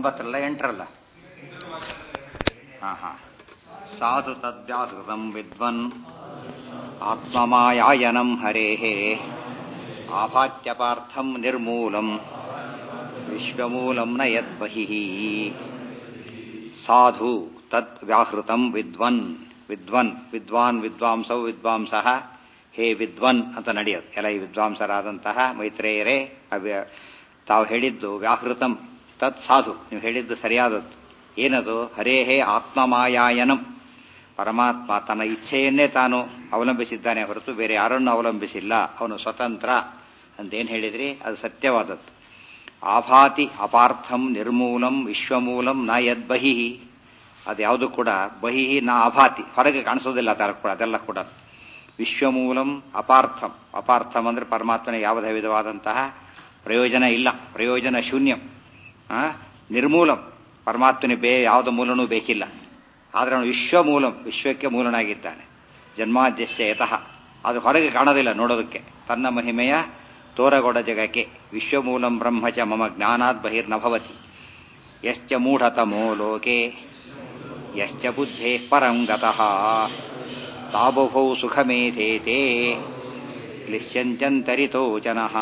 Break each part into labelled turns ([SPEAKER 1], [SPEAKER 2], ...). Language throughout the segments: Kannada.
[SPEAKER 1] ಒಂಬತ್ತರಲ್ಲ ಎಂಟರಲ್ಲ ಹಾ ಹಾ ಸಾಧು ತದ್ವ್ಯಾಹೃತಂ ವಿದ್ವನ್ ಆತ್ಮಮಾಯಾಯನಂ ಹರೇಃ ಆಭಾತ್ಯಪಾರ್ಥಂ ನಿರ್ಮೂಲಂ ವಿಶ್ವಮೂಲಂ ನ ಯದ್ಬಹಿಃ ಸಾಧು ತದ್ ವ್ಯಾಹೃತಂ ವಿದ್ವನ್ ವಿದ್ವನ್ ವಿದ್ವಾನ್ ವಿದ್ವಾಂಸೌ ವಿದ್ವಾಂಸಃ ಹೇ ವಿದ್ವನ್ ಅಂತ ನಡೆಯೋದು ಎಲ್ಲ ಈ ವಿದ್ವಾಂಸರಾದಂತಹ ಮೈತ್ರೇಯರೇ ಅವ್ಯ ತಾವು ಹೇಳಿದ್ದು ವ್ಯಾಹೃತಂ ತತ್ ಸಾಧು ನೀವು ಹೇಳಿದ್ದು ಸರಿಯಾದದ್ದು ಏನದು ಹರೇ ಹೇ ಆತ್ಮಮಾಯಾಯನಂ ಪರಮಾತ್ಮ ತನ್ನ ಇಚ್ಛೆಯನ್ನೇ ತಾನು ಅವಲಂಬಿಸಿದ್ದಾನೆ ಹೊರತು ಬೇರೆ ಯಾರನ್ನು ಅವಲಂಬಿಸಿಲ್ಲ ಅವನು ಸ್ವತಂತ್ರ ಅಂತೇನು ಹೇಳಿದ್ರಿ ಅದು ಸತ್ಯವಾದದ್ದು ಆಭಾತಿ ಅಪಾರ್ಥಂ ನಿರ್ಮೂಲಂ ವಿಶ್ವಮೂಲಂ ನ ಯದ್ಬಹಿ ಅದ್ಯಾವುದು ಕೂಡ ಬಹಿ ನ ಅಭಾತಿ ಹೊರಗೆ ಕಾಣಿಸೋದಿಲ್ಲ ಅದರ ಕೂಡ ಅದೆಲ್ಲ ಕೂಡ ವಿಶ್ವಮೂಲಂ ಅಪಾರ್ಥಂ ಅಪಾರ್ಥಂ ಅಂದ್ರೆ ಪರಮಾತ್ಮನ ಯಾವುದೇ ವಿಧವಾದಂತಹ ಪ್ರಯೋಜನ ಇಲ್ಲ ಪ್ರಯೋಜನ ಶೂನ್ಯಂ ನಿರ್ಮೂಲಂ ಪರಮಾತ್ಮನ ಬೇ ಯಾವುದ ಮೂಲನೂ ಬೇಕಿಲ್ಲ ಆದರೆ ಅವನು ವಿಶ್ವಮೂಲಂ ವಿಶ್ವಕ್ಕೆ ಮೂಲನಾಗಿದ್ದಾನೆ ಜನ್ಮಾದ್ಯಸ್ಯ ಯತಃ ಅದು ಹೊರಗೆ ಕಾಣೋದಿಲ್ಲ ನೋಡೋದಕ್ಕೆ ತನ್ನ ಮಹಿಮೆಯ ತೋರಗೊಡ ಜಗಕ್ಕೆ ವಿಶ್ವಮೂಲಂ ಬ್ರಹ್ಮಚ ಮಮ ಜ್ಞಾನಾತ್ ಬಹಿರ್ನಭವತಿ ಯಶ್ಚ ಮೂಢತಮೋ ಲೋಕೆ ಯಶ್ಚ ಬುದ್ಧೇ ಪರಂ ಗತಃ ತಾಬುಭೌ ಸುಖಮೇಧೇತೆ ಕ್ಲಿಶ್ಯಂತ್ಯಂತರಿತೋ ಜನಃ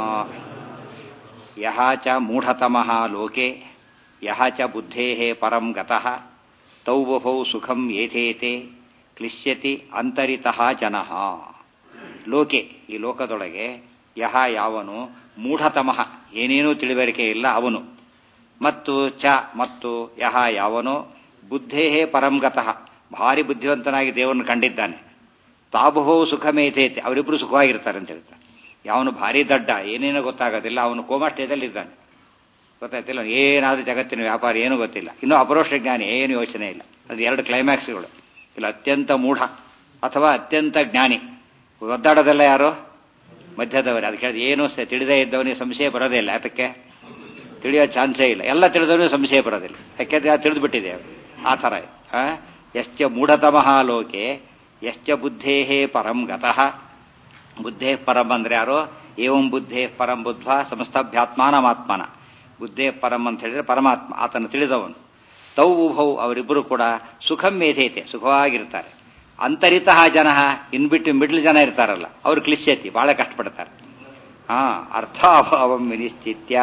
[SPEAKER 1] ಯಹ ಚ ಮೂಢತಮಃ ಲೋಕೆ ಯಹ ಚ ಬುದ್ಧೇಃ ಪರಂ ಗತಃ ತೌ ಬುಭೌ ಸುಖಂ ಏಧೇತೆ ಕ್ಲಿಶ್ಯತಿ ಅಂತರಿತಃ ಜನಃ ಲೋಕೆ ಈ ಲೋಕದೊಳಗೆ ಯಹ ಯಾವನು ಮೂಢತಮಃ ಏನೇನೂ ತಿಳಿವರಿಕೆ ಇಲ್ಲ ಅವನು ಮತ್ತು ಚ ಮತ್ತು ಯಹ ಯಾವನು ಬುದ್ಧೇಹೇ ಪರಂಗತಃ ಭಾರಿ ಬುದ್ಧಿವಂತನಾಗಿ ದೇವರನ್ನು ಕಂಡಿದ್ದಾನೆ ತಾಬುಹೋ ಸುಖಮೇತೇತೆ ಅವರಿಬ್ಬರು ಸುಖವಾಗಿರ್ತಾರೆ ಅಂತ ಹೇಳ್ತಾರೆ ಯಾವನು ಭಾರಿ ದಡ್ಡ ಏನೇನೋ ಗೊತ್ತಾಗೋದಿಲ್ಲ ಅವನು ಕೋಮಾ ಸ್ಟೇಜಲ್ಲಿದ್ದಾನೆ ಗೊತ್ತಾಯ್ತಿಲ್ಲ ಏನಾದರೂ ಜಗತ್ತಿನ ವ್ಯಾಪಾರ ಏನೂ ಗೊತ್ತಿಲ್ಲ ಇನ್ನೂ ಅಪರೋಕ್ಷ ಜ್ಞಾನಿ ಏನು ಯೋಚನೆ ಇಲ್ಲ ಅದು ಎರಡು ಕ್ಲೈಮ್ಯಾಕ್ಸ್ಗಳು ಇಲ್ಲ ಅತ್ಯಂತ ಮೂಢ ಅಥವಾ ಅತ್ಯಂತ ಜ್ಞಾನಿ ಒದ್ದಾಡೋದೆಲ್ಲ ಯಾರು ಮಧ್ಯದವರು ಅದಕ್ಕೆ ಹೇಳಿದ ಏನು ತಿಳಿದೇ ಇದ್ದವನಿಗೆ ಸಂಶಯ ಬರೋದೇ ಇಲ್ಲ ಅದಕ್ಕೆ ತಿಳಿಯೋ ಚಾನ್ಸೇ ಇಲ್ಲ ಎಲ್ಲ ತಿಳಿದವನಿಗೆ ಸಂಶಯ ಬರೋದಿಲ್ಲ ಯಾಕೆಂದ್ರೆ ತಿಳಿದು ಬಿಟ್ಟಿದೆ ಆ ಥರ ಯಶ್ಚ ಮೂಢತಮಃ ಲೋಕೆ ಯಶ್ಚ ಬುದ್ಧೇಹೇ ಪರಂ ಗತಃ ಬುದ್ಧೇ ಪರಂ ಅಂದ್ರೆ ಯಾರು ಏವಂ ಬುದ್ಧೇ ಪರಂ ಬುದ್ಧ ಸಮಸ್ತಭ್ಯಾತ್ಮಾನಮಾತ್ಮನ ಬುದ್ಧೇ ಪರಂ ಅಂತ ಹೇಳಿದ್ರೆ ಪರಮಾತ್ಮ ಆತನ ತಿಳಿದವನು ತೌ ಉಭೌ ಅವರಿಬ್ಬರು ಕೂಡ ಸುಖಂ ಮೇಧೇತೆ ಸುಖವಾಗಿರ್ತಾರೆ ಅಂತರಿತಃ ಜನ ಇನ್ಬಿಟ್ಟು ಮಿಡ್ಲ್ ಜನ ಇರ್ತಾರಲ್ಲ ಅವರು ಕ್ಲಿಶ್ಯತಿ ಬಹಳ ಕಷ್ಟಪಡ್ತಾರೆ ಹಾ ಅರ್ಥಾಭಾವಂ ವಿನಿಶ್ಚಿತ್ಯ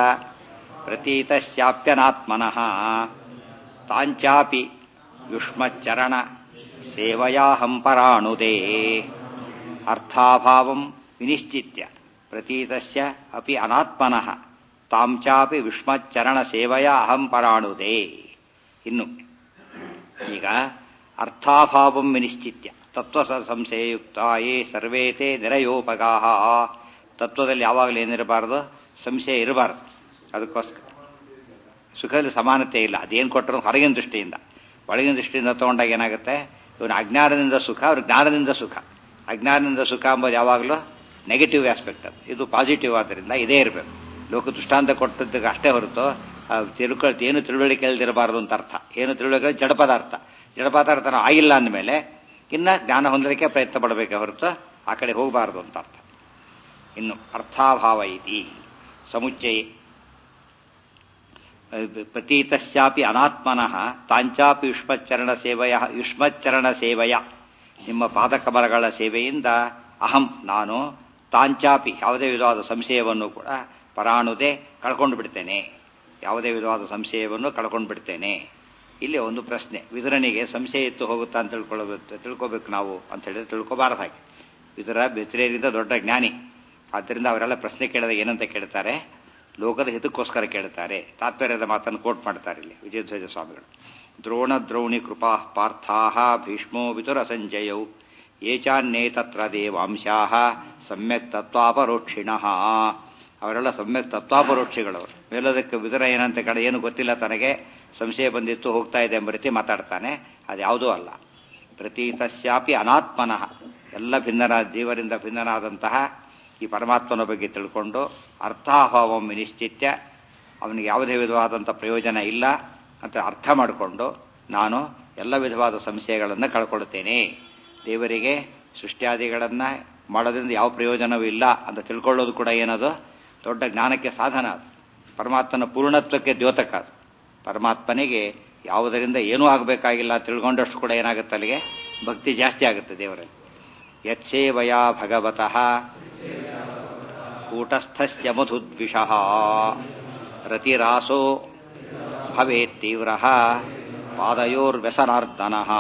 [SPEAKER 1] ಪ್ರತೀತಶ್ಯಾಪ್ಯನಾತ್ಮನಃ ತಾಂಚಾಪಿ ಯುಷ್ಮಚ್ಚರಣ ಸೇವಯಾಹಂ ಪರಾಣುದೇ ಅರ್ಥಾಭಾವಂ ವಿನಿಶ್ಚಿತ್ಯ ಪ್ರತೀತಸ್ಯ ಅಪಿ ಅನಾತ್ಮನಃ ತಾಂಚಾಪಿ ವಿಷ್ಮಚ್ಚರಣ ಸೇವೆಯ ಅಹಂ ಪರಾಣುದೇ ಇನ್ನು ಈಗ ಅರ್ಥಾಭಾವಂ ವಿನಿಶ್ಚಿತ್ಯ ತತ್ವ ಸಂಶಯಯುಕ್ತ ಯೇ ಸರ್ವೇತೆ ನಿರಯೋಪಗಾ ತತ್ವದಲ್ಲಿ ಯಾವಾಗಲೂ ಏನಿರಬಾರ್ದು ಸಂಶಯ ಇರಬಾರ್ದು ಅದಕ್ಕೋಸ್ಕರ ಸುಖದಲ್ಲಿ ಸಮಾನತೆ ಇಲ್ಲ ಅದೇನು ಕೊಟ್ಟರು ಹೊರಗಿನ ದೃಷ್ಟಿಯಿಂದ ಒಳಗಿನ ದೃಷ್ಟಿಯಿಂದ ತಗೊಂಡಾಗ ಏನಾಗುತ್ತೆ ಇವನು ಅಜ್ಞಾನದಿಂದ ಸುಖ ಅವ್ರ ಜ್ಞಾನದಿಂದ ಸುಖ ಅಜ್ಞಾನದಿಂದ ಸುಖ ಎಂಬುದು ಯಾವಾಗಲೂ ನೆಗೆಟಿವ್ ಆಸ್ಪೆಕ್ಟ್ ಅದು ಇದು ಪಾಸಿಟಿವ್ ಆದ್ದರಿಂದ ಇದೇ ಇರಬೇಕು ಲೋಕ ದೃಷ್ಟಾಂತ ಕೊಟ್ಟದ್ದಕ್ಕೆ ಅಷ್ಟೇ ಹೊರತು ತಿಳ್ಕೊಳ್ತಿ ಏನು ತಿಳುವಳಿಕೆ ಇಲ್ದಿರಬಾರದು ಅಂತ ಅರ್ಥ ಏನು ತಿಳುವಳಿಕೆ ಜಡ ಪದಾರ್ಥ ಜಡ ಪದಾರ್ಥ ಆಗಿಲ್ಲ ಅಂದಮೇಲೆ ಇನ್ನ ಜ್ಞಾನ ಹೊಂದಲಿಕ್ಕೆ ಪ್ರಯತ್ನ ಪಡಬೇಕೆ ಹೊರತು ಆ ಕಡೆ ಹೋಗಬಾರದು ಅಂತ ಅರ್ಥ ಇನ್ನು ಅರ್ಥಾಭಾವ ಇತಿ ಸಮುಚ್ಚಯ ಪ್ರತೀತಶ್ಚಾಪಿ ಅನಾತ್ಮನಃ ತಾಂಚಾಪಿ ಯುಷ್ಮಚ್ಚರಣ ಸೇವೆಯ ಯುಷ್ಮಚ್ಚರಣ ಸೇವೆಯ ನಿಮ್ಮ ಪಾದಕಮಲಗಳ ಸೇವೆಯಿಂದ ಅಹಂ ನಾನು ತಾಂಚಾಪಿ ಯಾವುದೇ ವಿಧವಾದ ಸಂಶಯವನ್ನು ಕೂಡ ಪರಾಣುದೆ ಕಳ್ಕೊಂಡು ಬಿಡ್ತೇನೆ ಯಾವುದೇ ವಿಧವಾದ ಸಂಶಯವನ್ನು ಕಳ್ಕೊಂಡು ಬಿಡ್ತೇನೆ ಇಲ್ಲಿ ಒಂದು ಪ್ರಶ್ನೆ ವಿದುರನಿಗೆ ಸಂಶಯ ಇತ್ತು ಹೋಗುತ್ತಾ ಅಂತ ತಿಳ್ಕೊಳ್ಬೇಕು ತಿಳ್ಕೊಬೇಕು ನಾವು ಅಂತ ಹೇಳಿದ್ರೆ ತಿಳ್ಕೊಬಾರದು ಹಾಗೆ ವಿದುರ ಬಿತ್ರೇರಿಂದ ದೊಡ್ಡ ಜ್ಞಾನಿ ಆದ್ದರಿಂದ ಅವರೆಲ್ಲ ಪ್ರಶ್ನೆ ಕೇಳಿದಾಗ ಏನಂತ ಕೇಳ್ತಾರೆ ಲೋಕದ ಹಿತಕ್ಕೋಸ್ಕರ ಕೇಳ್ತಾರೆ ತಾತ್ಪರ್ಯದ ಮಾತನ್ನು ಕೋಟ್ ಮಾಡ್ತಾರೆ ಇಲ್ಲಿ ವಿಜಯಧ್ವಜ ಸ್ವಾಮಿಗಳು ದ್ರೋಣ ದ್ರೌಣಿ ಕೃಪಾ ಪಾರ್ಥಾಹ ಭೀಷ್ಮೋ ವಿತುರ ಸಂಜಯೌ ಏಚಾನ್ಯೇ ತತ್ರ ದೇವಾಂಶಾ ಸಮ್ಯಕ್ ತತ್ವಾಪರೋಕ್ಷಿಣಃ ಅವರೆಲ್ಲ ಸಮ್ಯಕ್ ತತ್ವಾಪರೋಕ್ಷಿಗಳವರು ಮೇಲೋದಕ್ಕೆ ವಿದುರ ಏನಂತ ಕಡೆ ಏನು ಗೊತ್ತಿಲ್ಲ ತನಗೆ ಸಂಶಯ ಬಂದಿತ್ತು ಹೋಗ್ತಾ ಇದೆ ಎಂಬ ರೀತಿ ಮಾತಾಡ್ತಾನೆ ಅದ್ಯಾವುದೂ ಅಲ್ಲ ಪ್ರತೀತಶ್ಯಾಪಿ ಅನಾತ್ಮನಃ ಎಲ್ಲ ಭಿನ್ನರ ಜೀವರಿಂದ ಭಿನ್ನನಾದಂತಹ ಈ ಪರಮಾತ್ಮನ ಬಗ್ಗೆ ತಿಳ್ಕೊಂಡು ಅರ್ಥಾಭಾವಂ ವಿನಿಶ್ಚಿತ್ಯ ಅವನಿಗೆ ಯಾವುದೇ ವಿಧವಾದಂಥ ಪ್ರಯೋಜನ ಇಲ್ಲ ಅಂತ ಅರ್ಥ ಮಾಡಿಕೊಂಡು ನಾನು ಎಲ್ಲ ವಿಧವಾದ ಸಂಶಯಗಳನ್ನು ಕಳ್ಕೊಳ್ಳುತ್ತೇನೆ ದೇವರಿಗೆ ಸೃಷ್ಟಿಯಾದಿಗಳನ್ನು ಮಾಡೋದ್ರಿಂದ ಯಾವ ಪ್ರಯೋಜನವೂ ಇಲ್ಲ ಅಂತ ತಿಳ್ಕೊಳ್ಳೋದು ಕೂಡ ಏನದು ದೊಡ್ಡ ಜ್ಞಾನಕ್ಕೆ ಸಾಧನ ಅದು ಪರಮಾತ್ಮನ ಪೂರ್ಣತ್ವಕ್ಕೆ ದ್ಯೋತಕ ಅದು ಪರಮಾತ್ಮನಿಗೆ ಯಾವುದರಿಂದ ಏನೂ ಆಗಬೇಕಾಗಿಲ್ಲ ತಿಳ್ಕೊಂಡಷ್ಟು ಕೂಡ ಏನಾಗುತ್ತೆ ಅಲ್ಲಿಗೆ ಭಕ್ತಿ ಜಾಸ್ತಿ ಆಗುತ್ತೆ ದೇವರಲ್ಲಿ ಯತ್ಸೇವಯ ಭಗವತಃ ಕೂಟಸ್ಥಸ್ಯ ಮಧುದ್ವಿಷಃ ರತಿರಾಸೋ ಭವೇತ್ ತೀವ್ರ ಪಾದಯೋರ್ವ್ಯಸನಾರ್ದನಃ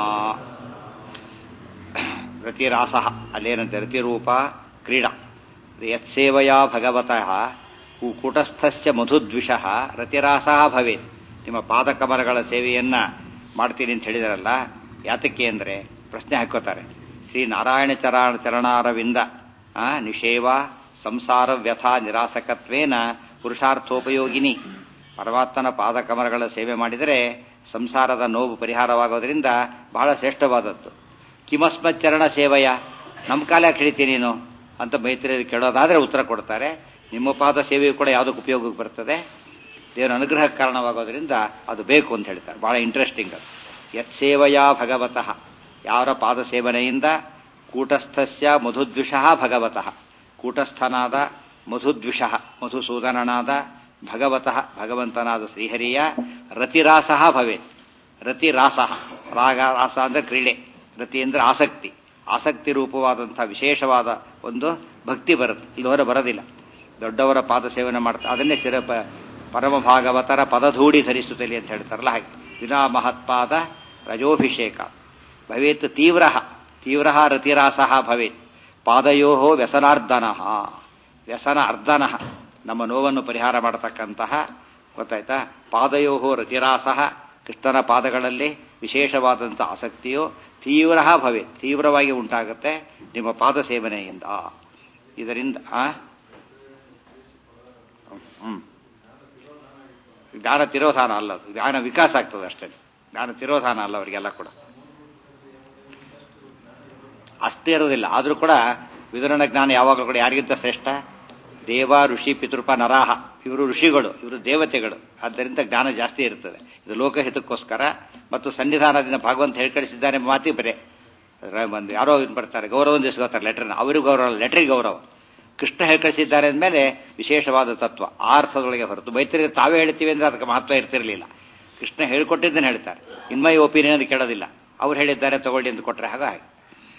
[SPEAKER 1] ರತಿರಾಸ ಅಲ್ಲೇನಂತೆ ರತಿರೂಪ ಕ್ರೀಡಾ ಯತ್ಸೇವಯ ಭಗವತಃ ಕೂ- ಕೂಟಸ್ಥಸ್ಯ ಮಧುದ್ವಿಷಃ ರತಿರಾಸ ಭವೇತ್ ನಿಮ್ಮ ಪಾದಕಮಲಗಳ ಸೇವೆಯನ್ನ ಮಾಡ್ತೀನಿ ಅಂತ ಹೇಳಿದಾರಲ್ಲ ಯಾತಕ್ಕೆ ಅಂದ್ರೆ ಪ್ರಶ್ನೆ ಹಾಕೋತಾರೆ ಶ್ರೀ ನಾರಾಯಣ ಚರ ಚರಣಾರವಿಂದ ಆ, ನಿಷೇವ ಸಂಸಾರ ವ್ಯಥಾ ನಿರಾಸಕತ್ವೇನ ಪುರುಷಾರ್ಥೋಪಯೋಗಿನಿ ಪರಮಾತ್ಮನ ಪಾದಕಮಲಗಳ ಸೇವೆ ಮಾಡಿದರೆ ಸಂಸಾರದ ನೋವು ಪರಿಹಾರವಾಗೋದ್ರಿಂದ ಬಹಳ ಶ್ರೇಷ್ಠವಾದದ್ದು ಕಿಮಸ್ಮತ್ ಚರಣ ಸೇವೆಯ ನಮ್ಮ ಕಾಲ ಹಿಡಿತೀನಿ ನೀನು ಅಂತ ಮೈತ್ರಿಯಲ್ಲಿ ಕೇಳೋದಾದ್ರೆ ಉತ್ತರ ಕೊಡ್ತಾರೆ ನಿಮ್ಮ ಪಾದ ಸೇವೆಯು ಕೂಡ ಯಾವುದಕ್ಕೆ ಉಪಯೋಗಕ್ಕೆ ಬರ್ತದೆ ದೇವರ ಅನುಗ್ರಹಕ್ಕೆ ಕಾರಣವಾಗೋದ್ರಿಂದ ಅದು ಬೇಕು ಅಂತ ಹೇಳ್ತಾರೆ ಬಹಳ ಇಂಟ್ರೆಸ್ಟಿಂಗ್ ಅದು ಯತ್ಸೇವೆಯ ಭಗವತಃ ಯಾರ ಪಾದ ಸೇವನೆಯಿಂದ ಕೂಟಸ್ಥಸ್ಯ ಮಧುದ್ವಿಷಃ ಭಗವತಃ ಕೂಟಸ್ಥನಾದ ಮಧುದ್ವಿಷಃ ಮಧುಸೂದನನಾದ ಭಗವತಃ ಭಗವಂತನಾದ ಶ್ರೀಹರಿಯ ರತಿರಾಸ ಭವೇತ್ ರತಿರಾಸ ರಾಗ ರಾಸ ಅಂದ್ರೆ ಕ್ರೀಡೆ ರತಿ ಅಂದ್ರೆ ಆಸಕ್ತಿ ಆಸಕ್ತಿ ರೂಪವಾದಂತಹ ವಿಶೇಷವಾದ ಒಂದು ಭಕ್ತಿ ಬರುತ್ತೆ ಇದುವರೆ ಬರೋದಿಲ್ಲ ದೊಡ್ಡವರ ಪಾದ ಸೇವನೆ ಮಾಡ್ತಾ ಅದನ್ನೇ ಚಿರ ಪ- ಪರಮ ಭಾಗವತರ ಪದಧೂಡಿ ಧರಿಸುತ್ತಲಿ ಅಂತ ಹೇಳ್ತಾರಲ್ಲ ಹಾಗೆ ವಿನಾ ಮಹತ್ಪಾದ ರಜೋಭಿಷೇಕ ಭವೇತ್ ತೀವ್ರ ತೀವ್ರ ರತಿರಾಸ ಭವೇತ್ ಪಾದಯೋ ವ್ಯಸನಾರ್ದನ ವ್ಯಸನ ಅರ್ಧನ ನಮ್ಮ ನೋವನ್ನು ಪರಿಹಾರ ಮಾಡತಕ್ಕಂತಹ ಗೊತ್ತಾಯ್ತಾ ಪಾದಯೋ ರತಿರಾಸ ಕೃಷ್ಣನ ಪಾದಗಳಲ್ಲಿ ವಿಶೇಷವಾದಂಥ ಆಸಕ್ತಿಯು ತೀವ್ರ ಭವೆ ತೀವ್ರವಾಗಿ ಉಂಟಾಗುತ್ತೆ ನಿಮ್ಮ ಪಾದ ಸೇವನೆಯಿಂದ ಇದರಿಂದ ಆ? ಹ್ಮ್ ಜ್ಞಾನ ತಿರೋಧಾನ ಅಲ್ಲ ಅದು ಜ್ಞಾನ ವಿಕಾಸ ಆಗ್ತದೆ ಅಷ್ಟೇ ಜ್ಞಾನ ತಿರೋಧಾನ ಅಲ್ಲ ಅವರಿಗೆಲ್ಲ ಕೂಡ ಅಷ್ಟೇ ಇರೋದಿಲ್ಲ ಆದರೂ ಕೂಡ ವಿದುರನ ಜ್ಞಾನ ಯಾವಾಗಲೂ ಕೂಡ ಯಾರಿಗಿಂತ ಶ್ರೇಷ್ಠ ದೇವ ಋಷಿ ಪಿತೃಪ ನರಾಹ ಇವರು ಋಷಿಗಳು ಇವರು ದೇವತೆಗಳು ಆದ್ದರಿಂದ ಜ್ಞಾನ ಜಾಸ್ತಿ ಇರ್ತದೆ ಇದು ಲೋಕಹಿತಕ್ಕೋಸ್ಕರ ಮತ್ತು ಸನ್ನಿಧಾನದಿಂದ ಭಗವಂತ ಹೇಳ್ಕಳಿಸಿದ್ದಾನೆ ಮಾತಿ ಬರೇ ರ- ಒಂದು ಯಾರೋ ಇದ್ ಬರ್ತಾರೆ ಗೌರವ ದಿಸ್ಕೋತಾರೆ ಲೆಟರ್ನ ಅವರಿಗೂ ಗೌರವ ಲೆಟರ್ಗೆ ಗೌರವ ಕೃಷ್ಣ ಹೇಳ್ಕಳಿಸಿದ್ದಾರೆ ಅಂದಮೇಲೆ ವಿಶೇಷವಾದ ತತ್ವ ಆ ಅರ್ಥದೊಳಗೆ ಹೊರತು ಮೈತ್ರಿಗೆ ತಾವೇ ಹೇಳ್ತೀವಿ ಅಂದ್ರೆ ಅದಕ್ಕೆ ಮಹತ್ವ ಇರ್ತಿರಲಿಲ್ಲ ಕೃಷ್ಣ ಹೇಳ್ಕೊಟ್ಟಿದ್ದನ್ನು ಹೇಳ್ತಾರೆ ಇನ್ಮೈ ಒಪಿನಿಯನ್ ಅಂತ ಕೇಳೋದಿಲ್ಲ ಅವ್ರು ಹೇಳಿದ್ದಾರೆ ತಗೊಳ್ಳಿ ಅಂತ ಕೊಟ್ಟರೆ ಹಾಗೆ ಹಾಗೆ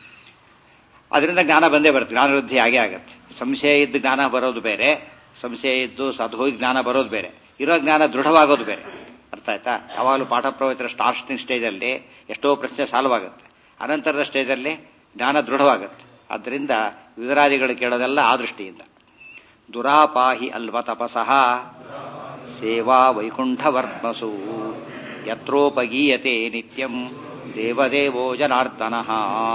[SPEAKER 1] ಅದರಿಂದ ಜ್ಞಾನ ಬಂದೇ ಬರುತ್ತೆ ಜ್ಞಾನ ವೃದ್ಧಿ ಆಗೇ ಆಗತ್ತೆ ಸಂಶಯ ಇದ್ದು ಜ್ಞಾನ ಬರೋದು ಬೇರೆ ಸಂಶಯ ಇದ್ದು ಅದು ಹೋಗಿ ಜ್ಞಾನ ಬರೋದು ಬೇರೆ ಇರೋ ಜ್ಞಾನ ದೃಢವಾಗೋದು ಬೇರೆ ಅರ್ಥ ಆಯ್ತಾ ಯಾವಾಗಲೂ ಪಾಠ ಪ್ರವಚನ ಸ್ಟಾರ್ಟಿಂಗ್ ಸ್ಟೇಜಲ್ಲಿ ಎಷ್ಟೋ ಪ್ರಶ್ನೆ ಸಾಲ್ವ್ ಆಗುತ್ತೆ ಅನಂತರದ ಸ್ಟೇಜಲ್ಲಿ ಜ್ಞಾನ ದೃಢವಾಗುತ್ತೆ ಆದ್ದರಿಂದ ವಿವರಾದಿಗಳು ಕೇಳೋದೆಲ್ಲ ಆ ದೃಷ್ಟಿಯಿಂದ ದುರಾಪಾಹಿ ಅಲ್ವ ತಪಸಃ ಸೇವಾ ವೈಕುಂಠವರ್ಮಸು ಯತ್ರೋಪಗೀಯತೆ ನಿತ್ಯಂ ದೇವದೇವೋ ಜನಾರ್ದನಃ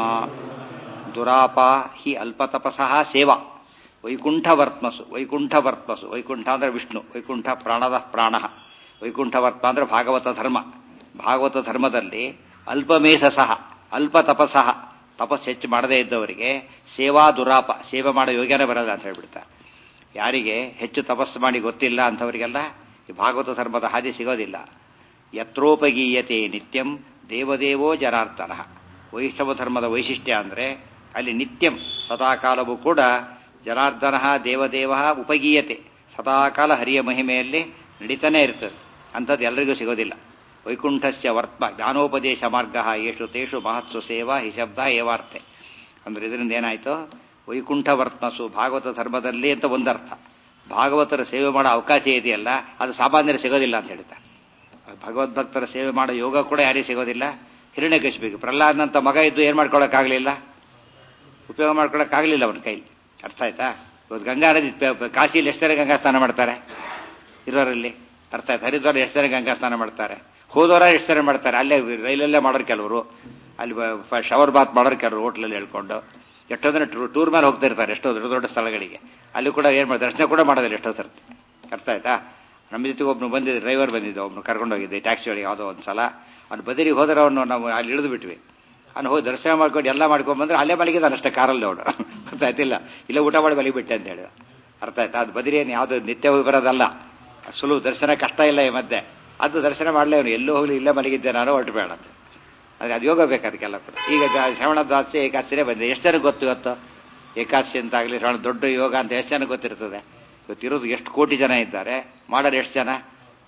[SPEAKER 1] ದುರಾಪ ಹಿ ಅಲ್ಪತಪಸಃ ಸೇವಾ ವೈಕುಂಠವರ್ತ್ಮಸು ವೈಕುಂಠವರ್ತ್ಮಸು ವೈಕುಂಠ ಅಂದ್ರೆ ವಿಷ್ಣು ವೈಕುಂಠ ಪ್ರಾಣದ ಪ್ರಾಣ ವೈಕುಂಠವರ್ತ ಅಂದ್ರೆ ಭಾಗವತ ಧರ್ಮ ಭಾಗವತ ಧರ್ಮದಲ್ಲಿ ಅಲ್ಪಮೇಧ ಸಹ ಅಲ್ಪ ತಪಸಃ ತಪಸ್ಸು ಹೆಚ್ಚು ಮಾಡದೇ ಇದ್ದವರಿಗೆ ಸೇವಾ ದುರಾಪ ಸೇವೆ ಮಾಡೋ ಯೋಗ್ಯನೇ ಬರಲ್ಲ ಅಂತ ಹೇಳ್ಬಿಡ್ತಾರೆ ಯಾರಿಗೆ ಹೆಚ್ಚು ತಪಸ್ಸು ಮಾಡಿ ಗೊತ್ತಿಲ್ಲ ಅಂಥವರಿಗೆಲ್ಲ ಈ ಭಾಗವತ ಧರ್ಮದ ಹಾದಿ ಸಿಗೋದಿಲ್ಲ ಯತ್ರೋಪಗೀಯತೆ ನಿತ್ಯಂ ದೇವದೇವೋ ಜನಾರ್ದನ ವೈಷ್ಣವ ಧರ್ಮದ ವೈಶಿಷ್ಟ್ಯ ಅಂದ್ರೆ ಅಲ್ಲಿ ನಿತ್ಯಂ ಸದಾಕಾಲವೂ ಕೂಡ ಜನಾರ್ದನ ದೇವದೇವ ಉಪಗೀಯತೆ ಸದಾಕಾಲ ಹರಿಯ ಮಹಿಮೆಯಲ್ಲಿ ನಡೀತಾನೆ ಇರ್ತದೆ ಅಂಥದ್ದು ಎಲ್ರಿಗೂ ಸಿಗೋದಿಲ್ಲ ವೈಕುಂಠಸ್ಯ ವರ್ತ್ಮ ಜ್ಞಾನೋಪದೇಶ ಮಾರ್ಗ ಯೇಷು ತೇಷು ಮಹತ್ಸು ಸೇವಾ ಹಿ ಶಬ್ದ ಏವಾರ್ತೆ ಅಂದ್ರೆ ಇದರಿಂದ ಏನಾಯ್ತು ವೈಕುಂಠ ವರ್ತ್ಮಸು ಭಾಗವತ ಧರ್ಮದಲ್ಲಿ ಅಂತ ಒಂದರ್ಥ ಭಾಗವತರ ಸೇವೆ ಮಾಡೋ ಅವಕಾಶ ಇದೆಯಲ್ಲ ಅದು ಸಾಮಾನ್ಯರು ಸಿಗೋದಿಲ್ಲ ಅಂತ ಹೇಳ್ತಾರೆ ಭಗವದ್ಭಕ್ತರ ಸೇವೆ ಮಾಡೋ ಯೋಗ ಕೂಡ ಯಾರಿಗೂ ಸಿಗೋದಿಲ್ಲ ಹಿರಣ್ಯಕಶಿಪಿಗೆ ಪ್ರಹ್ಲಾದನಂತ ಮಗ ಇದ್ದು ಏನ್ ಮಾಡ್ಕೊಳಕ್ಕಾಗಲಿಲ್ಲ ಉಪಯೋಗ ಮಾಡ್ಕೊಳಕ್ಕಾಗಲಿಲ್ಲ ಅವನ ಕೈಲಿ ಅರ್ಥ ಆಯ್ತಾ ಇವತ್ತು ಗಂಗಾ ನದಿ ಪ- ಪ- ಕಾಶಿಯಲ್ಲಿ ಎಷ್ಟು ಜನ ಗಂಗಾ ಸ್ನಾನ ಮಾಡ್ತಾರೆ ಇರೋರಲ್ಲಿ ಅರ್ಥ ಆಯ್ತು ಹರಿದ್ವಾರ ಎಷ್ಟು ಜನ ಗಂಗಾ ಸ್ನಾನ ಮಾಡ್ತಾರೆ ಹೋದವರ ಎಷ್ಟು ಜನ ಮಾಡ್ತಾರೆ ಅಲ್ಲೇ ರೈಲಲ್ಲೇ ಮಾಡೋರು ಕೆಲವರು ಅಲ್ಲಿ ಶವರ್ ಬಾತ್ ಮಾಡೋರು ಕೆಲವರು ಹೋಟ್ಲಲ್ಲಿ ಹೇಳ್ಕೊಂಡು ಎಷ್ಟೋ ಜನ ಟೂರ್ ಮೇಲೆ ಹೋಗ್ತಾ ಇರ್ತಾರೆ ಎಷ್ಟೋ ದೊಡ್ಡ ದೊಡ್ಡ ಸ್ಥಳಗಳಿಗೆ ಅಲ್ಲಿ ಕೂಡ ಏನ್ ಮಾಡಿ ದರ್ಶನ ಕೂಡ ಮಾಡೋದಿಲ್ಲ ಎಷ್ಟೋ ಸರ್ತಿ ಅರ್ಥ ಆಯ್ತಾ ನಮ್ಮ ಜೊತೆಗೆ ಒಬ್ನು ಬಂದಿದ್ದ ಡ್ರೈವರ್ ಬಂದಿದ್ದ ಒಬ್ನು ಕರ್ಕೊಂಡು ಹೋಗಿದ್ದೆ ಟ್ಯಾಕ್ಸಿ ಒಳಗೆ ಯಾವುದೋ ಒಂದು ಸಲ ಅವ್ನು ಬದಿರಿಗೆ ಹೋದ್ರೆ ಅವನು ನಾವು ಅಲ್ಲಿ ಇಳಿದು ಬಿಟ್ವಿ ಅವ್ನು ಹೋಗಿ ದರ್ಶನ ಮಾಡ್ಕೊಂಡು ಎಲ್ಲ ಮಾಡ್ಕೊಂಡ್ ಬಂದ್ರೆ ಅಲ್ಲೇ ಮಲಗಿದಾನೆ ಅಷ್ಟೇ ಕಾರಲ್ಲಿ ಅವನು ಗೊತ್ತಾಯ್ತಿಲ್ಲ ಇಲ್ಲ ಊಟ ಮಾಡಿ ಮಲಗಿಬಿಟ್ಟೆ ಅಂತ ಹೇಳಿದ ಅರ್ಥ ಆಯ್ತಾ ಅದು ಬದಿರಿ ಏನು ಯಾವುದು ನಿತ್ಯ ಹೋಗಿ ಬರೋದಲ್ಲ ಸುಲಭ ದರ್ಶನ ಕಷ್ಟ ಇಲ್ಲ ಈ ಮಧ್ಯೆ ಅದು ದರ್ಶನ ಮಾಡಲೇ ಅವನು ಎಲ್ಲೂ ಹೋಗ್ಲಿ ಇಲ್ಲೇ ಮಲಗಿದ್ದೆ ನಾನು ಹೊರಟು ಬೇಡ ಅಂತ ಅದಕ್ಕೆ ಅದು ಯೋಗ ಬೇಕು ಅದಕ್ಕೆಲ್ಲ ಕೂಡ ಈಗ ಜ- ಶ್ರವಣ ದಾಸ್ಯ ಏಕಾದಶಿನೇ ಬಂದಿದೆ ಎಷ್ಟು ಜನಕ್ಕೆ ಗೊತ್ತು ಇವತ್ತು ಏಕಾದಶಿ ಅಂತ ಆಗಲಿ ಶ್ರವಣ ದೊಡ್ಡ ಯೋಗ ಅಂತ ಎಷ್ಟು ಜನಕ್ಕೆ ಗೊತ್ತಿರ್ತದೆ ಇವತ್ತಿರೋದು ಎಷ್ಟು ಕೋಟಿ ಜನ ಇದ್ದಾರೆ ಮಾಡೋರು ಎಷ್ಟು ಜನ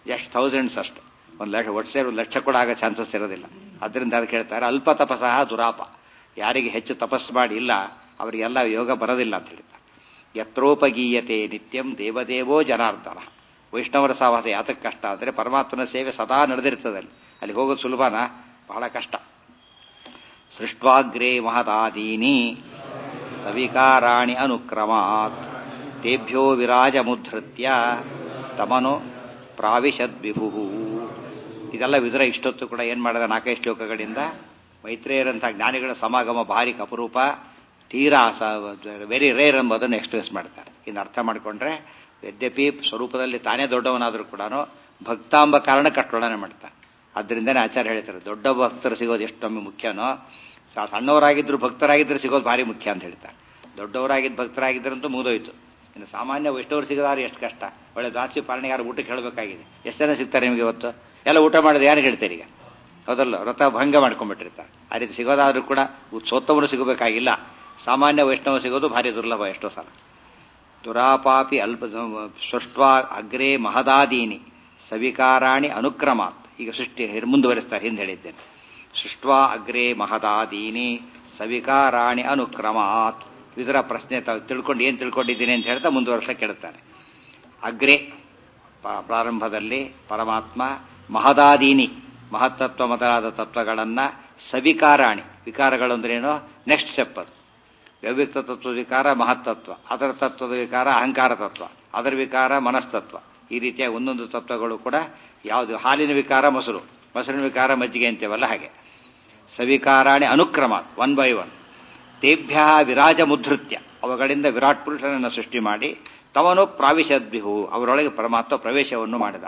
[SPEAKER 1] ಎಷ್ಟು ಥೌಸಂಡ್ಸ್ ಅಷ್ಟು ಒಂದು ಲಕ್ಷ ಒಟ್ಟು ಸೇರಿ ಒಂದು ಲಕ್ಷ ಕೂಡ ಆಗೋ ಚಾನ್ಸಸ್ ಇರೋದಿಲ್ಲ ಅದರಿಂದ ಅದು ಕೇಳ್ತಾರೆ ಅಲ್ಪ ತಪಸಃ ದುರಾಪ ಯಾರಿಗೆ ಹೆಚ್ಚು ತಪಸ್ಸು ಮಾಡಿ ಇಲ್ಲ ಅವರಿಗೆಲ್ಲ ಯೋಗ ಬರೋದಿಲ್ಲ ಅಂತ ಹೇಳ್ತಾರೆ ಯತ್ರೋಪಗೀಯತೆ ನಿತ್ಯಂ ದೇವದೇವೋ ಜನಾರ್ದನ ವೈಷ್ಣವರ ಸಹವಾಸ ಯಾತಕ್ಕೆ ಕಷ್ಟ ಅಂದರೆ ಪರಮಾತ್ಮನ ಸೇವೆ ಸದಾ ನಡೆದಿರ್ತದೆ ಅಲ್ಲಿ ಅಲ್ಲಿ ಹೋಗೋದು ಸುಲಭನ ಬಹಳ ಕಷ್ಟ ಸೃಷ್ಟ್ವಾಗ್ರೇ ಮಹದಾದೀನಿ ಸವಿಕಾರಾಣಿ ಅನುಕ್ರಮಾತ್ ತೇಭ್ಯೋ ವಿರಾಜ ಮುಧೃತ್ಯ ತಮನು ಪ್ರಾವಿಶದ್ವಿಭು ಇದೆಲ್ಲ ವಿದುರ ಇಷ್ಟೊತ್ತು ಕೂಡ ಏನು ಮಾಡಿದ ನಾಲ್ಕೈದು ಶ್ಲೋಕಗಳಿಂದ ಮೈತ್ರೇಯರಂಥ ಜ್ಞಾನಿಗಳ ಸಮಾಗಮ ಭಾರಿ ಅಪರೂಪ ತೀರಾ ವೆರಿ ರೇರ್ ಎಂಬುದನ್ನು ಎಕ್ಸ್ಪ್ರೆಸ್ ಮಾಡ್ತಾರೆ ಇನ್ನು ಅರ್ಥ ಮಾಡಿಕೊಂಡ್ರೆ ಯದ್ಯಪಿ ಸ್ವರೂಪದಲ್ಲಿ ತಾನೇ ದೊಡ್ಡವನಾದರೂ ಕೂಡ ಭಕ್ತಾಂಬ ಕಾರಣ ಕಟ್ಟೋಣನೆ ಮಾಡ್ತಾನೆ ಅದರಿಂದನೇ ಆಚಾರ್ಯ ಹೇಳ್ತಾರೆ ದೊಡ್ಡ ಭಕ್ತರು ಸಿಗೋದು ಎಷ್ಟು ನಮಗೆ ಮುಖ್ಯನೋ ಸಣ್ಣವರಾಗಿದ್ರು ಭಕ್ತರಾಗಿದ್ರು ಸಿಗೋದು ಭಾರಿ ಮುಖ್ಯ ಅಂತ ಹೇಳ್ತಾರೆ ದೊಡ್ಡವರಾಗಿದ್ದು ಭಕ್ತರಾಗಿದ್ದರಂತೂ ಮುಗಿದೋಯ್ತು ಇನ್ನು ಸಾಮಾನ್ಯ ವೈಷ್ಣವರು ಸಿಗದಾರು ಎಷ್ಟು ಕಷ್ಟ ಒಳ್ಳೆ ದ್ವಾಸಿ ಪಾಲನೆ ಯಾರು ಊಟಕ್ಕೆ ಹೇಳಬೇಕಾಗಿದೆ ಎಷ್ಟು ಜನ ಸಿಗ್ತಾರೆ ನಿಮಗೆ ಇವತ್ತು ಎಲ್ಲ ಊಟ ಮಾಡೋದು ಯಾರು ಹೇಳ್ತಾರೆ ಈಗ ಹೌದಲ್ಲ ವ್ರತ ಭಂಗ ಮಾಡ್ಕೊಂಡ್ಬಿಟ್ಟಿರ್ತಾರೆ ಆ ರೀತಿ ಸಿಗೋದಾದ್ರೂ ಕೂಡ ಸೋತ್ತವರು ಸಿಗಬೇಕಾಗಿಲ್ಲ ಸಾಮಾನ್ಯ ವೈಷ್ಣವ ಸಿಗೋದು ಭಾರಿ ದುರ್ಲಭ ಎಷ್ಟೋ ಸಲ ದುರಾಪಾಪಿ ಅಲ್ಪ ಸೃಷ್ಟ್ವಾ ಅಗ್ರೇ ಮಹದಾದೀನಿ ಸವಿಕಾರಾಣಿ ಅನುಕ್ರಮಾತ್ ಈಗ ಸೃಷ್ಟಿ ಮುಂದುವರಿಸ್ತಾರೆ ಹಿಂದೆ ಹೇಳಿದ್ದೇನೆ ಸೃಷ್ಟ್ವಾ ಅಗ್ರೇ ಮಹದಾದೀನಿ ಸವಿಕಾರಾಣಿ ಅನುಕ್ರಮಾತ್ ಇದರ ಪ್ರಶ್ನೆ ತಿಳ್ಕೊಂಡು ಏನು ತಿಳ್ಕೊಂಡಿದ್ದೀನಿ ಅಂತ ಹೇಳ್ತಾ ಮುಂದುವರ್ಷ ಕೇಳುತ್ತಾನೆ ಅಗ್ರೆ ಪ್ರಾರಂಭದಲ್ಲಿ ಪರಮಾತ್ಮ ಮಹದಾದೀನಿ ಮಹತ್ತತ್ವ ಮೊದಲಾದ ತತ್ವಗಳನ್ನ ಸವಿಕಾರಾಣಿ ವಿಕಾರಗಳು ಅಂದ್ರೇನು ನೆಕ್ಸ್ಟ್ ಸ್ಟೆಪ್ ಅದು ವ್ಯವ್ಯಕ್ತ ತತ್ವದ ವಿಕಾರ ಮಹತ್ತತ್ವ ಅದರ ತತ್ವದ ವಿಕಾರ ಅಹಂಕಾರ ತತ್ವ ಅದರ ವಿಕಾರ ಮನಸ್ತತ್ವ ಈ ರೀತಿಯ ಒಂದೊಂದು ತತ್ವಗಳು ಕೂಡ ಯಾವುದು ಹಾಲಿನ ವಿಕಾರ ಮೊಸರು ಮೊಸರಿನ ವಿಕಾರ ಮಜ್ಜಿಗೆ ಅಂತೀವಲ್ಲ ಹಾಗೆ ಸವಿಕಾರಾಣಿ ಅನುಕ್ರಮ ಒನ್ ಬೈ ಒನ್ ತೇಭ್ಯ ವಿರಾಜ ಮುಧೃತ್ಯ ಅವುಗಳಿಂದ ವಿರಾಟ್ ಪುರುಷನನ್ನು ಸೃಷ್ಟಿ ಮಾಡಿ ತವನು ಪ್ರಾವಿಶದ್ವಿಹು ಅವರೊಳಗೆ ಪರಮಾತ್ಮ ಪ್ರವೇಶವನ್ನು ಮಾಡಿದ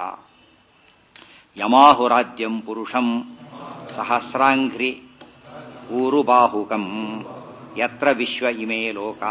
[SPEAKER 1] ಯಮಾಹುರಾಜ್ಯಂ ಪುರುಷಂ ಸಹಸ್ರಾಂಘ್ರಿ ಊರುಬಾಹುಕಂ ಯತ್ರ ವಿಶ್ವ ಇಮೇ ಲೋಕಾ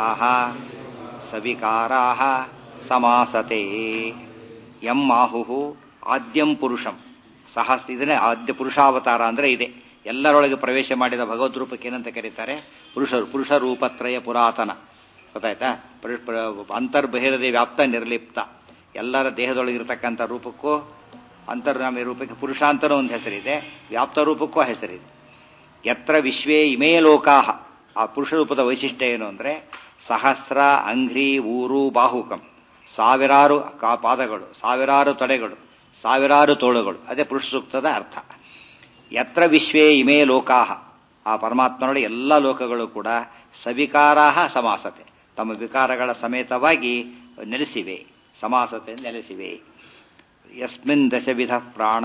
[SPEAKER 1] ಸವಿಕಾರಾ ಸಮಾಸತೆ ಯಂ ಆಹು ಆದ್ಯಂ ಪುರುಷಂ ಸಹಸ್ ಇದನ್ನೇ ಆದ್ಯ ಪುರುಷಾವತಾರ ಅಂದ್ರೆ ಇದೆ ಎಲ್ಲರೊಳಗೆ ಪ್ರವೇಶ ಮಾಡಿದ ಭಗವದ್ ರೂಪಕ್ಕೆ ಏನಂತ ಕರೀತಾರೆ ಪುರುಷರು ಪುರುಷ ರೂಪತ್ರಯ ಪುರಾತನ ಗೊತ್ತಾಯ್ತಾ ಅಂತರ್ಬಹಿರದೆ ವ್ಯಾಪ್ತ ನಿರ್ಲಿಪ್ತ ಎಲ್ಲರ ದೇಹದೊಳಗಿರ್ತಕ್ಕಂಥ ರೂಪಕ್ಕೂ ಅಂತರ್ನಾಮಿ ರೂಪಕ್ಕೆ ಪುರುಷ ಅಂತನೂ ಒಂದು ಹೆಸರಿದೆ ವ್ಯಾಪ್ತ ರೂಪಕ್ಕೂ ಹೆಸರಿದೆ ಯತ್ರ ವಿಶ್ವೇ ಇಮೇ ಲೋಕಾಹ ಆ ಪುರುಷ ರೂಪದ ವೈಶಿಷ್ಟ್ಯ ಏನು ಅಂದ್ರೆ ಸಹಸ್ರ ಅಂಘ್ರಿ ಊರು ಬಾಹುಕಂ ಸಾವಿರಾರು ಪಾದಗಳು ಸಾವಿರಾರು ತೊಡೆಗಳು ಸಾವಿರಾರು ತೋಳುಗಳು ಅದೇ ಪುರುಷ ಸೂಕ್ತದ ಅರ್ಥ ಯತ್ರ ವಿಶ್ವೇ ಇಮೇ ಲೋಕಾಹ ಆ ಪರಮಾತ್ಮನೊಳಗೆ ಎಲ್ಲ ಲೋಕಗಳು ಕೂಡ ಸವಿಕಾರಾಹ ಸಮಾಸತೆ ತಮ್ಮ ವಿಕಾರಗಳ ಸಮೇತವಾಗಿ ನೆಲೆಸಿವೆ ಸಮಾಸತೆ ನೆಲೆಸಿವೆ ಯಸ್ಮಿನ್ ದಶವಿಧ ಪ್ರಾಣ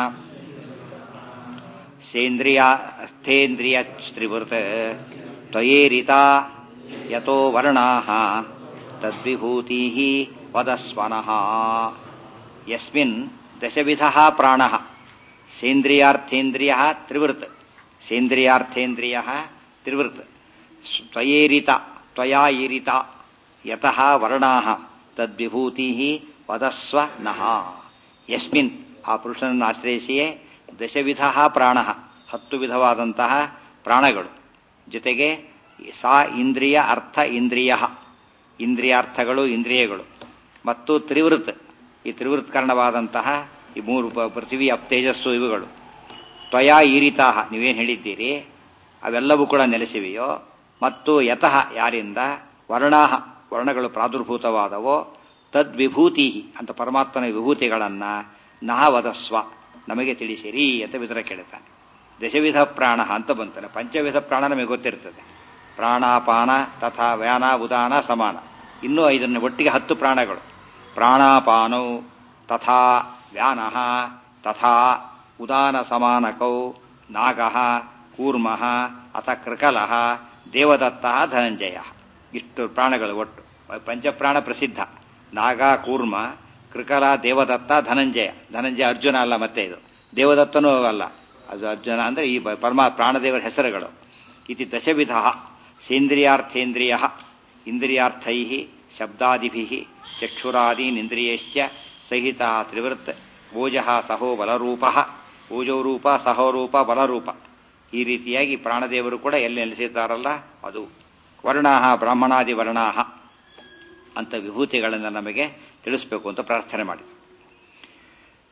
[SPEAKER 1] ಸೇಂದ್ರಿಯ ಸ್ಥೇಂದ್ರಿಯ ಸ್ತ್ರಿವೃತ ತ್ವಯೇರಿತಾ ಯಥೋ ವರ್ಣಾ ತದ್ವಿಭೂತಿ ವದಸ್ವನಃ ಯಸ್ಮಿನ್ ದಶವಿಧ ಪ್ರಾಣ ಸೇಂದ್ರಿಯಾರ್ಥೇಂದ್ರಿಯ ತ್ರಿವೃತ್ ಸೇಂದ್ರಿಯಾರ್ಥೇಂದ್ರಿಯ ತ್ರಿವೃತ್ ತ್ವಯೇರಿತ ತ್ವಯಾ ಈರಿತ ಯತಃ ವರ್ಣಾ ತದ್ವಿಭೂತಿ ವದಸ್ವ ನಃ ಯಸ್ಮಿನ್ ಆ ಪುರುಷನನ್ನು ಆಶ್ರಯಿಸಿಯೇ ದಶವಿಧ ಪ್ರಾಣ ಹತ್ತು ವಿಧವಾದಂತಹ ಪ್ರಾಣಗಳು ಜೊತೆಗೆ ಸಾ ಇಂದ್ರಿಯ ಅರ್ಥ ಇಂದ್ರಿಯ ಇಂದ್ರಿಯಾರ್ಥಗಳು ಇಂದ್ರಿಯಗಳು ಮತ್ತು ತ್ರಿವೃತ್ ಈ ತ್ರಿವೃತ್ ಕಾರಣವಾದಂತಹ ಈ ಮೂರು ಪೃಥ್ವಿ ತೇಜಸ್ಸು ಇವುಗಳು ತ್ವಯಾ ಈರಿತಾಹ ನೀವೇನು ಹೇಳಿದ್ದೀರಿ ಅವೆಲ್ಲವೂ ಕೂಡ ನೆಲೆಸಿವೆಯೋ ಮತ್ತು ಯತಃ ಯಾರಿಂದ ವರ್ಣಾಹ ವರ್ಣಗಳು ಪ್ರಾದುರ್ಭೂತವಾದವೋ ತದ್ವಿಭೂತಿ ಅಂತ ಪರಮಾತ್ಮನ ವಿಭೂತಿಗಳನ್ನ ನಹ ವದಸ್ವ ನಮಗೆ ತಿಳಿಸಿರಿ ಅಂತ ವಿದುರ ಕೇಳುತ್ತಾನೆ ದಶವಿಧ ಪ್ರಾಣ ಅಂತ ಬಂತಾನೆ ಪಂಚವಿಧ ಪ್ರಾಣ ನಮಗೆ ಗೊತ್ತಿರ್ತದೆ ಪ್ರಾಣಾಪಾನ ತಥಾ ವ್ಯಾನ ಉದಾನ ಸಮಾನ ಇನ್ನೂ ಐದನ್ನು ಒಟ್ಟಿಗೆ ಹತ್ತು ಪ್ರಾಣಗಳು ಪ್ರಾಣಾಪಾನೌ ತಥಾ ವ್ಯಾನ ತಥಾ ಉದಾನ ಸಮಾನಕೌ ನಾಗ ಕೂರ್ಮ ಅಥ ಕೃಕಲ ದೇವದತ್ತ ಧನಂಜಯ ಇಷ್ಟು ಪ್ರಾಣಗಳು ಒಟ್ಟು ಪಂಚಪ್ರಾಣ ಪ್ರಸಿದ್ಧ ನಾಗ ಕೂರ್ಮ ಕೃಕಲ ದೇವದತ್ತ ಧನಂಜಯ ಧನಂಜಯ ಅರ್ಜುನ ಅಲ್ಲ ಮತ್ತೆ ಇದು ದೇವದತ್ತನೂ ಅಲ್ಲ ಅದು ಅರ್ಜುನ ಅಂದ್ರೆ ಈ ಪರಮಾ ಪ್ರಾಣದೇವರ ಹೆಸರುಗಳು ಇತಿ ದಶವಿಧ ಸೇಂದ್ರಿಯಾರ್ಥೇಂದ್ರಿಯ ಇಂದ್ರಿಯಾರ್ಥೈ ಶಬ್ದಾದಿಭಿ ಚಕ್ಷುರಾದೀನಿಂದ್ರಿಯಶ್ಚ ಸಹಿತ ತ್ರಿವೃತ್ ಓಜ ಸಹೋ ಬಲರೂಪ ಓಜೋರೂಪ ಸಹೋರೂಪ ಬಲರೂಪ ಈ ರೀತಿಯಾಗಿ ಪ್ರಾಣದೇವರು ಕೂಡ ಎಲ್ಲಿ ನೆಲೆಸಿದ್ದಾರಲ್ಲ ಅದು ವರ್ಣಾಹ ಬ್ರಾಹ್ಮಣಾದಿ ವರ್ಣಾಹ ಅಂತ ವಿಭೂತಿಗಳನ್ನು ನಮಗೆ ತಿಳಿಸ್ಬೇಕು ಅಂತ ಪ್ರಾರ್ಥನೆ ಮಾಡಿ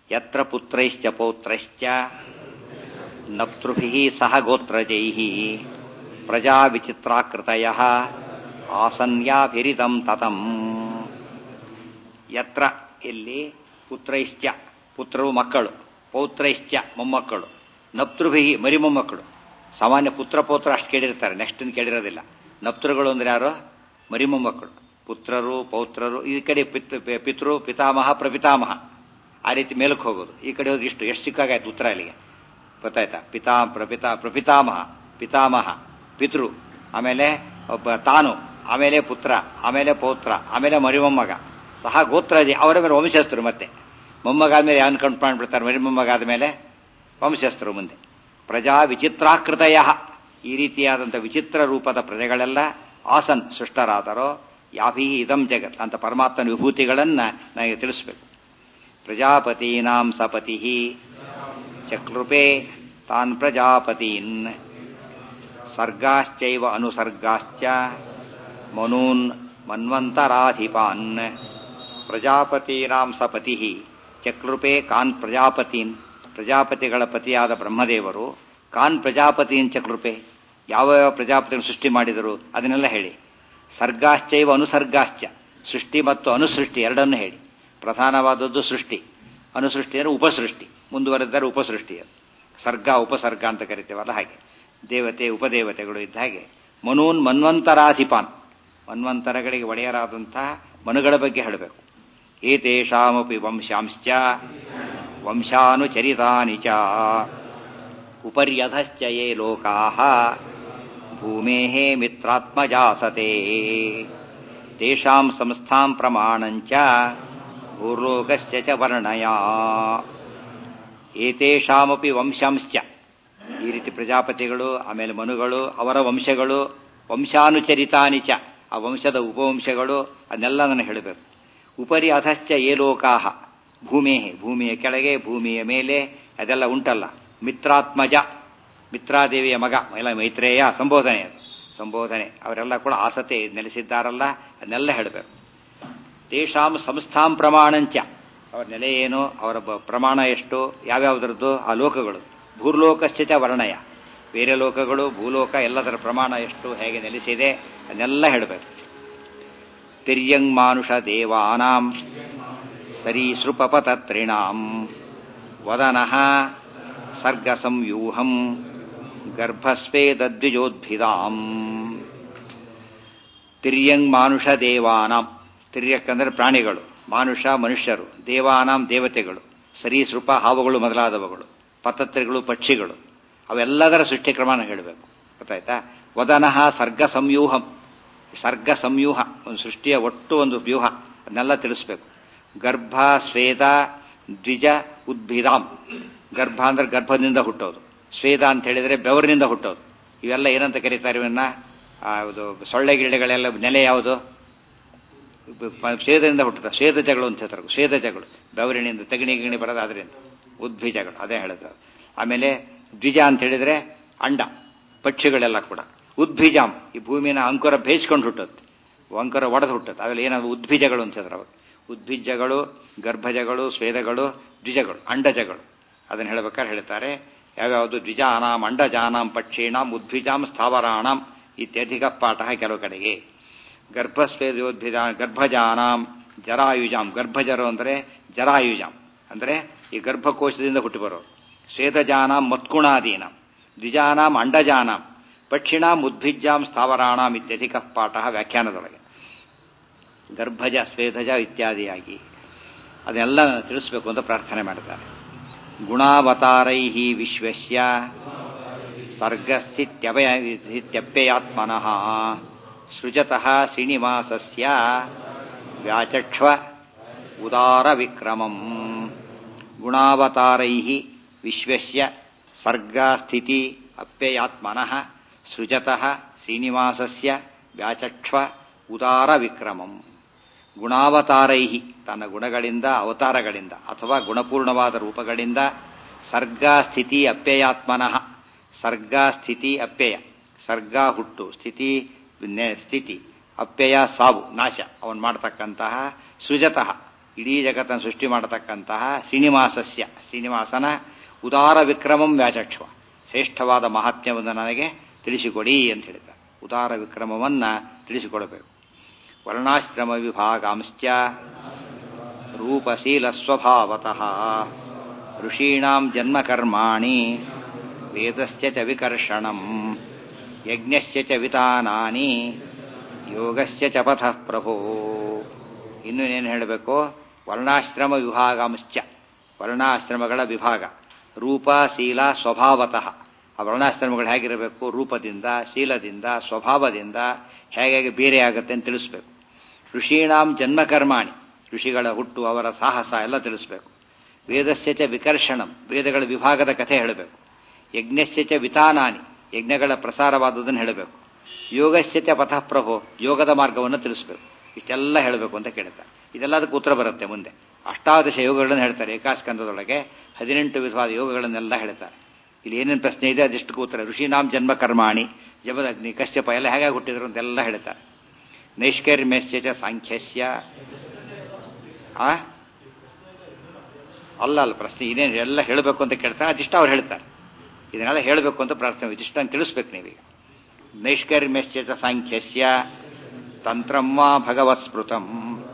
[SPEAKER 1] ಯತ್ರ ಪುತ್ರೈಶ್ಚ ಪೌತ್ರೈಶ್ಚ ನಪ್ತೃಭಿಃ ಸಹ ಗೋತ್ರಜೈಃ ಪ್ರಜಾ ವಿಚಿತ್ರಾಕೃತಯ ಆಸನ್ಯಾಭಿರಿತಂ ತತಂ ಯತ್ರ ಇಲ್ಲಿ ಪುತ್ರೈಶ್ಚ ಪುತ್ರರು ಮಕ್ಕಳು ಪೌತ್ರೈಶ್ಚ ಮೊಮ್ಮಕ್ಕಳು ನಪ್ತೃಭಿ ಮರಿ ಮೊಮ್ಮಕ್ಕಳು ಸಾಮಾನ್ಯ ಪುತ್ರ ಪೌತ್ರ ಅಷ್ಟು ಕೇಳಿರ್ತಾರೆ ನೆಕ್ಸ್ಟ್ ಕೇಳಿರೋದಿಲ್ಲ ನಪ್ತೃಗಳು ಅಂದ್ರೆ ಯಾರು ಮರಿ ಮೊಮ್ಮಕ್ಕಳು ಪುತ್ರರು ಪೌತ್ರರು ಈ ಕಡೆ ಪಿತ್ ಪಿತೃ ಪಿತಾಮಹ ಪ್ರಪಿತಾಮಹ ಆ ರೀತಿ ಮೇಲಕ್ಕೆ ಹೋಗೋದು ಈ ಕಡೆ ಹೋಗಿ ಇಷ್ಟು ಎಷ್ಟು ಸಿಕ್ಕಾಗಾಯ್ತು ಉತ್ತರ ಅಲ್ಲಿಗೆ ಗೊತ್ತಾಯ್ತಾ ಪಿತಾ ಪ್ರಪಿತಾ ಪ್ರಪಿತಾಮಹ ಪಿತಾಮಹ ಪಿತೃ ಆಮೇಲೆ ಒಬ್ಬ ತಾನು ಆಮೇಲೆ ಪುತ್ರ ಆಮೇಲೆ ಪೌತ್ರ ಆಮೇಲೆ ಮರಿಮೊಮ್ಮಗ ಸಹ ಗೋತ್ರಜಿ ಅವರ ಮೇಲೆ ವಂಶಸ್ಥರು ಮತ್ತೆ ಮೊಮ್ಮಗ ಆದ್ಮೇಲೆ ಯಾನ್ ಕಂಡು ಮಾಡ್ಬಿಡ್ತಾರೆ ಮರಿ ಮೊಮ್ಮಗ ಆದ್ಮೇಲೆ ವಂಶಸ್ಥರು ಮುಂದೆ ಪ್ರಜಾ ವಿಚಿತ್ರಾಕೃತಯ ಈ ರೀತಿಯಾದಂಥ ವಿಚಿತ್ರ ರೂಪದ ಪ್ರಜೆಗಳೆಲ್ಲ ಆಸನ್ ಸೃಷ್ಟರಾದರೋ ಯಾಭಿ ಇದಂ ಜಗತ್ ಅಂತ ಪರಮಾತ್ಮನ ವಿಭೂತಿಗಳನ್ನ ನನಗೆ ತಿಳಿಸ್ಬೇಕು ಪ್ರಜಾಪತೀನಾಂ ಸಪತಿ ಚಕ್ರೃಪೇ ತಾನ್ ಪ್ರಜಾಪತೀನ್ ಸರ್ಗಾಶ್ಚೈವ ಅನುಸರ್ಗಾಶ್ಚ ಮನೂನ್ ಮನ್ವಂತರಾಧಿಪಾನ್ ಪ್ರಜಾಪತೀನಾಂ ಸಪತಿ ಚಕ್ರೃಪೇ ಕಾನ್ ಪ್ರಜಾಪತೀನ್ ಪ್ರಜಾಪತಿಗಳ ಪತಿಯಾದ ಬ್ರಹ್ಮದೇವರು ಕಾನ್ ಪ್ರಜಾಪತೀನ್ ಚಕ್ರೃಪೆ ಯಾವ ಯಾವ ಪ್ರಜಾಪತಿಯನ್ನು ಸೃಷ್ಟಿ ಮಾಡಿದರು ಅದನ್ನೆಲ್ಲ ಹೇಳಿ ಸರ್ಗಾಶ್ಚೈವ ಅನುಸರ್ಗಾಶ್ಚ ಸೃಷ್ಟಿ ಮತ್ತು ಅನುಸೃಷ್ಟಿ ಎರಡನ್ನು ಹೇಳಿ ಪ್ರಧಾನವಾದದ್ದು ಸೃಷ್ಟಿ ಅನುಸೃಷ್ಟಿ ಅಂದರೆ ಉಪಸೃಷ್ಟಿ ಮುಂದುವರೆದರೆ ಉಪಸೃಷ್ಟಿ ಅದು ಸರ್ಗ ಉಪಸರ್ಗ ಅಂತ ಕರಿತೇವಲ್ಲ ಹಾಗೆ ದೇವತೆ ಉಪದೇವತೆಗಳು ಇದ್ದ ಹಾಗೆ ಮನೂನ್ ಮನ್ವಂತರಾಧಿಪಾನ್ ಮನ್ವಂತರಗಳಿಗೆ ಒಡೆಯರಾದಂತಹ ಮನುಗಳ ಬಗ್ಗೆ ಹೇಳಬೇಕು ಏತೇಷಾಮಪಿ ವಂಶಾಂಶ್ಚ ವಂಶಾನುಚರಿತಾನಿ ಚ ಉಪರ್ಯಧಶ್ಚ ಯೇ ಲೋಕಾಃ ಭೂಮೇಃ ಮಿತ್ರಾತ್ಮಜಾಸತೆ ತೇಷಾಂ ಸಂಸ್ಥಾಂ ಪ್ರಮಾಣಂಚ ಭೂರ್ಲೋಕಶ್ಚ ಚ ವರ್ಣಯ ಏತೇಷಾಮಪಿ ವಂಶಾಂಶ್ಚ ಈ ರೀತಿ ಪ್ರಜಾಪತಿಗಳು ಆಮೇಲೆ ಮನುಗಳು ಅವರ ವಂಶಗಳು ವಂಶಾನುಚರಿತಾನಿ ಚ ಆ ವಂಶದ ಉಪವಂಶಗಳು ಅದನ್ನೆಲ್ಲ ನನಗೆ ಹೇಳಬೇಕು ಉಪರಿ ಅಧಶ್ಚ ಏ ಲೋಕಾಹ ಭೂಮೇ ಭೂಮಿಯ ಕೆಳಗೆ ಭೂಮಿಯ ಮೇಲೆ ಅದೆಲ್ಲ ಉಂಟಲ್ಲ ಮಿತ್ರಾತ್ಮಜ ಮಿತ್ರಾದೇವಿಯ ಮಗ ಎಲ್ಲ ಮೈತ್ರೇಯ ಸಂಬೋಧನೆ ಅದು ಸಂಬೋಧನೆ ಅವರೆಲ್ಲ ಕೂಡ ಆಸತೆ ನೆಲೆಸಿದ್ದಾರಲ್ಲ ಅದನ್ನೆಲ್ಲ ಹೇಳಬೇಕು ತೇಷಾಂ ಸಂಸ್ಥಾಂ ಪ್ರಮಾಣಂಚ ಅವರ ನೆಲೆ ಏನು ಅವರ ಪ್ರಮಾಣ ಎಷ್ಟು ಯಾವ್ಯಾವುದ್ರದ್ದು ಆ ಲೋಕಗಳು ಭೂರ್ಲೋಕಶ್ಚ ವರ್ಣಯ ಬೇರೆ ಲೋಕಗಳು ಭೂಲೋಕ ಎಲ್ಲದರ ಪ್ರಮಾಣ ಎಷ್ಟು ಹೇಗೆ ನೆಲೆಸಿದೆ ಅದನ್ನೆಲ್ಲ ಹೇಳಬೇಕು ತಿರ್ಯಂಗ್ ಮಾನುಷ ದೇವಾನಾಂ ಸರೀಸೃಪಪತತ್ರಿಣಾಂ ವದನಃ ಸರ್ಗ ಸಂಯೂಹಂ ಗರ್ಭಸ್ವೇದ್ವಿಜೋದ್ಭಿದಾಂ ತಿರ್ಯಂಗ್ ಮಾನುಷ ದೇವಾನಾಂ ತಿರ್ಯಕ್ ಅಂದರೆ ಪ್ರಾಣಿಗಳು ಮಾನುಷ ಮನುಷ್ಯರು ದೇವಾನಾಂ ದೇವತೆಗಳು ಸರೀಸೃಪ ಹಾವುಗಳು ಮೊದಲಾದವುಗಳು ಪತತ್ರಿಗಳು ಪಕ್ಷಿಗಳು ಅವೆಲ್ಲದರ ಸೃಷ್ಟಿ ಕ್ರಮನ ಹೇಳಬೇಕು ಗೊತ್ತಾಯ್ತಾ ವದನಃ ಸರ್ಗ ಸಂಯೂಹಂ ಸರ್ಗ ಸಂಯೂಹ ಒಂದು ಸೃಷ್ಟಿಯ ಒಟ್ಟು ಒಂದು ವ್ಯೂಹ ಅದನ್ನೆಲ್ಲ ತಿಳಿಸ್ಬೇಕು ಗರ್ಭ ಸ್ವೇದ ದ್ವಿಜ ಉದ್ಭಿದಾಂ ಗರ್ಭ ಅಂದ್ರೆ ಗರ್ಭದಿಂದ ಹುಟ್ಟೋದು ಸ್ವೇದ ಅಂತ ಹೇಳಿದ್ರೆ ಬೆವರಿನಿಂದ ಹುಟ್ಟೋದು ಇವೆಲ್ಲ ಏನಂತ ಕರೀತಾರೆ ಇವನ್ನ ಇದು ಸೊಳ್ಳೆ ಗಿಳೆಗಳೆಲ್ಲ ನೆಲೆ ಯಾವುದು ಸ್ವೇದದಿಂದ ಹುಟ್ಟುತ್ತೆ ಸ್ವೇದಜಗಳು ಅಂತ ಹೇಳ್ತಾರೆ ಸ್ವೇದಜಗಳು ಬೆವರಿನಿಂದ ತೆಗಣಿ ಗಿಣಿ ಬರೋದು ಅದರಿಂದ ಉದ್ಭಿಜಗಳು ಅದೇ ಹೇಳೋದು ಆಮೇಲೆ ದ್ವಿಜ ಅಂತ ಹೇಳಿದ್ರೆ ಅಂಡ ಪಕ್ಷಿಗಳೆಲ್ಲ ಕೂಡ ಉದ್ಭಿಜಾಂ ಈ ಭೂಮಿನ ಅಂಕುರ ಬೇಯಿಸ್ಕೊಂಡು ಹುಟ್ಟುತ್ತೆ ಅಂಕುರ ಒಡೆದು ಹುಟ್ಟುತ್ತೆ ಅವೆಲ್ಲ ಏನಾದ್ರು ಉದ್ಭಿಜಗಳು ಅಂತ ಹೇಳಿದ್ರೆ ಅವಾಗ ಉದ್ಭಿಜಗಳು ಗರ್ಭಜಗಳು ಸ್ವೇದಗಳು ದ್ವಿಜಗಳು ಅಂಡಜಗಳು ಅದನ್ನು ಹೇಳ್ಬೇಕಾದ್ರೆ ಹೇಳ್ತಾರೆ ಯಾವ್ಯಾವುದು ದ್ವಿಜಾನಾಂ ಅಂಡಜಾನಾಂ ಪಕ್ಷೀಣಾಂ ಉದ್ಭಿಜಾಂ ಸ್ಥಾವರಾಣಾಂ ಇತ್ಯಧಿಕ ಪಾಠ ಕೆಲವು ಕಡೆಗೆ ಗರ್ಭಸ್ವೇದೋದ್ಭಿಜ ಗರ್ಭಜಾನಾಂ ಜರಾಯುಜಾಂ ಗರ್ಭಜರು ಅಂದರೆ ಜರಾಯುಜಾಂ ಅಂದರೆ ಈ ಗರ್ಭಕೋಶದಿಂದ ಹುಟ್ಟಿ ಬರೋರು ಸ್ವೇದಜಾನಾಂ ಮತ್ಕುಣಾದೀನಾಂ ದ್ವಿಜಾನಾಂ ಅಂಡಜಾನಾಂ ಪಕ್ಷಿಣಾಂ ಉದ್ಭಿಜ್ಜಾಂ ಸ್ಥಾವರಾಣಾಂ ಇತ್ಯಧಿಕ ಪಾಠ ವ್ಯಾಖ್ಯಾನದೊಳಗೆ ಗರ್ಭಜ ಸ್ವೇದಜ ಇತ್ಯಾದಿಯಾಗಿ ಅದನ್ನೆಲ್ಲ ತಿಳಿಸ್ಬೇಕು ಅಂತ ಪ್ರಾರ್ಥನೆ ಮಾಡ್ತಾರೆ ಗುಣಾವತಾರೈ ವಿಶ್ವಸ್ಯ ಸರ್ಗಸ್ಥಿತ್ಯಪ್ಯಯಾತ್ಮನಃ ಸೃಜತಃ ಶ್ರೀನಿವಾಸಸ್ಯ ವ್ಯಾಚಕ್ಷ್ವ ಉದಾರ ವಿಕ್ರಮಂ ಗುಣಾವತಾರೈ ವಿಶ್ವಸ್ಯ ಸರ್ಗಾಸ್ಥಿತಿ ಅಪ್ಯಯಾತ್ಮನಃ ಸೃಜತಃ ಶ್ರೀನಿವಾಸಸ್ಯ ವ್ಯಾಚಕ್ಷ್ವ ಉದಾರ ವಿಕ್ರಮಂ ಗುಣಾವತಾರೈ ತನ್ನ ಗುಣಗಳಿಂದ ಅವತಾರಗಳಿಂದ ಅಥವಾ ಗುಣಪೂರ್ಣವಾದ ರೂಪಗಳಿಂದ ಸರ್ಗ ಸ್ಥಿತಿ ಅಪ್ಯಯಾತ್ಮನಃ ಸರ್ಗ ಸ್ಥಿತಿ ಅಪ್ಯಯ ಸರ್ಗ ಹುಟ್ಟು ಸ್ಥಿತಿ ಸ್ಥಿತಿ ಅಪ್ಯಯ ಸಾವು ನಾಶ ಅವನು ಮಾಡ್ತಕ್ಕಂತಹ ಸೃಜತಃ ಇಡೀ ಜಗತ್ತನ್ನು ಸೃಷ್ಟಿ ಮಾಡತಕ್ಕಂತಹ ಶ್ರೀನಿವಾಸಸ್ಯ ಶ್ರೀನಿವಾಸನ ಉದಾರ ವಿಕ್ರಮಂ ವ್ಯಾಚಕ್ಷ ಶ್ರೇಷ್ಠವಾದ ಮಹಾತ್ಮ್ಯವನ್ನು ನನಗೆ ತಿಳಿಸಿಕೊಡಿ ಅಂತ ಹೇಳಿದ್ದಾರೆ ಉದಾರ ವಿಕ್ರಮವನ್ನ ತಿಳಿಸಿಕೊಡಬೇಕು ವರ್ಣಾಶ್ರಮ ವಿಭಾಗಾಂಶ್ಚ ರೂಪಶೀಲ ಸ್ವಭಾವತಃ ಋಷೀಣಾಂ ಜನ್ಮಕರ್ಮಾಣಿ ವೇದಸ್ಯ ಚ ವಿಕರ್ಷಣಂ ಯಜ್ಞಸ್ಯ ಚ ವಿತಾನಾನಿ ಯೋಗಸ್ಯ ಚ ಪಥಃ ಪ್ರಭೋ ಇನ್ನು ಏನು ಹೇಳಬೇಕು ವರ್ಣಾಶ್ರಮ ವಿಭಾಗಾಂಶ್ಚ ವರ್ಣಾಶ್ರಮಗಳ ವಿಭಾಗ ರೂಪ ಶೀಲ ಸ್ವಭಾವತಃ ಆ ವರ್ಣಾಶ್ರಮಗಳು ಹೇಗಿರಬೇಕು ರೂಪದಿಂದ ಶೀಲದಿಂದ ಸ್ವಭಾವದಿಂದ ಹೇಗೆ ಬೇರೆ ಆಗುತ್ತೆ ಅಂತ ತಿಳಿಸ್ಬೇಕು ಋಷೀಣಾಂ ಜನ್ಮಕರ್ಮಾಣಿ ಋಷಿಗಳ ಹುಟ್ಟು ಅವರ ಸಾಹಸ ಎಲ್ಲ ತಿಳಿಸ್ಬೇಕು ವೇದಸ್ಯ ಚ ವಿಕರ್ಷಣಂ ವೇದಗಳ ವಿಭಾಗದ ಕಥೆ ಹೇಳಬೇಕು ಯಜ್ಞಸ್ಯ ಚ ವಿತಾನಾನಿ ಯಜ್ಞಗಳ ಪ್ರಸಾರವಾದುದನ್ನು ಹೇಳಬೇಕು ಯೋಗಸ್ಯ ಚ ಪಥಃ ಪ್ರಭೋ ಯೋಗದ ಮಾರ್ಗವನ್ನು ತಿಳಿಸ್ಬೇಕು ಇಷ್ಟೆಲ್ಲ ಹೇಳಬೇಕು ಅಂತ ಕೇಳ್ತಾರೆ ಇದೆಲ್ಲದಕ್ಕೆ ಉತ್ತರ ಬರುತ್ತೆ ಮುಂದೆ ಅಷ್ಟಾದಶ ಯೋಗಗಳನ್ನು ಹೇಳ್ತಾರೆ ಏಕಾಸ್ಕಂದದೊಳಗೆ ಹದಿನೆಂಟು ವಿಧವಾದ ಯೋಗಗಳನ್ನೆಲ್ಲ ಹೇಳ್ತಾರೆ ಇಲ್ಲಿ ಏನೇನು ಪ್ರಶ್ನೆ ಇದೆ ಅದೆಷ್ಟು ಉತ್ತರ ಋಷಿನಾಮ್ ಜನ್ಮ ಕರ್ಮಾಣಿ ಜಮದಗ್ನಿ ಕಶ್ಯಪ ಎಲ್ಲ ಹೇಗೆ ಹುಟ್ಟಿದ್ರು ಅಂತೆಲ್ಲ ಹೇಳ್ತಾರೆ ನೈಷ್ಕರ್ಮ್ಯಸ್ಯ ಚ ಸಾಂಖ್ಯಸ್ಯ ಆ ಅಲ್ಲ ಅಲ್ಲ ಪ್ರಶ್ನೆ ಇದೇನು ಎಲ್ಲ ಹೇಳಬೇಕು ಅಂತ ಕೇಳ್ತಾರೆ ಅದಿಷ್ಟ ಅವ್ರು ಹೇಳ್ತಾರೆ ಇದನ್ನೆಲ್ಲ ಹೇಳಬೇಕು ಅಂತ ಪ್ರಾರ್ಥನೆ ಇದಿಷ್ಟನ್ನು ತಿಳಿಸ್ಬೇಕು ನೀವೀಗ ನೈಷ್ಕರ್ಮ್ಯಸ್ಯ ಚ ಸಾಂಖ್ಯಸ್ಯ ತಂತ್ರಂ ವಾ ಭಗವತ್ ಸ್ಮೃತಂ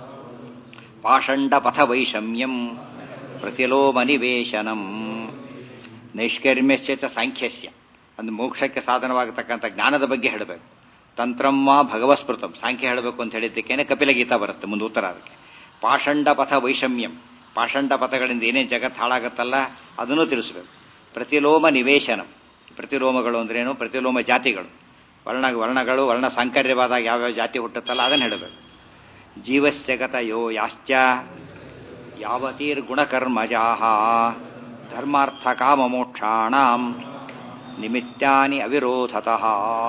[SPEAKER 1] ಪಾಷಂಡ ಪಥ ವೈಷಮ್ಯಂ ಪ್ರತಿಲೋಮ ನಿವೇಶನಂ ನೈಷ್ಕರ್ಮ್ಯಸ್ಯ ಚ ಸಾಂಖ್ಯಸ್ಯ ಒಂದು ಮೋಕ್ಷಕ್ಕೆ ಸಾಧನವಾಗತಕ್ಕಂಥ ಜ್ಞಾನದ ಬಗ್ಗೆ ಹೇಳಬೇಕು ತಂತ್ರಂ ವಾ ಭಗವಸ್ಮೃತಂ ಸಾಂಖ್ಯ ಹೇಳಬೇಕು ಅಂತ ಹೇಳಿದ್ದಕ್ಕೇನೆ ಕಪಿಲ ಗೀತಾ ಬರುತ್ತೆ ಮುಂದೆ ಉತ್ತರ ಅದಕ್ಕೆ ಪಾಷಂಡ ಪಥ ವೈಷಮ್ಯಂ ಪಾಷಂಡ ಪಥಗಳಿಂದ ಏನೇನು ಜಗತ್ತು ಹಾಳಾಗತ್ತಲ್ಲ ಅದನ್ನು ತಿಳಿಸ್ಬೇಕು ಪ್ರತಿಲೋಮ ನಿವೇಶನಂ ಪ್ರತಿಲೋಮಗಳು ಅಂದ್ರೇನು ಪ್ರತಿಲೋಮ ಜಾತಿಗಳು ವರ್ಣ ವರ್ಣಗಳು ವರ್ಣ ಸಾಂಕರ್ಯವಾದಾಗ ಯಾವ್ಯಾವ ಜಾತಿ ಹುಟ್ಟುತ್ತಲ್ಲ ಅದನ್ನು ಹೇಳಬೇಕು ಜೀವಶ್ಚಗತ ಯೋ ಯಾಶ್ಚ ಯಾವತೀರ್ಗುಣಕರ್ಮಜಾಹ ಧರ್ಮಾರ್ಥ ಕಾಮ ಮೋಕ್ಷಾಣಾಂ ನಿಮಿತ್ತಾನಿ ಅವಿರೋಧತಃ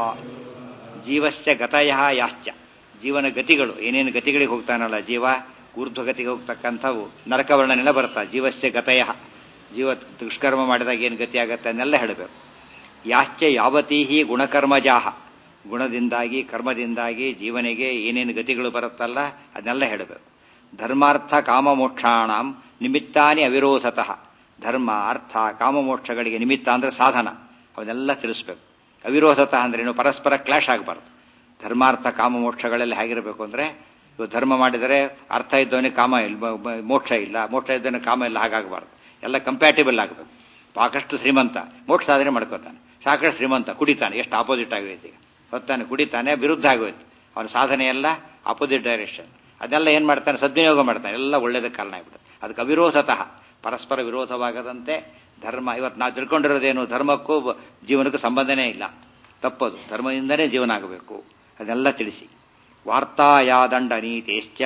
[SPEAKER 1] ಜೀವಸ್ಯ ಗತಯ ಯಾಶ್ಚ ಜೀವನ ಗತಿಗಳು ಏನೇನು ಗತಿಗಳಿಗೆ ಹೋಗ್ತಾನಲ್ಲ ಜೀವ ಊರ್ಧ್ವ ಗತಿಗೆ ಹೋಗ್ತಕ್ಕಂಥವು ನರಕವರ್ಣನೆಲ್ಲ ಬರ್ತಾ ಜೀವಸ್ಯ ಗತಯ ಜೀವ ದುಷ್ಕರ್ಮ ಮಾಡಿದಾಗ ಏನು ಗತಿ ಆಗತ್ತೆ ಅನ್ನೆಲ್ಲ ಹೇಳಬೇಕು ಯಾಶ್ಚ ಯಾವತೀಹಿ ಗುಣಕರ್ಮಜಾಹ ಗುಣದಿಂದಾಗಿ ಕರ್ಮದಿಂದಾಗಿ ಜೀವನಿಗೆ ಏನೇನು ಗತಿಗಳು ಬರುತ್ತಲ್ಲ ಅದನ್ನೆಲ್ಲ ಹೇಳಬೇಕು ಧರ್ಮಾರ್ಥ ಕಾಮ ಮೋಕ್ಷಾಣಂ ನಿಮಿತ್ತಾನಿ ಅವಿರೋಧತಃ ಧರ್ಮ ಅರ್ಥ ಕಾಮ ಮೋಕ್ಷಗಳಿಗೆ ನಿಮಿತ್ತ ಅಂದ್ರೆ ಸಾಧನ ಅವನ್ನೆಲ್ಲ ತಿಳಿಸ್ಬೇಕು ಅವಿರೋಧತಃ ಅಂದ್ರೇನು ಪರಸ್ಪರ ಕ್ಲಾಶ್ ಆಗಬಾರ್ದು ಧರ್ಮಾರ್ಥ ಕಾಮ ಮೋಕ್ಷಗಳೆಲ್ಲ ಹೇಗಿರಬೇಕು ಅಂದ್ರೆ ಇವು ಧರ್ಮ ಮಾಡಿದರೆ ಅರ್ಥ ಇದ್ದವನಿಗೆ ಕಾಮ ಇಲ್ಲ ಮೋಕ್ಷ ಇಲ್ಲ ಮೋಕ್ಷ ಇದ್ದವನಿಗೆ ಕಾಮ ಇಲ್ಲ ಹಾಗಾಗಬಾರ್ದು ಎಲ್ಲ ಕಂಪ್ಯಾಟಿಬಲ್ ಆಗಬೇಕು ಸಾಕಷ್ಟು ಶ್ರೀಮಂತ ಮೋಕ್ಷ ಸಾಧನೆ ಮಾಡ್ಕೋತಾನೆ ಸಾಕಷ್ಟು ಶ್ರೀಮಂತ ಕುಡಿತಾನೆ ಎಷ್ಟು ಆಪೋಸಿಟ್ ಆಗೋಯ್ತು ಈಗ ಹೊತ್ತಾನೆ ಕುಡಿತಾನೆ ವಿರುದ್ಧ ಆಗೋಯ್ತು ಅವನ ಸಾಧನೆ ಎಲ್ಲ ಆಪೋಸಿಟ್ ಡೈರೆಕ್ಷನ್ ಅದೆಲ್ಲ ಏನ್ ಮಾಡ್ತಾನೆ ಸದ್ವಿನಿಯೋಗ ಮಾಡ್ತಾನೆ ಎಲ್ಲ ಒಳ್ಳೇದಕ್ಕೆ ಕಾರಣ ಆಗ್ಬಿಡುತ್ತೆ ಅದಕ್ಕೆ ಅವಿರೋಧತಃ ಪರಸ್ಪರ ವಿರೋಧವಾಗದಂತೆ ಧರ್ಮ ಇವತ್ತು ನಾವು ತಿಳ್ಕೊಂಡಿರೋದೇನು ಧರ್ಮಕ್ಕೂ ಜೀವನಕ್ಕೂ ಸಂಬಂಧನೇ ಇಲ್ಲ ತಪ್ಪದು ಧರ್ಮದಿಂದನೇ ಜೀವನ ಆಗಬೇಕು ಅದೆಲ್ಲ ತಿಳಿಸಿ ವಾರ್ತಾಯಾದಂಡ ನೀತೇಶ್ಚ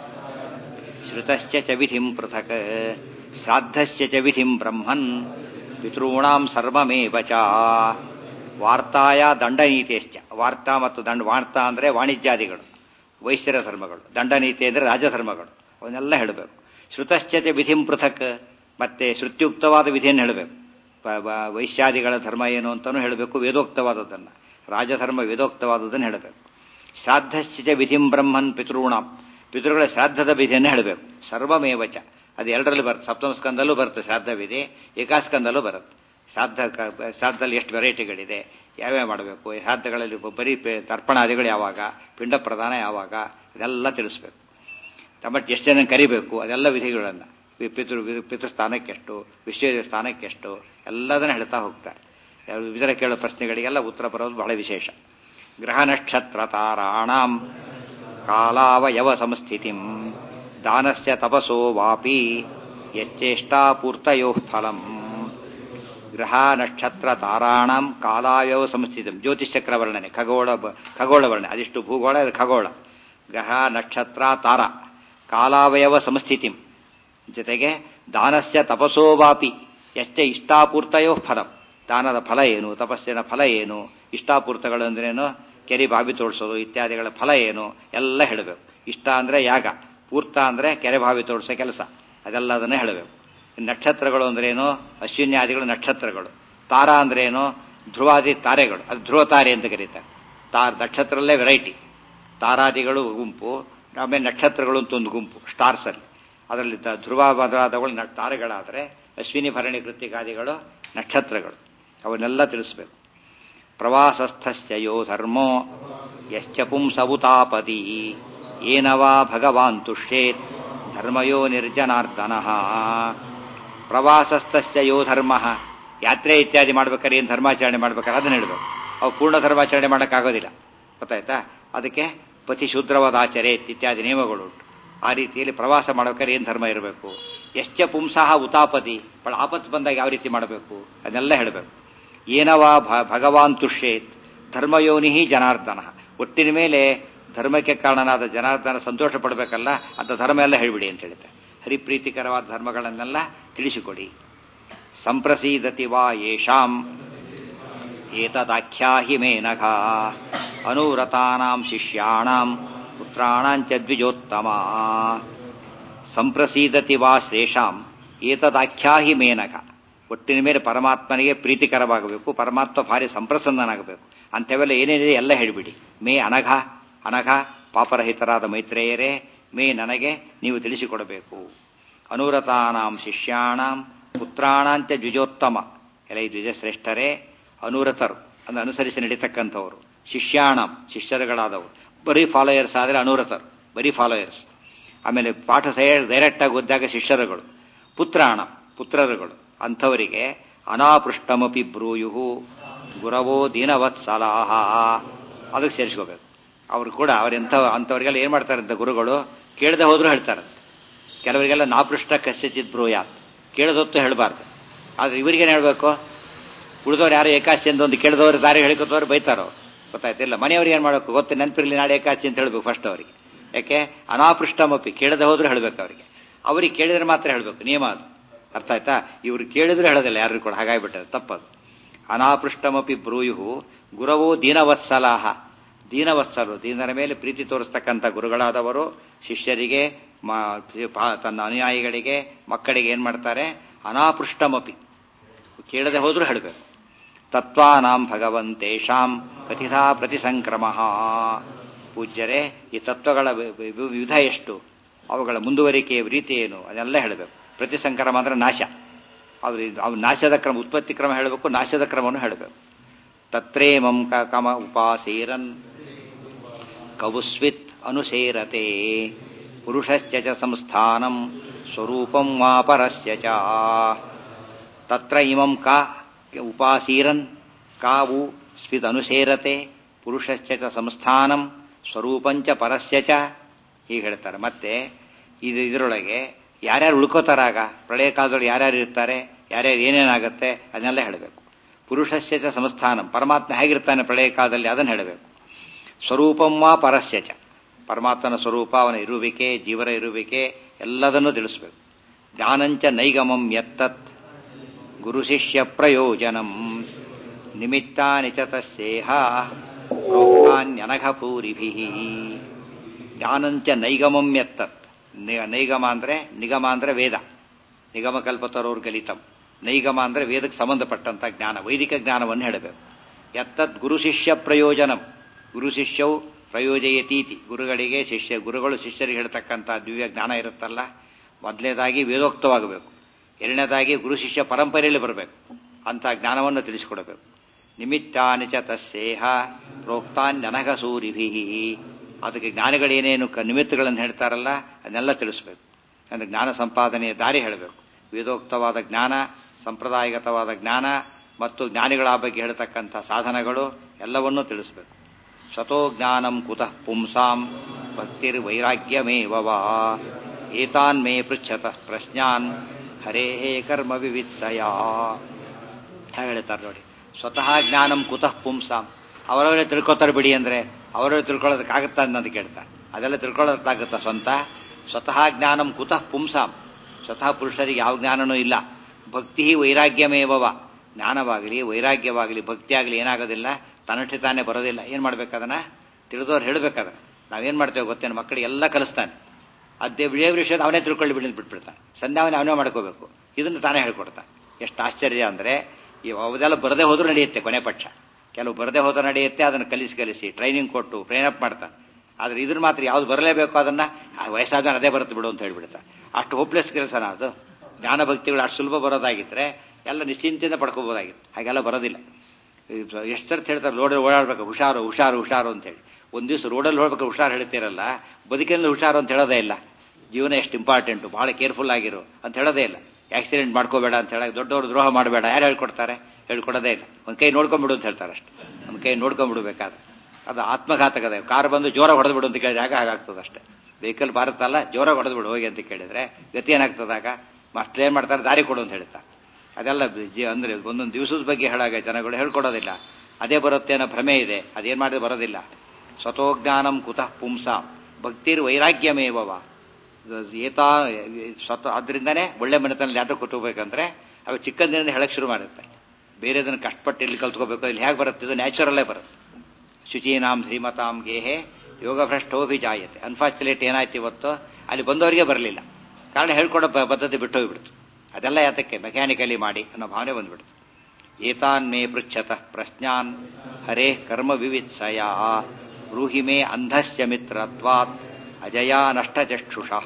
[SPEAKER 1] ಶ್ರುತಶ್ಚ ಚ ವಿಧಿಂ ಪೃಥಕ್ ಶ್ರಾದ್ದಸ್ಯ ಚ ವಿಧಿಂ ಬ್ರಹ್ಮನ್ ಪಿತॄಣಾಂ ಸರ್ವಮೇವ ಚ ವಾರ್ತಾಯ ದಂಡನೀತಿಯಶ್ಚ ವಾರ್ತಾ ಮತ್ತು ದಂಡ ವಾರ್ತಾ ಅಂದ್ರೆ ವಾಣಿಜ್ಯಾದಿಗಳು ವೈಶ್ಯರ ಧರ್ಮಗಳು ದಂಡನೀತಿ ಅಂದ್ರೆ ರಾಜಧರ್ಮಗಳು ಅವನ್ನೆಲ್ಲ ಹೇಳಬೇಕು ಶ್ರುತಶ್ಚ ಚ ವಿಧಿಂ ಪೃಥಕ್ ಮತ್ತೆ ಶ್ರುತ್ಯುಕ್ತವಾದ ವಿಧಿಯನ್ನು ಹೇಳಬೇಕು ವೈಶ್ಯಾದಿಗಳ ಧರ್ಮ ಏನು ಅಂತಾನೂ ಹೇಳಬೇಕು ವೇದೋಕ್ತವಾದದ್ದನ್ನು ರಾಜಧರ್ಮ ವೇದೋಕ್ತವಾದದ್ದನ್ನು ಹೇಳಬೇಕು ಶ್ರಾದ್ದಶ್ಚ ವಿಧಿಂ ಬ್ರಹ್ಮನ್ ಪಿತೃಣಾಂ ಪಿತೃಗಳ ಶ್ರಾದ್ದದ ವಿಧಿಯನ್ನು ಹೇಳಬೇಕು ಸರ್ವಮೇವಚ ಅದು ಎರಡರಲ್ಲಿ ಬರುತ್ತೆ ಸಪ್ತಮ ಸ್ಕಂದಲ್ಲೂ ಬರುತ್ತೆ ಶ್ರಾದ್ದ ವಿಧಿ ಏಕಾಸ್ಕಂದಲ್ಲೂ ಬರುತ್ತೆ ಶ್ರಾದ್ದ ಶ್ರಾದ್ದದಲ್ಲಿ ಎಷ್ಟು ವೆರೈಟಿಗಳಿದೆ ಯಾವ್ಯಾವ ಮಾಡಬೇಕು ಶ್ರಾದ್ದಗಳಲ್ಲಿ ಬರೀ ತರ್ಪಣಾದಿಗಳು ಯಾವಾಗ ಪಿಂಡ ಪ್ರದಾನ ಯಾವಾಗ ಇದೆಲ್ಲ ತಿಳಿಸ್ಬೇಕು ತಮ್ಮಟ್ಟು ಎಷ್ಟು ಜನ ಕರಿಬೇಕು ಅದೆಲ್ಲ ವಿಧಿಗಳನ್ನು ಪಿತೃ ಪಿತೃಸ್ಥಾನಕ್ಕೆಷ್ಟು ವಿಶ್ವ ಸ್ಥಾನಕ್ಕೆಷ್ಟು ಎಲ್ಲದನ್ನು ಹೇಳ್ತಾ ಹೋಗ್ತಾರೆ ಇದರ ಕೇಳೋ ಪ್ರಶ್ನೆಗಳಿಗೆಲ್ಲ ಉತ್ತರ ಬರೋದು ಬಹಳ ವಿಶೇಷ ಗ್ರಹ ನಕ್ಷತ್ರ ತಾರಾಣಾಂ ಕಾಲಾವಯವ ಸಂಸ್ಥಿತಿಂ ದಾನಸ್ಯ ತಪಸೋ ವಾಪಿ ಯಚ್ಚೇಷ್ಟಾಪೂರ್ತಯೋ ಫಲಂ ಗ್ರಹ ನಕ್ಷತ್ರ ತಾರಾಣಾಂ ಕಾಲಾವಯವ ಸಂಸ್ಥಿತಂ ಜ್ಯೋತಿಷ್ಚಕ್ರ ವರ್ಣನೆ ಖಗೋಳ ಖಗೋಳ ವರ್ಣನೆ ಅದಿಷ್ಟು ಭೂಗೋಳ ಅದು ಖಗೋಳ ಗ್ರಹ ನಕ್ಷತ್ರ ತಾರ ಕಾಲಾವಯವ ಸಂಸ್ಥಿತಿಂ ಜೊತೆಗೆ ದಾನಸ್ಯ ತಪಸೋ ವಾಪಿ ಎಚ್ಚ ಇಷ್ಟಾಪೂರ್ತಯೋ ಫಲಂ ದಾನದ ಫಲ ಏನು ತಪಸ್ಸಿನ ಫಲ ಏನು ಇಷ್ಟಾಪೂರ್ತಗಳು ಅಂದ್ರೇನು ಕೆರೆ ಬಾವಿ ತೋಡಿಸೋದು ಇತ್ಯಾದಿಗಳ ಫಲ ಏನು ಎಲ್ಲ ಹೇಳಬೇಕು ಇಷ್ಟ ಅಂದ್ರೆ ಯಾಗ ಪೂರ್ತ ಅಂದ್ರೆ ಕೆರೆ ಬಾವಿ ತೋಡಿಸೋ ಕೆಲಸ ಅದೆಲ್ಲ ಅದನ್ನ ಹೇಳಬೇಕು ನಕ್ಷತ್ರಗಳು ಅಂದ್ರೇನು ಅಶ್ವಿನ್ಯಾದಿಗಳು ನಕ್ಷತ್ರಗಳು ತಾರಾ ಅಂದ್ರೇನು ಧ್ರುವಾದಿ ತಾರೆಗಳು ಅದು ಧ್ರುವ ತಾರೆ ಅಂತ ಕರೀತಾರೆ ತಾರ್ ನಕ್ಷತ್ರಲ್ಲೇ ವೆರೈಟಿ ತಾರಾದಿಗಳು ಗುಂಪು ಆಮೇಲೆ ನಕ್ಷತ್ರಗಳು ಅಂತ ಒಂದು ಗುಂಪು ಸ್ಟಾರ್ಸ್ ಅಲ್ಲಿ ಅದರಲ್ಲಿ ದ- ಧ್ರುವ ಬದಲಾದಗಳು ನ ತಾರೆಗಳಾದರೆ ಅಶ್ವಿನಿ ಭರಣಿ ಕೃತಿಕಾದಿಗಳು ನಕ್ಷತ್ರಗಳು ಅವನ್ನೆಲ್ಲ ತಿಳಿಸ್ಬೇಕು ಪ್ರವಾಸಸ್ಥಸ್ಯ ಯೋ ಧರ್ಮೋ ಯಶ್ಚ ಪುಂಸವುತಾಪದಿ ಏನವಾ ಭಗವಾನ್ ತುಷ್ಯೇತ್ ಧರ್ಮಯೋ ನಿರ್ಜನಾರ್ದನ ಪ್ರವಾಸಸ್ಥಸ್ಯ ಯೋ ಧರ್ಮ ಯಾತ್ರೆ ಇತ್ಯಾದಿ ಮಾಡ್ಬೇಕಾದ್ರೆ ಏನು ಧರ್ಮಾಚರಣೆ ಮಾಡ್ಬೇಕಾದ್ರೆ ಅದನ್ನ ಹೇಳಬೇಕು ಅವು ಪೂರ್ಣ ಧರ್ಮಾಚರಣೆ ಮಾಡೋಕ್ಕಾಗೋದಿಲ್ಲ ಗೊತ್ತಾಯ್ತಾ ಅದಕ್ಕೆ ಪತಿ ಶೂದ್ರವಾದ ಆಚರೆ ಇತ್ಯಾದಿ ನಿಯಮಗಳು ಉಂಟು ಆ ರೀತಿಯಲ್ಲಿ ಪ್ರವಾಸ ಮಾಡ್ಬೇಕಾದ್ರೆ ಏನು ಧರ್ಮ ಇರಬೇಕು ಎಶ್ಚ ಪುಂಸಃ ಉತಾಪತಿ ಬಹಳ ಆಪತ್ತು ಬಂದಾಗ ಯಾವ ರೀತಿ ಮಾಡಬೇಕು ಅದನ್ನೆಲ್ಲ ಹೇಳಬೇಕು ಏನವಾ ಭ- ಭಗವಾನ್ ತುಷ್ಯೇತ್ ಧರ್ಮಯೋನಿ ಜನಾರ್ದನ ಒಟ್ಟಿನ ಮೇಲೆ ಧರ್ಮಕ್ಕೆ ಕಾರಣನಾದ ಜನಾರ್ದನ ಸಂತೋಷ ಪಡಬೇಕಲ್ಲ ಅಂತ ಧರ್ಮ ಎಲ್ಲ ಹೇಳಿಬಿಡಿ ಅಂತ ಹೇಳಿದೆ ಹರಿಪ್ರೀತಿಕರವಾದ ಧರ್ಮಗಳನ್ನೆಲ್ಲ ತಿಳಿಸಿಕೊಡಿ ಸಂಪ್ರಸೀದತಿ ವಾ ಯೇಷಾಂ ಏತದಾಖ್ಯಾಹಿ ಮೇನಘ ಅನುವ್ರತಾನಾಂ ಶಿಷ್ಯಾಣಾಂ ಪುತ್ರಾಣಾಂಚ ದ್ವಿಜೋತ್ತಮ ಸಂಪ್ರಸೀದತಿ ವಾ ಶ್ರೇಷಾಂ ಏತದಾಖ್ಯಾಹಿ ಮೇನಘ ಒಟ್ಟಿನ ಮೇಲೆ ಪರಮಾತ್ಮನಿಗೆ ಪ್ರೀತಿಕರವಾಗಬೇಕು ಪರಮಾತ್ಮ ಭಾರಿ ಸಂಪ್ರಸನ್ನನಾಗಬೇಕು ಅಂಥವೆಲ್ಲ ಏನೇನಿದೆ ಎಲ್ಲ ಹೇಳಿಬಿಡಿ ಮೇ ಅನಘ ಅನಘ ಪಾಪರಹಿತರಾದ ಮೈತ್ರೇಯರೇ ಮೇ ನನಗೆ ನೀವು ತಿಳಿಸಿಕೊಡಬೇಕು ಅನುರತಾನಾಂ ಶಿಷ್ಯಾಣಾಂ ಪುತ್ರಾಣಾಂಚ ದ್ವಿಜೋತ್ತಮ ಎಲ್ಲ ಈ ದ್ವಿಜಶ್ರೇಷ್ಠರೇ ಅನುರತರು ಅಂದ್ರೆ ಅನುಸರಿಸಿ ನಡೀತಕ್ಕಂಥವ್ರು ಶಿಷ್ಯಾಣಂ ಶಿಷ್ಯರುಗಳಾದವರು ಬರೀ ಫಾಲೋಯರ್ಸ್ ಆದರೆ ಅನುರತರು ಬರೀ ಫಾಲೋಯರ್ಸ್ ಆಮೇಲೆ ಪಾಠ ಡೈರೆಕ್ಟ್ ಆಗಿ ಓದಿದಾಗ ಶಿಷ್ಯರುಗಳು ಪುತ್ರಾಣ ಪುತ್ರರುಗಳು ಅಂಥವರಿಗೆ ಅನಾಪೃಷ್ಟಮಪಿ ಬ್ರೂಯು ಗುರವೋ ದೀನವತ್ಸಲಾಹ ಅದಕ್ಕೆ ಸೇರಿಸ್ಕೋಬೇಕು ಅವರು ಕೂಡ ಅವರೆಂಥ ಅಂಥವ್ರಿಗೆಲ್ಲ ಏನು ಮಾಡ್ತಾರೆ ಅಂತ ಗುರುಗಳು ಕೇಳದೆ ಹೋದ್ರು ಹೇಳ್ತಾರೆ ಕೆಲವರಿಗೆಲ್ಲ ನಾಪೃಷ್ಟ ಕಸ್ಯಚಿತ್ ಬ್ರೂಯಾತ್ ಕೇಳದೊತ್ತು ಹೇಳಬಾರ್ದು ಆದ್ರೆ ಇವರಿಗೇನು ಹೇಳಬೇಕು ಉಳಿದವ್ರು ಯಾರು ಏಕಾಶಿ ಅಂತ ಒಂದು ಕೇಳಿದವ್ರು ದಾರಿ ಹೇಳಿಕೊತವ್ರು ಬೈತಾರೋ ಗೊತ್ತಾಯ್ತಿಲ್ಲ ಮನೆಯವ್ರಿಗೆ ಏನು ಮಾಡಬೇಕು ಗೊತ್ತು ನೆನಪಿರಲಿ ನಾಳೆ ಏಕಾಶಿ ಅಂತ ಹೇಳಬೇಕು ಫಸ್ಟ್ ಅವರಿಗೆ ಯಾಕೆ ಅನಾಪೃಷ್ಟಮಪಿ ಕೇಳದೆ ಹೋದ್ರು ಹೇಳಬೇಕು ಅವರಿಗೆ ಅವ್ರಿಗೆ ಕೇಳಿದ್ರೆ ಮಾತ್ರ ಹೇಳಬೇಕು ನಿಯಮ ಅದು ಅರ್ಥ ಆಯ್ತಾ ಇವ್ರು ಕೇಳಿದ್ರು ಹೇಳೋದಿಲ್ಲ ಯಾರು ಕೂಡ ಹಾಗಾಗ್ಬಿಟ್ಟರೆ ತಪ್ಪದು ಅನಾಪೃಷ್ಟಮಪಿ ಬ್ರೂಯು ಗುರವೋ ದೀನವತ್ಸಲಾಹ ದೀನವತ್ಸಲು ದೀನರ ಮೇಲೆ ಪ್ರೀತಿ ತೋರಿಸ್ತಕ್ಕಂಥ ಗುರುಗಳಾದವರು ಶಿಷ್ಯರಿಗೆ ಮ- ಪಾ- ತನ್ನ ಅನುಯಾಯಿಗಳಿಗೆ ಮಕ್ಕಳಿಗೆ ಏನ್ ಮಾಡ್ತಾರೆ ಅನಾಪೃಷ್ಟಮಪಿ ಕೇಳದೆ ಹೋದ್ರೂ ಹೇಳಬೇಕು ತತ್ವಾನಾಂ ಭಗವಂತೇಷಾಂ ಕಥಿತಾ ಪ್ರತಿಸಂಕ್ರಮ ಪೂಜ್ಯರೇ ಈ ತತ್ವಗಳ ವಿ- ವಿ- ವಿವಿಧ ಎಷ್ಟು ಅವುಗಳ ಮುಂದುವರಿಕೆಯ ರೀತಿ ಏನು ಅದೆಲ್ಲ ಹೇಳಬೇಕು ಪ್ರತಿಸಂಕ್ರಮ ಅಂದ್ರೆ ನಾಶ ಅವ್ರು ಅವು ನಾಶದ ಕ್ರಮ ಉತ್ಪತ್ತಿ ಕ್ರಮ ಹೇಳಬೇಕು ನಾಶದ ಕ್ರಮವನ್ನು ಹೇಳಬೇಕು ತತ್ರೇಮಂ ಕ ಕಮ ಉಪಾಸೇರನ್ ಕವುಸ್ವಿತ್ ಅನುಸೇರತೆ ಪುರುಷಶ್ಚ ಚ ಸಂಸ್ಥಾನಂ ಸ್ವರೂಪಂ ವಾ ಪರಸ್ಯ ಚ ತತ್ರ ಇಮಂ ಕ ಉಪಾಸೀರನ್ ಕಾವು ಸ್ವಿತ್ ಅನುಸೇರತೆ ಪುರುಷಶ್ಚ ಚ ಸಂಸ್ಥಾನಂ ಸ್ವರೂಪಂಚ ಪರಸ್ಯ ಚ ಹೀಗೆ ಹೇಳ್ತಾರೆ ಮತ್ತೆ ಇದು ಇದರೊಳಗೆ ಯಾರ್ಯಾರು ಉಳ್ಕೋತಾರಾಗ ಪ್ರಳಯ ಕಾಲದಲ್ಲಿ ಯಾರ್ಯಾರು ಇರ್ತಾರೆ ಯಾರ್ಯಾರು ಏನೇನಾಗುತ್ತೆ ಅದನ್ನೆಲ್ಲ ಹೇಳಬೇಕು ಪುರುಷಸ್ಯ ಚ ಸಂಸ್ಥಾನಂ ಪರಮಾತ್ಮ ಹೇಗಿರ್ತಾನೆ ಪ್ರಳಯ ಕಾಲದಲ್ಲಿ ಅದನ್ನು ಹೇಳಬೇಕು ಸ್ವರೂಪಂ ವಾ ಪರಸ್ಯ ಚ ಪರಮಾತ್ಮನ ಸ್ವರೂಪ ಅವನ ಇರುವಿಕೆ ಜೀವರ ಇರುವಿಕೆ ಎಲ್ಲದನ್ನೂ ತಿಳಿಸ್ಬೇಕು ಜ್ಞಾನಂಚ ನೈಗಮಂ ಯತ್ತತ್ ಗುರು ಶಿಷ್ಯ ಪ್ರಯೋಜನಂ ನಿಮಿತ್ತಾನಿ ಚ ತಸ್ಯೇಹ ಪ್ರೋಕ್ತಾನ್ಯನಘಪೂರಿಭಿ ಜ್ಞಾನಂಚ ನೈಗಮಂ ಯತ್ತತ್ ನಿ- ನೈಗಮ ಅಂದ್ರೆ ನಿಗಮ ಅಂದ್ರೆ ವೇದ ನಿಗಮ ಕಲ್ಪತರೋರ್ ಗಲಿತಂ ನೈಗಮ ಅಂದ್ರೆ ವೇದಕ್ಕೆ ಸಂಬಂಧಪಟ್ಟಂತ ಜ್ಞಾನ ವೈದಿಕ ಜ್ಞಾನವನ್ನು ಹೇಳಬೇಕು ಯತ್ತದ್ ಗುರು ಶಿಷ್ಯ ಪ್ರಯೋಜನಂ ಗುರು ಶಿಷ್ಯವು ಪ್ರಯೋಜಯತೀತಿ ಗುರುಗಳಿಗೆ ಶಿಷ್ಯ ಗುರುಗಳು ಶಿಷ್ಯರಿಗೆ ಹೇಳ್ತಕ್ಕಂಥ ದಿವ್ಯ ಜ್ಞಾನ ಇರುತ್ತಲ್ಲ ಮೊದಲನೇದಾಗಿ ವೇದೋಕ್ತವಾಗಬೇಕು ಎರಡನೇದಾಗಿ ಗುರು ಶಿಷ್ಯ ಪರಂಪರೆಯಲ್ಲಿ ಬರಬೇಕು ಅಂತ ಜ್ಞಾನವನ್ನು ತಿಳಿಸಿಕೊಡಬೇಕು ನಿಮಿತ್ತಾನಿ ಚ ತಸ್ಸೇಹ ಪ್ರೋಕ್ತಾನ್ಯನಘ ಸೂರಿಭಿ ಅದಕ್ಕೆ ಜ್ಞಾನಿಗಳೇನೇನು ಕ ನಿಮಿತ್ತಗಳನ್ನು ಹೇಳ್ತಾರಲ್ಲ ಅದನ್ನೆಲ್ಲ ತಿಳಿಸ್ಬೇಕು ಅಂದರೆ ಜ್ಞಾನ ಸಂಪಾದನೆಯ ದಾರಿ ಹೇಳಬೇಕು ವೇದೋಕ್ತವಾದ ಜ್ಞಾನ ಸಂಪ್ರದಾಯಗತವಾದ ಜ್ಞಾನ ಮತ್ತು ಜ್ಞಾನಿಗಳ ಬಗ್ಗೆ ಹೇಳ್ತಕ್ಕಂಥ ಸಾಧನಗಳು ಎಲ್ಲವನ್ನೂ ತಿಳಿಸ್ಬೇಕು ಸ್ವತೋ ಜ್ಞಾನಂ ಕುತಃ ಪುಂಸಾಂ ಭಕ್ತಿರ್ವೈರಾಗ್ಯಮೇವ ವಾ ಏತಾನ್ ಮೇ ಪೃಚ್ಛತಃ ಪ್ರಶ್ನಾನ್ ಹರೇ ಕರ್ಮ ವಿವಿತ್ಸಯ ಹಾಗೆ ಹೇಳ್ತಾರೆ ನೋಡಿ ಸ್ವತಃ ಜ್ಞಾನಂ ಕುತಃ ಪುಂಸಾಂ ಅವರವರೇ ತಿಳ್ಕೊತಾರೆ ಬಿಡಿ ಅಂದ್ರೆ ಅವರವರೇ ತಿಳ್ಕೊಳ್ಳೋದಕ್ಕಾಗತ್ತಾ ಅನ್ನೋದು ಕೇಳ್ತಾರೆ ಅದೆಲ್ಲ ತಿಳ್ಕೊಳ್ಳೋದಕ್ಕಾಗುತ್ತಾ ಸ್ವಂತ ಸ್ವತಃ ಜ್ಞಾನಂ ಕುತಃ ಪುಂಸಾಂ ಸ್ವತಃ ಪುರುಷರಿಗೆ ಯಾವ ಜ್ಞಾನನೂ ಇಲ್ಲ ಭಕ್ತಿ ವೈರಾಗ್ಯಮೇವವ ಜ್ಞಾನವಾಗಲಿ ವೈರಾಗ್ಯವಾಗಲಿ ಭಕ್ತಿಯಾಗಲಿ ಏನಾಗೋದಿಲ್ಲ ತನ್ನಷ್ಟೇ ತಾನೇ ಬರೋದಿಲ್ಲ ಏನು ಮಾಡ್ಬೇಕದನ್ನ ತಿಳಿದವ್ರು ಹೇಳ್ಬೇಕಾದ್ರೆ ನಾವೇನ್ ಮಾಡ್ತೇವೆ ಗೊತ್ತೇನು ಮಕ್ಕಳಿಗೆ ಎಲ್ಲ ಕಲಿಸ್ತಾನೆ ಅದೇ ವಿಷಯ ವಿಷಯದ ಅವನೇ ತಿಳ್ಕೊಳ್ಳಿ ಬಿಡಿ ಅಂತ ಬಿಟ್ಬಿಡ್ತಾನೆ ಸಂಧ್ಯಾವನೆ ಅವನೇ ಮಾಡ್ಕೋಬೇಕು ಇದನ್ನು ತಾನೇ ಹೇಳ್ಕೊಡ್ತಾನೆ ಎಷ್ಟು ಆಶ್ಚರ್ಯ ಅಂದ್ರೆ ಈ ಅವದೆಲ್ಲ ಬರದೇ ಹೋದ್ರೂ ನಡೆಯುತ್ತೆ ಕೊನೆ ಪಕ್ಷ ಕೆಲವು ಬರದೇ ಹೋದ್ರೆ ನಡೆಯುತ್ತೆ ಅದನ್ನು ಕಲಿಸಿ ಕಲಿಸಿ ಟ್ರೈನಿಂಗ್ ಕೊಟ್ಟು ಟ್ರೈನ್ ಅಪ್ ಮಾಡ್ತಾನೆ ಆದ್ರೆ ಇದ್ರ ಮಾತ್ರ ಯಾವ್ದು ಬರಲೇಬೇಕು ಅದನ್ನ ಆ ವಯಸ್ಸಾದ ಅದೇ ಬರುತ್ತೆ ಬಿಡು ಅಂತ ಹೇಳ್ಬಿಡ್ತಾನೆ ಅಷ್ಟು ಹೋಪ್ಲೆಸ್ ಕೆಲಸನ ಅದು ಜ್ಞಾನ ಭಕ್ತಿಗಳು ಅಷ್ಟು ಸುಲಭ ಬರೋದಾಗಿದ್ರೆ ಎಲ್ಲ ನಿಶ್ಚಿಂತೆಯಿಂದ ಪಡ್ಕೋಬೋದಾಗಿತ್ತು ಹಾಗೆಲ್ಲ ಬರೋದಿಲ್ಲ ಎಷ್ಟು ಸರ್ತಿ ಹೇಳ್ತಾರೆ ರೋಡಲ್ಲಿ ಓಡಾಡ್ಬೇಕು ಹುಷಾರು ಹುಷಾರು ಹುಷಾರು ಅಂತೇಳಿ ಒಂದು ದಿವಸ ರೋಡಲ್ಲಿ ಹೋಗ್ಬೇಕು ಹುಷಾರು ಹೇಳ್ತೀರಲ್ಲ ಬದುಕಿನಲ್ಲಿ ಹುಷಾರು ಅಂತ ಹೇಳೋದೇ ಇಲ್ಲ ಜೀವನ ಎಷ್ಟು ಇಂಪಾರ್ಟೆಂಟು ಭಾಳ ಕೇರ್ಫುಲ್ ಆಗಿರು ಅಂತ ಹೇಳೋದೇ ಇಲ್ಲ ಆಕ್ಸಿಡೆಂಟ್ ಮಾಡ್ಕೋಬೇಡ ಅಂತ ಹೇಳಿ ದೊಡ್ಡವರು ದ್ರೋಹ ಮಾಡಬೇಡ ಯಾರು ಹೇಳ್ಕೊಡ್ತಾರೆ ಹೇಳ್ಕೊಡೋದೇ ಇಲ್ಲ ಒಂದು ಕೈ ನೋಡ್ಕೊಂಬಿಡು ಅಂತ ಹೇಳ್ತಾರೆ ಅಷ್ಟು ಒಂದು ಕೈ ನೋಡ್ಕೊಂಬಿಡ್ಬೇಕಾದ್ರೆ ಅದು ಆತ್ಮಘಾತಕದ ಕಾರ್ ಬಂದು ಜೋರ ಹೊಡೆದು ಬಿಡು ಅಂತ ಕೇಳಿದಾಗ ಹಾಗಾಗ್ತದೆ ಅಷ್ಟೇ ವೆಹಿಕಲ್ ಭಾರತಲ್ಲ ಜೋರ ಹೊಡೆದು ಬಿಡು ಹೋಗಿ ಅಂತ ಕೇಳಿದ್ರೆ ಗತಿ ಏನಾಗ್ತದಾಗ ಮಸ್ತ್ ಏನ್ ಮಾಡ್ತಾರೆ ದಾರಿ ಕೊಡು ಅಂತ ಹೇಳ್ತಾರೆ ಅದೆಲ್ಲ ಜಿ ಅಂದ್ರೆ ಒಂದೊಂದು ದಿವಸದ ಬಗ್ಗೆ ಹೇಳಾಗ ಜನಗಳು ಹೇಳ್ಕೊಡೋದಿಲ್ಲ ಅದೇ ಬರುತ್ತೆ ಅನ್ನೋ ಭ್ರಮೆ ಇದೆ ಅದೇನ್ ಮಾಡಿದ್ರೆ ಬರೋದಿಲ್ಲ ಸ್ವತೋಜ್ಞಾನಂ ಕುತಃ ಪುಂಸಾಂ ಭಕ್ತಿರ್ ವೈರಾಗ್ಯಮೇವವ ಏತಾ ಸ್ವತಃ ಅದರಿಂದನೇ ಒಳ್ಳೆ ಮನೆತನಲ್ಲಿ ಯಾಟೋ ಕೂತ್ಕೋಬೇಕಂದ್ರೆ ಅವು ಚಿಕ್ಕಂದಿನಿಂದ ಹೇಳಕ್ ಶುರು ಮಾಡುತ್ತೆ ಬೇರೆದನ್ನು ಕಷ್ಟಪಟ್ಟು ಇಲ್ಲಿ ಕಲ್ತ್ಕೋಬೇಕು ಇಲ್ಲಿ ಹೇಗೆ ಬರುತ್ತೆ ಇದು ನ್ಯಾಚುರಲ್ಲೇ ಬರುತ್ತೆ ಶುಚೀನಾಂ ಶ್ರೀಮತಾಂ ಗೇಹೆ ಯೋಗಭ್ರಷ್ಟೋಭಿಜಾಯತೆ ಅನ್ಫಾರ್ಚುನೇಟ್ ಏನಾಯ್ತು ಇವತ್ತು ಅಲ್ಲಿ ಬಂದವರಿಗೆ ಬರಲಿಲ್ಲ ಕಾರಣ ಹೇಳ್ಕೊಡೋ ಪದ್ಧತಿ ಬಿಟ್ಟು ಹೋಗ್ಬಿಡ್ತು ಅದೆಲ್ಲ ಯಾತಕ್ಕೆ ಮೆಕ್ಯಾನಿಕಲಿ ಮಾಡಿ ಅನ್ನೋ ಭಾವನೆ ಬಂದ್ಬಿಡ್ತು ಏತಾನ್ ಮೇ ಪೃಚ್ಛತಃ ಪ್ರಶ್ನಾನ್ ಹರೇ ಕರ್ಮ ವಿವಿತ್ಸಯ ಬ್ರೂಹಿ ಮೇ ಅಂಧಸ್ಯ ಮಿತ್ರತ್ವಾತ್ ಅಜಯ ನಷ್ಟಚಕ್ಷುಷಃ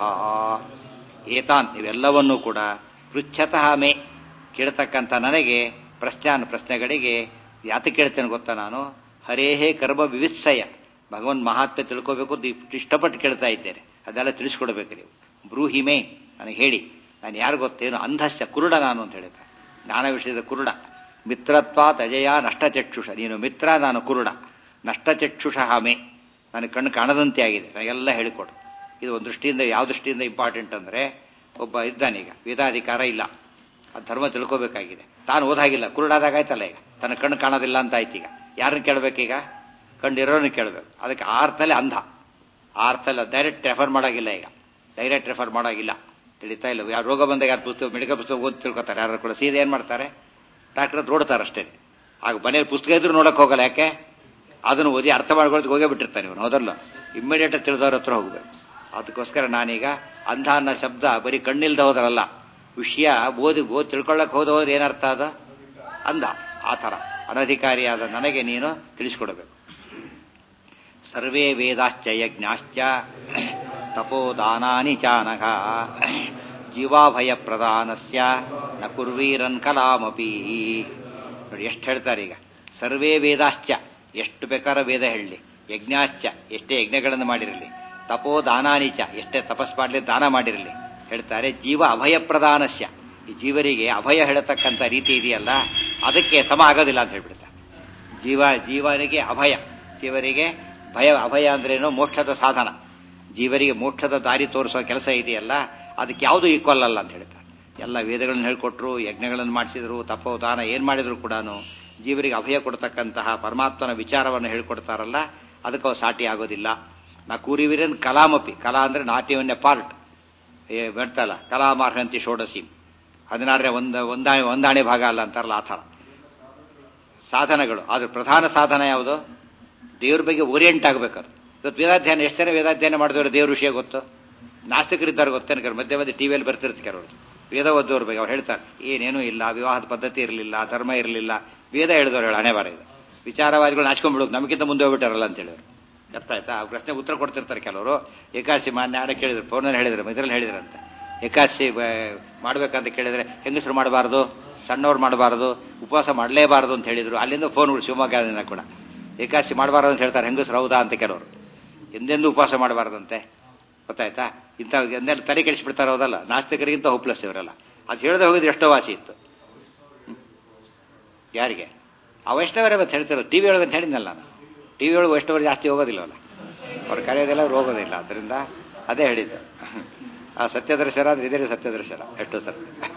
[SPEAKER 1] ಏತಾನ್ ಇವೆಲ್ಲವನ್ನೂ ಕೂಡ ಪೃಚ್ಛತಃ ಮೇ ಕೇಳ್ತಕ್ಕಂಥ ನನಗೆ ಪ್ರಶ್ನಾನ್ ಪ್ರಶ್ನೆಗಳಿಗೆ ಯಾತ ಕೇಳ್ತೇನೆ ಗೊತ್ತಾ ನಾನು ಹರೇಹೇ ಕರ್ಮ ವಿವಿತ್ಸಯ ಭಗವನ್ ಮಹಾತ್ಮೆ ತಿಳ್ಕೋಬೇಕು ಇಷ್ಟಪಟ್ಟು ಕೇಳ್ತಾ ಇದ್ದೇನೆ ಅದೆಲ್ಲ ತಿಳಿಸ್ಕೊಡ್ಬೇಕು ನೀವು ಬ್ರೂಹಿಮೆ ನನಗೆ ಹೇಳಿ ನಾನು ಯಾರು ಗೊತ್ತೇನು ಅಂಧಸ್ಯ ಕುರುಡ ನಾನು ಅಂತ ಹೇಳ್ತಾರೆ ಜ್ಞಾನ ವಿಷಯದ ಕುರುಡ ಮಿತ್ರತ್ವಾತ್ ಅಜಯ ನಷ್ಟಚಕ್ಷುಷ ನೀನು ಮಿತ್ರ ನಾನು ಕುರುಡ ನಷ್ಟಚಕ್ಷುಷ ಮೇ ನನಗೆ ಕಣ್ಣು ಕಾಣದಂತೆ ಆಗಿದೆ ನನಗೆಲ್ಲ ಹೇಳಿಕೊಡು ಇದು ಒಂದು ದೃಷ್ಟಿಯಿಂದ ಯಾವ ದೃಷ್ಟಿಯಿಂದ ಇಂಪಾರ್ಟೆಂಟ್ ಅಂದರೆ ಒಬ್ಬ ಇದ್ದಾನೀಗ ವೇದಾಧಿಕಾರ ಇಲ್ಲ ಆ ಧರ್ಮ ತಿಳ್ಕೋಬೇಕಾಗಿದೆ ತಾನು ಓದಾಗಿಲ್ಲ ಕುರುಡಾದಾಗ ಆಯ್ತಲ್ಲ ಈಗ ತನ್ನ ಕಣ್ಣು ಕಾಣೋದಿಲ್ಲ ಅಂತ ಆಯ್ತು ಈಗ ಯಾರನ್ನ ಕೇಳಬೇಕೀಗ ಕಂಡಿರೋನು ಕೇಳಬೇಕು ಅದಕ್ಕೆ ಆರ್ತಲ್ಲಿ ಅಂಧ ಆರ್ತಲ್ಲಿ ಡೈರೆಕ್ಟ್ ರೆಫರ್ ಮಾಡೋಗಿಲ್ಲ ಈಗ ಡೈರೆಕ್ಟ್ ರೆಫರ್ ಮಾಡೋಗಿಲ್ಲ ತಿಳಿತಾ ಇಲ್ಲ ಯಾರು ರೋಗ ಬಂದಾಗ ಯಾರು ಪುಸ್ತಕ ಮೆಡಿಕಲ್ ಪುಸ್ತಕ ಓದಿ ತಿಳ್ಕೊತಾರೆ ಯಾರು ಕೂಡ ಸೀದಾ ಏನು ಮಾಡ್ತಾರೆ ಡಾಕ್ಟರ್ ಹತ್ರ ನೋಡ್ತಾರೆ ಅಷ್ಟೇ ಆಗ ಮನೇಲಿ ಪುಸ್ತಕ ಇದ್ರೂ ನೋಡಕ್ ಹೋಗಲ್ಲ ಯಾಕೆ ಅದನ್ನು ಓದಿ ಅರ್ಥ ಮಾಡ್ಕೊಳ್ಳೋದು ಹೋಗೇ ಬಿಟ್ಟಿರ್ತಾನೆ ಇವನು ಹೌದಲ್ಲ ಇಮ್ಮಿಡಿಯೇಟ್ ತಿಳಿದವ್ರ ಹತ್ರ ಹೋಗ್ಬೇಕು ಅದಕ್ಕೋಸ್ಕರ ನಾನೀಗ ಅಂಧ ಅನ್ನೋ ಶಬ್ದ ಬರೀ ಕಣ್ಣಿಲ್ದ ಹೋದ್ರಲ್ಲ ವಿಷಯ ಓದಿ ಓದಿ ತಿಳ್ಕೊಳ್ಳಕ್ ಹೋದವ್ರು ಏನರ್ಥ ಅದ ಅಂಧ ಆ ಥರ ಅನಧಿಕಾರಿಯಾದ ನನಗೆ ನೀನು ತಿಳಿಸ್ಕೊಡ್ಬೇಕು ಸರ್ವೇ ವೇದಾಶ್ಚ ಯಜ್ಞಾಶ್ಚ ತಪೋದಾನಾನಿ ಚಾನಘ ಜೀವಾಭಯ ಪ್ರಧಾನಸ್ಯ ನ ಕುರ್ವೀರನ್ ಕಲಾಮಪಿ ನೋಡಿ ಎಷ್ಟು ಹೇಳ್ತಾರೆ ಈಗ ಸರ್ವೇ ವೇದಾಶ್ಚ ಎಷ್ಟು ಬೇಕಾರ ವೇದ ಹೇಳಲಿ ಯಜ್ಞಾಶ್ಚ ಎಷ್ಟೇ ಯಜ್ಞಗಳನ್ನು ಮಾಡಿರಲಿ ತಪೋ ದಾನಾನಿಚ ಎಷ್ಟೇ ತಪಸ್ ಮಾಡಲಿ ದಾನ ಮಾಡಿರಲಿ ಹೇಳ್ತಾರೆ ಜೀವ ಅಭಯ ಪ್ರಧಾನಸ್ಯ ಈ ಜೀವರಿಗೆ ಅಭಯ ಹೇಳತಕ್ಕಂಥ ರೀತಿ ಇದೆಯಲ್ಲ ಅದಕ್ಕೆ ಸಮ ಆಗೋದಿಲ್ಲ ಅಂತ ಹೇಳ್ಬಿಡ್ತಾರೆ ಜೀವ ಜೀವನಿಗೆ ಅಭಯ ಜೀವರಿಗೆ ಭಯ ಅಭಯ ಅಂದ್ರೇನು ಮೋಕ್ಷದ ಸಾಧನ ಜೀವರಿಗೆ ಮೋಕ್ಷದ ದಾರಿ ತೋರಿಸುವ ಕೆಲಸ ಇದೆಯಲ್ಲ ಅದಕ್ಕೆ ಯಾವುದು ಈಕ್ವಲ್ ಅಲ್ಲ ಅಂತ ಹೇಳ್ತಾರೆ ಎಲ್ಲ ವೇದಗಳನ್ನು ಹೇಳ್ಕೊಟ್ರು ಯಜ್ಞಗಳನ್ನು ಮಾಡಿಸಿದ್ರು ತಪೋದಾನ ಏನ್ ಮಾಡಿದ್ರು ಕೂಡ ಜೀವರಿಗೆ ಅಭಯ ಕೊಡ್ತಕ್ಕಂತಹ ಪರಮಾತ್ಮನ ವಿಚಾರವನ್ನು ಹೇಳ್ಕೊಡ್ತಾರಲ್ಲ ಅದಕ್ಕೆ ಅವು ಸಾಟಿ ಆಗೋದಿಲ್ಲ ನಾ ಕೂರಿವಿರನ್ ಕಲಾಮಪಿ ಕಲಾ ಅಂದ್ರೆ ನಾಟ್ಯವನ್ನೇ ಪಾರ್ಟ್ ಏ ಬರ್ತಲ್ಲ ಕಲಾಮಾರ್ಹಂತಿ ಷೋಡಸಿ ಹದಿನಾರನೇ ಒಂದ ಒಂದಾಣೆ ಒಂದಾಣೆ ಭಾಗ ಅಲ್ಲ ಅಂತಾರಲ್ಲ ಆ ಥರ ಸಾಧನಗಳು ಆದ್ರೆ ಪ್ರಧಾನ ಸಾಧನ ಯಾವುದು ದೇವ್ರ ಬಗ್ಗೆ ಓರಿಯೆಂಟ್ ಆಗ್ಬೇಕಾದ್ರೆ ಇವತ್ತು ವೇದಾಧ್ಯಯನ ಎಷ್ಟು ಜನ ವೇದಾಧ್ಯಯನ ಮಾಡಿದವರು ದೇವ್ರ ವಿಷಯ ಗೊತ್ತು ನಾಸ್ತಿಕರಿದ್ದಾರೆ ಗೊತ್ತೇನೆ ಮಧ್ಯೆ ಮಧ್ಯೆ ಟಿವಿಯಲ್ಲಿ ಬರ್ತಿರ್ತಾರೆ ಕೆಲವರು ವೇದ ಓದೋರ್ ಬಗ್ಗೆ ಅವ್ರು ಹೇಳ್ತಾರೆ ಏನೇನೂ ಇಲ್ಲ ವಿವಾಹದ ಪದ್ಧತಿ ಇರಲಿಲ್ಲ ಧರ್ಮ ಇರಲಿಲ್ಲ ವೇದ ಹೇಳಿದವ್ರು ಹೇಳ ಹಣೆ ಬಾರ ಇದು ವಿಚಾರವಾದಿಗಳು ನಾಚ್ಕೊಂಡ್ಬಿಡೋದು ನಮಗಿಂತ ಮುಂದೆ ಹೋಗ್ಬಿಟ್ಟಾರಲ್ಲ ಅಂತ ಹೇಳಿದ್ರು ಅರ್ಥ ಆಯ್ತಾ ಆ ಪ್ರಶ್ನೆ ಉತ್ತರ ಕೊಡ್ತಿರ್ತಾರೆ ಕೆಲವರು ಏಕಾದಶಿ ಮಾನ್ಯ ಯಾರ ಕೇಳಿದ್ರು ಫೋನಲ್ಲಿ ಹೇಳಿದ್ರು ಇದ್ರಲ್ಲಿ ಹೇಳಿದ್ರಂತೆ ಏಕಾದಶಿ ಮಾಡ್ಬೇಕಂತ ಕೇಳಿದ್ರೆ ಹೆಂಗಸರು ಮಾಡಬಾರ್ದು ಸಣ್ಣವ್ರು ಮಾಡಬಾರ್ದು ಉಪವಾಸ ಮಾಡಲೇಬಾರದು ಅಂತ ಹೇಳಿದ್ರು ಅಲ್ಲಿಂದ ಫೋನ್ಗಳು ಶಿವಮೊಗ್ಗದಿಂದ ಕೂಡ ಏಕಾದಶಿ ಮಾಡಬಾರ್ದು ಅಂತ ಹೇಳ್ತಾರೆ ಹೆಂಗಸರು ಹೌದಾ ಅಂತ ಕೆಲವರು ಎಂದೆಂದೂ ಉಪವಾಸ ಮಾಡಬಾರ್ದಂತೆ ಗೊತ್ತಾಯ್ತಾ ಇಂಥ ಎಂದೆಲ್ಲ ತಲೆ ಕೆಡಿಸ್ಬಿಡ್ತಾರೆ ಹೌದಲ್ಲ ನಾಸ್ತಿಕರಿಗಿಂತ ಹೋಪ್ಲೆಸ್ ಇವರೆಲ್ಲ ಅದು ಹೇಳದೆ ಹೋಗಿದ್ರೆ ಎಷ್ಟೋ ವಾಸಿ ಇತ್ತು ಯಾರಿಗೆ ಆ ವೈಷ್ಣವರೇ ಮತ್ತೆ ಹೇಳ್ತಿರೋ ಟಿವಿ ಒಳಗೆ ಅಂತ ಹೇಳಿದ್ನಲ್ಲ ನಾನು ಟಿವಿ ಒಳಗೆ ವೈಷ್ಣವರು ಜಾಸ್ತಿ ಹೋಗೋದಿಲ್ಲವಲ್ಲ ಅವ್ರು ಕರೆಯೋದಿಲ್ಲ ಅವ್ರು ಹೋಗೋದಿಲ್ಲ ಅದರಿಂದ ಅದೇ ಹೇಳಿದ್ದು ಆ ಸತ್ಯದರ್ಶನ ಅಂದ್ರೆ ಇದೇ ಸತ್ಯದರ್ಶನ ಎಷ್ಟು ಸರ್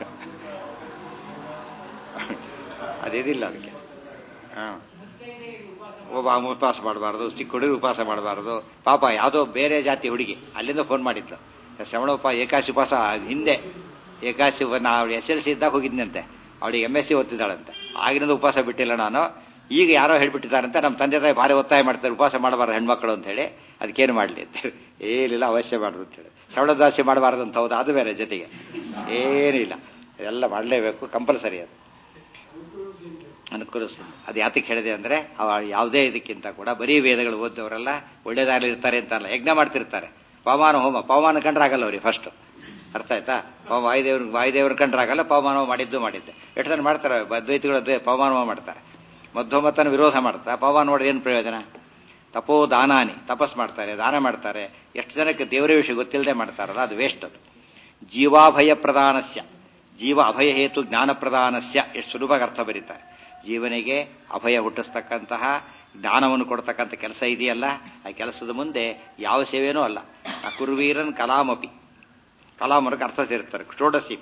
[SPEAKER 1] ಅದೇದಿಲ್ಲ ಅದಕ್ಕೆ ಹಾಂ ಒಬ್ಬ ಉಪವಾಸ ಮಾಡಬಾರ್ದು ಚಿಕ್ಕ ಹುಡುಗಿ ಉಪವಾಸ ಮಾಡಬಾರ್ದು ಪಾಪ ಯಾವುದೋ ಬೇರೆ ಜಾತಿ ಹುಡುಗಿ ಅಲ್ಲಿಂದ ಫೋನ್ ಮಾಡಿದ್ದು ಶ್ರವಣೋಪ ಏಕಾಶಿ ಉಪವಾಸ ಹಿಂದೆ ಏಕಾಶಿ ಅವಳು ಎಸ್ ಎಲ್ ಸಿ ಇದ್ದಾಗ ಹೋಗಿದ್ನಂತೆ ಅವಳಿಗೆ ಎಮ್ ಎಸ್ ಸಿ ಓದ್ತಿದ್ದಾಳಂತೆ ಆಗಿನಿಂದ ಉಪವಾಸ ಬಿಟ್ಟಿಲ್ಲ ನಾನು ಈಗ ಯಾರೋ ಹೇಳ್ಬಿಟ್ಟಿದ್ದಾರಂತೆ ನಮ್ಮ ತಂದೆ ತಾಯಿ ಭಾರಿ ಒತ್ತಾಯ ಮಾಡ್ತಾರೆ ಉಪವಾಸ ಮಾಡಬಾರ್ದು ಹೆಣ್ಮಕ್ಳು ಅಂತ ಹೇಳಿ ಅದಕ್ಕೇನು ಮಾಡಲಿ ಅಂತ ಹೇಳಿ ಏನಿಲ್ಲ ಅವಶ್ಯ ಮಾಡ್ರು ಅಂತ ಹೇಳಿ ಶ್ರವಣದಾಸಿ ಮಾಡಬಾರ್ದು ಅಂತ ಹೌದು ಅದು ಬೇರೆ ಜೊತೆಗೆ ಏನಿಲ್ಲ ಎಲ್ಲ ಮಾಡಲೇಬೇಕು ಕಂಪಲ್ಸರಿ ಅದು ಅನುಕೂಲಿಸ್ತೀನಿ ಅದು ಯಾತಕ್ಕೆ ಹೇಳಿದೆ ಅಂದ್ರೆ ಅವ ಯಾವುದೇ ಇದಕ್ಕಿಂತ ಕೂಡ ಬರೀ ವೇದಗಳು ಓದ್ದವರೆಲ್ಲ ಒಳ್ಳೇದಾಗಲಿ ಇರ್ತಾರೆ ಅಂತ ಅಲ್ಲ ಯಜ್ಞ ಮಾಡ್ತಿರ್ತಾರೆ ಪವಮಾನ ಹೋಮ ಪವಮಾನ ಕಂಡ್ರೆ ಆಗಲ್ಲ ಅವ್ರಿಗೆ ಫಸ್ಟ್ ಅರ್ಥ ಆಯ್ತಾ ಪಾವ ವಾಯುದೇವ್ರ ವಾಯುದೇವ್ರ ಕಂಡ್ರಾಗಲ್ಲ ಪವಮಾನವ ಮಾಡಿದ್ದು ಮಾಡಿದ್ದೆ ಎಷ್ಟು ಜನ ಮಾಡ್ತಾರೆ ದ್ವೈತಿಗಳು ದ್ವೈ ಪವಮಾನವ ಮಾಡ್ತಾರೆ ಮಧ್ವಮತನ ವಿರೋಧ ಮಾಡ್ತಾರೆ ಪವಮಾನ ಮಾಡಿದ ಏನು ಪ್ರಯೋಜನ ತಪೋ ದಾನಾನಿ ತಪಸ್ ಮಾಡ್ತಾರೆ ದಾನ ಮಾಡ್ತಾರೆ ಎಷ್ಟು ಜನಕ್ಕೆ ದೇವರ ವಿಷಯ ಗೊತ್ತಿಲ್ಲದೆ ಮಾಡ್ತಾರಲ್ಲ ಅದು ವೇಸ್ಟ್ ಅದು ಜೀವಾಭಯ ಪ್ರಧಾನಸ್ಯ ಜೀವ ಅಭಯ ಹೇತು ಜ್ಞಾನ ಪ್ರಧಾನಸ್ಯ ಎಷ್ಟು ಸುಲಭವಾಗಿ ಅರ್ಥ ಬರೀತಾರೆ ಜೀವನಿಗೆ ಅಭಯ ಹುಟ್ಟಿಸ್ತಕ್ಕಂತಹ ಜ್ಞಾನವನ್ನು ಕೊಡ್ತಕ್ಕಂಥ ಕೆಲಸ ಇದೆಯಲ್ಲ ಆ ಕೆಲಸದ ಮುಂದೆ ಯಾವ ಸೇವೆನೂ ಅಲ್ಲ ಆ ಕುರುವೀರನ್ ಕಲಾಮಪಿ ಕಲಾಮರಕ್ಕೆ ಅರ್ಥ ಸೇರಿಸ್ತಾರೆ ಷೋಡಸಿ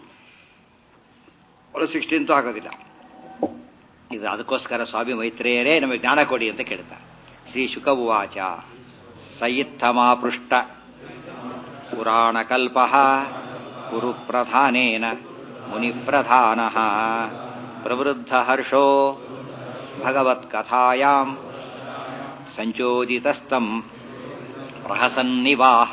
[SPEAKER 1] ಒಳ ಸಿಕ್ಸ್ಟೀನ್ತು ಆಗೋದಿಲ್ಲ ಇದು ಅದಕ್ಕೋಸ್ಕರ ಸ್ವಾಮಿ ಮೈತ್ರೇಯರೇ ನಮಗೆ ಜ್ಞಾನ ಕೊಡಿ ಅಂತ ಕೇಳ್ತಾರೆ ಶ್ರೀ ಶುಕವಾಚ ಸಯಿತ್ತಮಾಪೃಷ್ಟ ಪುರಾಣಕಲ್ಪ ಕುರುಪ್ರಧಾನೇನ ಮುನಿಪ್ರಧಾನ ಪ್ರವೃದ್ಧ ಹರ್ಷೋ ಭಗವತ್ಕಥಾಯಾಂ ಸಂಚೋದಿತಸ್ತಂ ಪ್ರಹಸನ್ನಿವಾಹ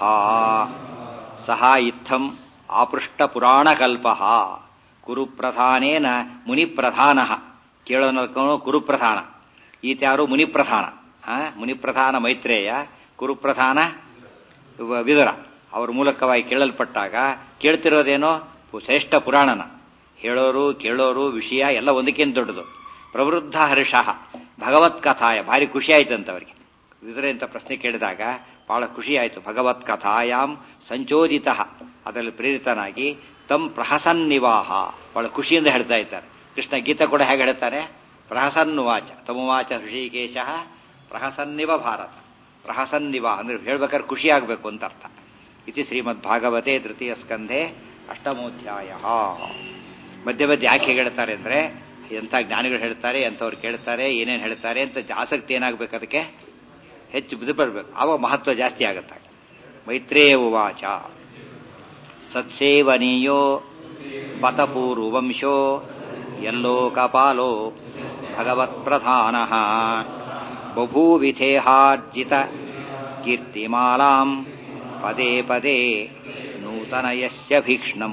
[SPEAKER 1] ಸಹ ಇತ್ತಂ ಆಪೃಷ್ಟಪುರಾಣಕಲ್ಪ ಕುರುಪ್ರಧಾನೇನ ಮುನಿಪ್ರಧಾನ ಕೇಳೋನಲ್ಕೋ ಕುರುಪ್ರಧಾನ ಈತ್ಯಾರು ಮುನಿಪ್ರಧಾನ ಮುನಿಪ್ರಧಾನ ಮೈತ್ರೇಯ ಕುರುಪ್ರಧಾನ ವಿದುರ ಅವರ ಮೂಲಕವಾಗಿ ಕೇಳಲ್ಪಟ್ಟಾಗ ಕೇಳ್ತಿರೋದೇನೋ ಶ್ರೇಷ್ಠ ಪುರಾಣನ ಹೇಳೋರು ಕೇಳೋರು ವಿಷಯ ಎಲ್ಲ ಒಂದಕ್ಕಿಂತ ದೊಡ್ಡದು ಪ್ರವೃದ್ಧ ಹರ್ಷ ಭಗವತ್ ಕಥಾಯ ಭಾರಿ ಖುಷಿ ಆಯ್ತಂತ ಅವರಿಗೆ ವಿದುರೆ ಅಂತ ಪ್ರಶ್ನೆ ಕೇಳಿದಾಗ ಬಹಳ ಖುಷಿ ಆಯಿತು ಭಗವತ್ ಕಥಾಯಾಮ್ ಸಂಚೋದಿತ ಅದರಲ್ಲಿ ಪ್ರೇರಿತನಾಗಿ ತಮ್ ಪ್ರಹಸನ್ನಿವಾಹ ಬಹಳ ಖುಷಿಯಿಂದ ಹೇಳ್ತಾ ಇದ್ದಾರೆ ಕೃಷ್ಣ ಗೀತ ಕೂಡ ಹೇಗೆ ಹೇಳ್ತಾರೆ ಪ್ರಹಸನ್ನುವಾಚ ತಮುವಾಚ ಋಷಿಕೇಶ ಪ್ರಹಸನ್ನಿವ ಭಾರತ ಪ್ರಹಸನ್ನಿವ ಅಂದ್ರೆ ಹೇಳ್ಬೇಕಾದ್ರೆ ಖುಷಿ ಆಗಬೇಕು ಅಂತ ಅರ್ಥ ಇತಿ ಶ್ರೀಮದ್ ಭಾಗವತೆ ತೃತೀಯ ಸ್ಕಂಧೆ ಅಷ್ಟಮೋಧ್ಯಾಯ ಮಧ್ಯ ಮಧ್ಯೆ ಯಾಕೆ ಹೇಳ್ತಾರೆ ಅಂದ್ರೆ ಎಂಥ ಜ್ಞಾನಿಗಳು ಹೇಳ್ತಾರೆ ಎಂಥವ್ರು ಕೇಳ್ತಾರೆ ಏನೇನು ಹೇಳ್ತಾರೆ ಅಂತ ಆಸಕ್ತಿ ಏನಾಗಬೇಕು ಅದಕ್ಕೆ ಹೆಚ್ಚು ಬಿದ್ದು ಬರಬೇಕು ಆವಾಗ ಮಹತ್ವ ಜಾಸ್ತಿ ಆಗುತ್ತೆ ಮೈತ್ರೇಯ ಉವಾಚ ಸತ್ಸೇವನೀಯೋ ಬತಪೂರ್ವಂಶೋ ಯಲ್ಲೋಕಪಾಲೋ ಭಗವತ್ಪ್ರಧಾನ ಬಭೂವಿಥೇಹಾರ್ಜಿತ ಕೀರ್ತಿಮಾಲಾಂ ಪದೇ ಪದೇ ನೂತನಯಸ್ಯ ಭೀಕ್ಷ್ಣಂ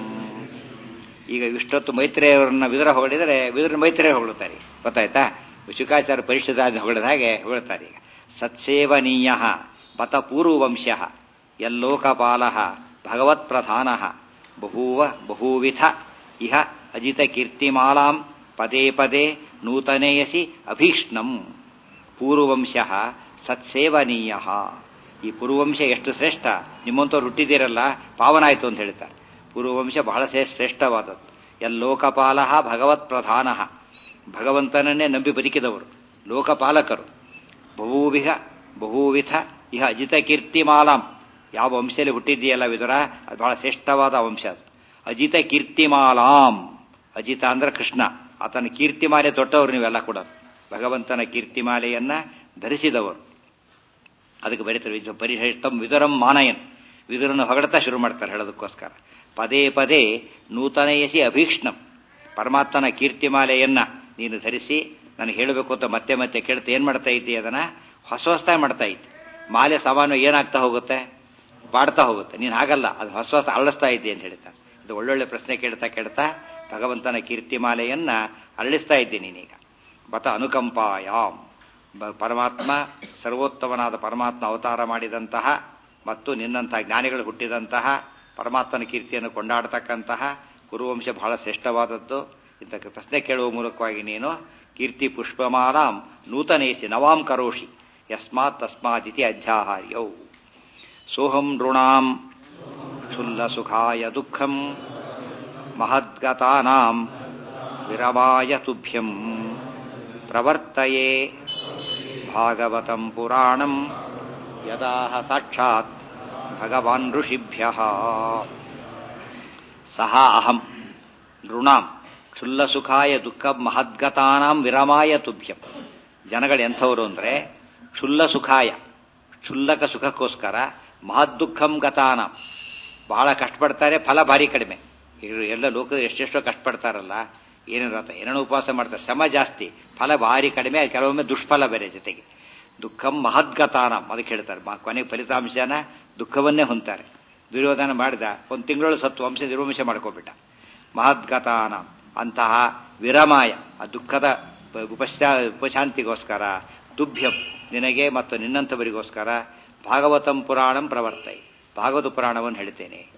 [SPEAKER 1] ಈಗ ಇಷ್ಟೊತ್ತು ಮೈತ್ರೇಯವರನ್ನ ವಿದುರ ಹೊಗಳಿದರೆ ವಿದುರ ಮೈತ್ರೇಯ ಹೊಗಳುತ್ತಾರೆ ಗೊತ್ತಾಯ್ತಾ ಶುಕಾಚಾರ ಪರಿಷದ ಹೊಗಳಿದ ಹಾಗೆ ಹೊಗಳ್ತಾರೆ ಈಗ ಸತ್ಸೇವನೀಯ ಬತ ಪೂರ್ವವಂಶ ಯಲ್ಲೋಕಪಾಲ ಭಗವತ್ಪ್ರಧಾನ ಬಹೂವ ಬಹೂವಿಧ ಇಹ ಅಜಿತ ಕೀರ್ತಿಮಾಲಾಂ ಪದೇ ಪದೇ ನೂತನೇಯಸಿ ಅಭೀಕ್ಷ್ಣಂ ಪೂರ್ವವಂಶ ಸತ್ಸೇವನೀಯ ಈ ಪೂರ್ವವಂಶ ಎಷ್ಟು ಶ್ರೇಷ್ಠ ನಿಮ್ಮಂಥವ್ರು ಹುಟ್ಟಿದ್ದೀರಲ್ಲ ಪಾವನಾಯಿತು ಅಂತ ಹೇಳ್ತಾರೆ ಪೂರ್ವವಂಶ ಬಹಳ ಶ್ರೇಷ್ಠವಾದದ್ದು ಎಲ್ಲೋಕಪಾಲ ಭಗವತ್ ಪ್ರಧಾನ ಭಗವಂತನನ್ನೇ ನಂಬಿ ಬದುಕಿದವರು ಲೋಕಪಾಲಕರು ಬಹುವಿಹ ಬಹುವಿಧ ಇಹ ಅಜಿತ ಕೀರ್ತಿಮಾಲಾಂ ಯಾವ ವಂಶದಲ್ಲಿ ಹುಟ್ಟಿದ್ದೀಯಲ್ಲ ವಿದುರ ಅದು ಬಹಳ ಶ್ರೇಷ್ಠವಾದ ವಂಶ ಅದು ಅಜಿತ ಕೀರ್ತಿಮಾಲಾಂ ಅಜಿತ ಅಂದ್ರೆ ಕೃಷ್ಣ ಆತನ ಕೀರ್ತಿಮಾಲೆ ತೊಟ್ಟವರು ನೀವೆಲ್ಲ ಕೂಡ ಭಗವಂತನ ಕೀರ್ತಿಮಾಲೆಯನ್ನ ಧರಿಸಿದವರು ಅದಕ್ಕೆ ಬರೀತಾರೆ ಪರಿಶ್ರೇಷ್ಠಂ ವಿದುರಂ ಮಾನಯನ್ ವಿದುರನ್ನು ಹೊಗಡ್ತಾ ಶುರು ಮಾಡ್ತಾರೆ ಹೇಳೋದಕ್ಕೋಸ್ಕರ ಪದೇ ಪದೇ ನೂತನಯಸಿ ಅಭೀಕ್ಷ್ಣಂ ಪರಮಾತ್ಮನ ಕೀರ್ತಿಮಾಲೆಯನ್ನ ನೀನು ಧರಿಸಿ ನನಗೆ ಹೇಳಬೇಕು ಅಂತ ಮತ್ತೆ ಮತ್ತೆ ಕೇಳ್ತಾ ಏನ್ ಮಾಡ್ತಾ ಇದ್ದಿ ಅದನ್ನ ಹೊಸ ಹೊಸದಾಗಿ ಮಾಡ್ತಾ ಇದ್ದಿ ಮಾಲೆ ಸಾಮಾನು ಏನಾಗ್ತಾ ಹೋಗುತ್ತೆ ಬಾಡ್ತಾ ಹೋಗುತ್ತೆ ನೀನು ಹಾಗಲ್ಲ ಅದು ಹೊಸ ಹೊಸ ಅರಳಿಸ್ತಾ ಇದ್ದಿ ಅಂತ ಹೇಳ್ತಾನೆ ಇದು ಒಳ್ಳೊಳ್ಳೆ ಪ್ರಶ್ನೆ ಕೇಳ್ತಾ ಕೇಳ್ತಾ ಭಗವಂತನ ಕೀರ್ತಿಮಾಲೆಯನ್ನ ಅರಳಿಸ್ತಾ ಇದ್ದಿ ನೀನೀಗ ಬತ ಅನುಕಂಪಾಯಾಮ್ ಪರಮಾತ್ಮ ಸರ್ವೋತ್ತಮನಾದ ಪರಮಾತ್ಮ ಅವತಾರ ಮಾಡಿದಂತಹ ಮತ್ತು ನಿನ್ನಂತಹ ಜ್ಞಾನಿಗಳು ಹುಟ್ಟಿದಂತಹ ಪರಮಾತ್ಮನ ಕೀರ್ತಿಯನ್ನು ಕೊಂಡಾಡತಕ್ಕಂತಹ ಕುರುವಂಶ ಬಹಳ ಶ್ರೇಷ್ಠವಾದದ್ದು ಇಂಥ ಪ್ರಶ್ನೆ ಕೇಳುವ ಮೂಲಕವಾಗಿ ನೀನು ಕೀರ್ತಿ ಪುಷ್ಪಮಾಲಾಂ ನೂತನೇಸಿ ನವಾಂ ಕರೋಷಿ ಯಸ್ಮಾತ್ ತಸ್ಮಾದಿತಿ ಅಧ್ಯಾಹಾರ್ಯೌ ಸೋಹಂ ನೃಣಾಂ ಕ್ಷುಲ್ಲ ಸುಖಾಯ ದುಃಖಂ ಮಹದ್ಗತಾನಾಂ ವಿರಮಾಯ ತುಭ್ಯಂ ಪ್ರವರ್ತಯೇ ಭಾಗವತಂ ಪುರಾಣಂ ಯದಾಹ ಸಾಕ್ಷಾತ್ ಭಗವಾನ್ ಋಷಿಭ್ಯ ಸಹ ಅಹಂ ನೃಣಾಂ ಕ್ಷುಲ್ಲಸುಖಾಯ ದುಃಖ ಮಹದ್ಗತಾನಾಂ ವಿರಮಾಯ ತುಭ್ಯಂ ಜನಗಳು ಎಂಥವರು ಅಂದ್ರೆ ಕ್ಷುಲ್ಲ ಸುಖಾಯ ಕ್ಷುಲ್ಲಕ ಸುಖಕ್ಕೋಸ್ಕರ ಮಹದ್ದುಃಖಂ ಗತಾನಾಂ ಬಹಳ ಕಷ್ಟಪಡ್ತಾರೆ ಫಲ ಭಾರಿ ಕಡಿಮೆ ಎಲ್ಲ ಲೋಕ ಎಷ್ಟೆಷ್ಟೋ ಕಷ್ಟಪಡ್ತಾರಲ್ಲ ಏನೇನು ಏನೇನು ಉಪವಾಸ ಮಾಡ್ತಾರೆ ಶ್ರಮ ಜಾಸ್ತಿ ಫಲ ಭಾರಿ ಕಡಿಮೆ ಕೆಲವೊಮ್ಮೆ ದುಷ್ಫಲ ಬೇರೆ ಜೊತೆಗೆ ದುಃಖಂ ಮಹದ್ಗತಾನಂ ಅದಕ್ಕೆ ಹೇಳ್ತಾರೆ ಕೊನೆಗೆ ಫಲಿತಾಂಶನ ದುಃಖವನ್ನೇ ಹೊಂತಾರೆ ದುರ್ಯೋಧನ ಮಾಡಿದ ಒಂದು ತಿಂಗಳು ಸತ್ತು ವಂಶ ನಿರ್ವಂಶ ಮಾಡ್ಕೋಬಿಟ್ಟ ಮಹದ್ಗತಾನ ಅಂತಹ ವಿರಮಾಯ ಆ ದುಃಖದ ಉಪಶಾ ಉಪಶಾಂತಿಗೋಸ್ಕರ ತುಭ್ಯಂ ನಿನಗೆ ಮತ್ತು ನಿನ್ನಂಥವರಿಗೋಸ್ಕರ ಭಾಗವತಂ ಪುರಾಣಂ ಪ್ರವರ್ತೈ ಭಾಗವತ ಪುರಾಣವನ್ನು ಹೇಳ್ತೇನೆ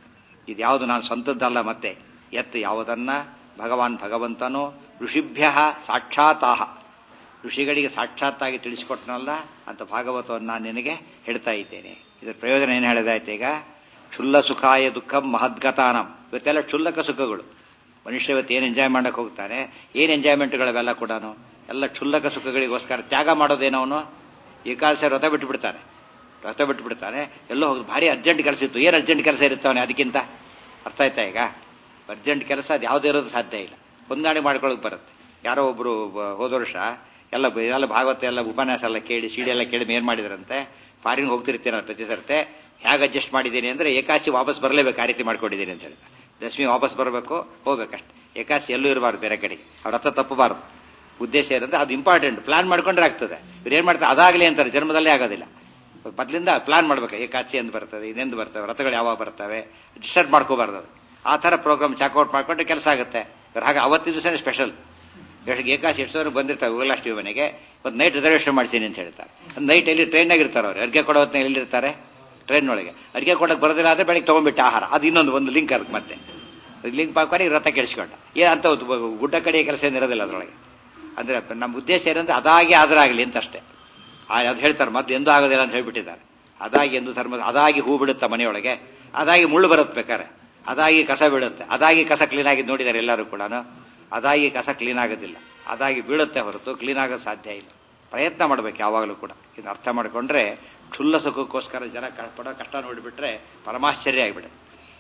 [SPEAKER 1] ಇದು ಯಾವುದು ನಾನು ಸ್ವಂತದ್ದಲ್ಲ ಮತ್ತೆ ಎತ್ ಯಾವುದನ್ನ ಭಗವಾನ್ ಭಗವಂತನು ಋಷಿಭ್ಯ ಸಾಕ್ಷಾತಾಹ ಋಷಿಗಳಿಗೆ ಸಾಕ್ಷಾತ್ತಾಗಿ ತಿಳಿಸಿಕೊಟ್ಟನಲ್ಲ ಅಂತ ಭಾಗವತವನ್ನು ನಾನು ನಿನಗೆ ಹೇಳ್ತಾ ಇದ್ದೇನೆ ಇದರ ಪ್ರಯೋಜನ ಏನು ಹೇಳಿದಾಯ್ತು ಈಗ ಕ್ಷುಲ್ಲ ಸುಖಾಯ ದುಃಖಂ ಮಹದ್ಗತಾನಂ ಇವತ್ತೆಲ್ಲ ಕ್ಷುಲ್ಲಕ ಸುಖಗಳು ಮನುಷ್ಯ ಇವತ್ತು ಏನು ಎಂಜಾಯ್ ಮಾಡಕ್ಕೆ ಹೋಗ್ತಾನೆ ಏನು ಎಂಜಾಯ್ಮೆಂಟ್ಗಳವೆಲ್ಲ ಕೂಡ ಎಲ್ಲ ಕ್ಷುಲ್ಲಕ ಸುಖಗಳಿಗೋಸ್ಕರ ತ್ಯಾಗ ಮಾಡೋದೇನೋ ಅವನು ಏಕಾದಶಿ ವ್ರತ ಬಿಟ್ಟು ಬಿಡ್ತಾನೆ ವ್ರತ ಬಿಟ್ಟು ಬಿಡ್ತಾನೆ ಎಲ್ಲೋ ಹೋಗಿ ಭಾರಿ ಅರ್ಜೆಂಟ್ ಕೆಲಸ ಇತ್ತು ಏನು ಅರ್ಜೆಂಟ್ ಕೆಲಸ ಇರ್ತಾವನೆ ಅದಕ್ಕಿಂತ ಅರ್ಥ ಆಯ್ತಾ ಈಗ ಅರ್ಜೆಂಟ್ ಕೆಲಸ ಅದು ಯಾವುದೇ ಇರೋದು ಸಾಧ್ಯ ಇಲ್ಲ ಹೊಂದಾಣೆ ಮಾಡ್ಕೊಳ್ಳೋಕೆ ಬರುತ್ತೆ ಯಾರೋ ಒಬ್ರು ಹೋದ ವರ್ಷ ಎಲ್ಲ ಎಲ್ಲ ಭಾಗವತ ಎಲ್ಲ ಉಪನ್ಯಾಸ ಎಲ್ಲ ಕೇಳಿ ಸಿಡಿ ಎಲ್ಲ ಕೇಳಿ ಏನು ಮಾಡಿದ್ರಂತೆ ಫಾರಿನ್ ಹೋಗ್ತಿರ್ತೀನಲ್ಲ ಪ್ರತಿ ಸರ್ತೆ ಹೇಗೆ ಅಡ್ಜಸ್ಟ್ ಮಾಡಿದ್ದೀನಿ ಅಂದರೆ ಏಕಾಸಿ ವಾಪಸ್ ಬರಲೇಬೇಕು ಆ ರೀತಿ ಮಾಡ್ಕೊಂಡಿದ್ದೀನಿ ಅಂತ ಹೇಳಿದ ದಶಮಿ ವಾಪಸ್ ಬರಬೇಕು ಹೋಗ್ಬೇಕಷ್ಟೆ ಏಕಾಸಿ ಎಲ್ಲೂ ಇರಬಾರ್ದು ಬೇರೆ ಕಡೆಗೆ ಅವ್ರ ಹತ್ರ ತಪ್ಪಬಾರ್ದು ಉದ್ದೇಶ ಏನಂದ್ರೆ ಅದು ಇಂಪಾರ್ಟೆಂಟ್ ಪ್ಲಾನ್ ಮಾಡ್ಕೊಂಡ್ರೆ ಆಗ್ತದೆ ಇವ್ರು ಏನು ಮಾಡ್ತಾರೆ ಅದಾಗಲಿ ಅಂತಾರೆ ಜನ್ಮದಲ್ಲೇ ಆಗೋದಿಲ್ಲ ಮೊದಲಿಂದ ಪ್ಲಾನ್ ಮಾಡ್ಬೇಕು ಏಕಾಚಿ ಎಂದು ಬರ್ತದೆ ಇನ್ನೆಂದು ಬರ್ತವೆ ವ್ರತಗಳು ಯಾವಾಗ ಬರ್ತವೆ ಡಿಸ್ಟರ್ಬ್ ಮಾಡ್ಕೋಬಾರ್ದು ಅದು ಆ ಥರ ಪ್ರೋಗ್ರಾಮ್ ಚಾಕ್ಔಟ್ ಮಾಡ್ಕೊಂಡ್ರೆ ಕೆಲಸ ಆಗುತ್ತೆ ಹಾಗೆ ಅವತ್ತಿನ ದಿವಸನೇ ಸ್ಪೆಷಲ್ ಏಕಾಶಿ ಎಷ್ಟು ಸಾವಿರ ಬಂದಿರ್ತಾರೆ ಉಗಲಾಷ್ಟಿ ಮನೆಗೆ ಒಂದು ನೈಟ್ ರಿಸರ್ವೇಷನ್ ಮಾಡ್ತೀನಿ ಅಂತ ಹೇಳ್ತಾರೆ ನೈಟ್ ಎಲ್ಲಿ ಟ್ರೈನಾಗ ಇರ್ತಾರೆ ಅವ್ರು ಅರ್ಗೆ ಕೊಡೋ ಹೊತ್ತಿನ ಎಲ್ಲಿರ್ತಾರೆ ಟ್ರೈನ್ ಒಳಗೆ ಅರ್ಗೆ ಕೊಡೋಕೆ ಬರೋದಿಲ್ಲ ಆದರೆ ಬೆಳಗ್ಗೆ ತೊಗೊಂಡ್ಬಿಟ್ಟು ಆಹಾರ ಅದು ಇನ್ನೊಂದು ಒಂದು ಲಿಂಕ್ ಅದಕ್ಕೆ ಮತ್ತೆ ಲಿಂಕ್ ಪಾಕೊಂಡು ರಥ ಕೆಡಿಸ್ಕೊಂಡ ಏನಂತ ಗುಡ್ಡ ಕಡೆಯ ಕೆಲಸ ಏನಿರೋದಿಲ್ಲ ಅದರೊಳಗೆ ಅಂದರೆ ನಮ್ಮ ಉದ್ದೇಶ ಏನಂದ್ರೆ ಅದಾಗಿ ಆದರಾಗಲಿ ಅಂತ ಅಷ್ಟೇ ಅದು ಹೇಳ್ತಾರೆ ಮತ್ತೆ ಎಂದೂ ಆಗೋದಿಲ್ಲ ಅಂತ ಹೇಳ್ಬಿಟ್ಟಿದ್ದಾರೆ ಅದಾಗಿ ಎಂದು ಧರ್ಮ ಅದಾಗಿ ಹೂ ಬಿಡುತ್ತೆ ಮನೆಯೊಳಗೆ ಅದಾಗಿ ಮುಳ್ಳು ಬರುತ್ತೆ ಬೇಕಾರೆ ಅದಾಗಿ ಕಸ ಬೀಳುತ್ತೆ ಅದಾಗಿ ಕಸ ಕ್ಲೀನ್ ಆಗಿ ನೋಡಿದ್ದಾರೆ ಎಲ್ಲರೂ ಕೂಡ ಅದಾಗಿ ಕಸ ಕ್ಲೀನ್ ಆಗೋದಿಲ್ಲ ಅದಾಗಿ ಬೀಳುತ್ತೆ ಹೊರತು ಕ್ಲೀನ್ ಆಗೋದು ಸಾಧ್ಯ ಇಲ್ಲ ಪ್ರಯತ್ನ ಮಾಡ್ಬೇಕು ಯಾವಾಗಲೂ ಕೂಡ ಇದನ್ನ ಅರ್ಥ ಮಾಡಿಕೊಂಡ್ರೆ ಕ್ಷುಲ್ಲ ಸುಖಕ್ಕೋಸ್ಕರ ಜನ ಪಡೋ ಕಷ್ಟ ನೋಡಿಬಿಟ್ರೆ ಪರಮಾಶ್ಚರ್ಯ ಆಗಿಬಿಡುತ್ತೆ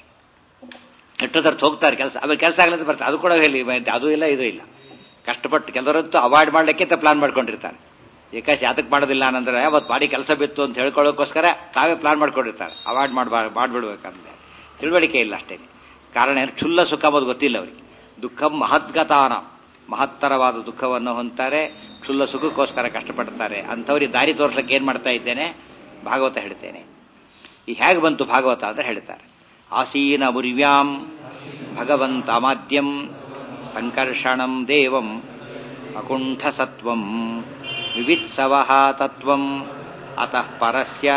[SPEAKER 1] ಎಷ್ಟೊತ್ತರ್ಥ ಹೋಗ್ತಾರೆ ಕೆಲಸ ಅವಾಗ ಕೆಲಸ ಆಗ್ಲಂತ ಬರ್ತಾರೆ ಅದು ಕೂಡ ಹೇಳಿ ಅದು ಇಲ್ಲ ಇದು ಇಲ್ಲ ಕಷ್ಟಪಟ್ಟು ಕೆಲವರಂತೂ ಅವಾಯ್ಡ್ ಮಾಡ್ಲಿಕ್ಕೆ ಪ್ಲಾನ್ ಮಾಡ್ಕೊಂಡಿರ್ತಾರೆ ಏಕಾಶಿ ಅದಕ್ಕೆ ಮಾಡೋದಿಲ್ಲ ಅನ್ನಂದ್ರೆ ಅವತ್ತು ಬಾಡಿ ಕೆಲಸ ಬಿತ್ತು ಅಂತ ಹೇಳ್ಕೊಳ್ಳೋಕ್ಕೋಸ್ಕರ ತಾವೇ ಪ್ಲಾನ್ ಮಾಡ್ಕೊಂಡಿರ್ತಾರೆ ಅವಾಯ್ಡ್ ಮಾಡ್ಬಾ ಮಾಡ್ಬಿಡ್ಬೇಕಂದ್ರೆ ತಿಳುವಳಿಕೆ ಇಲ್ಲ ಅಷ್ಟೇ ಕಾರಣ ಏನು ಕ್ಷುಲ್ಲ ಸುಖ ಅನ್ನೋದು ಗೊತ್ತಿಲ್ಲ ಅವರಿಗೆ ದುಃಖ ಮಹದ್ಗತಾನ ಮಹತ್ತರವಾದ ದುಃಖವನ್ನು ಹೊಂತಾರೆ ಕ್ಷುಲ್ಲ ಸುಖಕ್ಕೋಸ್ಕರ ಕಷ್ಟಪಡ್ತಾರೆ ಅಂಥವ್ರಿಗೆ ದಾರಿ ತೋರ್ಸಕ್ಕೆ ಏನು ಮಾಡ್ತಾ ಇದ್ದೇನೆ ಭಾಗವತ ಹೇಳ್ತೇನೆ ಈ ಹೇಗೆ ಬಂತು ಭಾಗವತ ಅಂತ ಹೇಳ್ತಾರೆ ಆಸೀನ ಮುರ್ವ್ಯಾಂ ಭಗವಂತ ಮಾದ್ಯಂ ಸಂಕರ್ಷಣಂ ದೇವಂ ಅಕುಂಠ ಸತ್ವಂ ವಿವಿತ್ಸವ ತತ್ವಂ ಅತಃ ಪರಸ್ಯ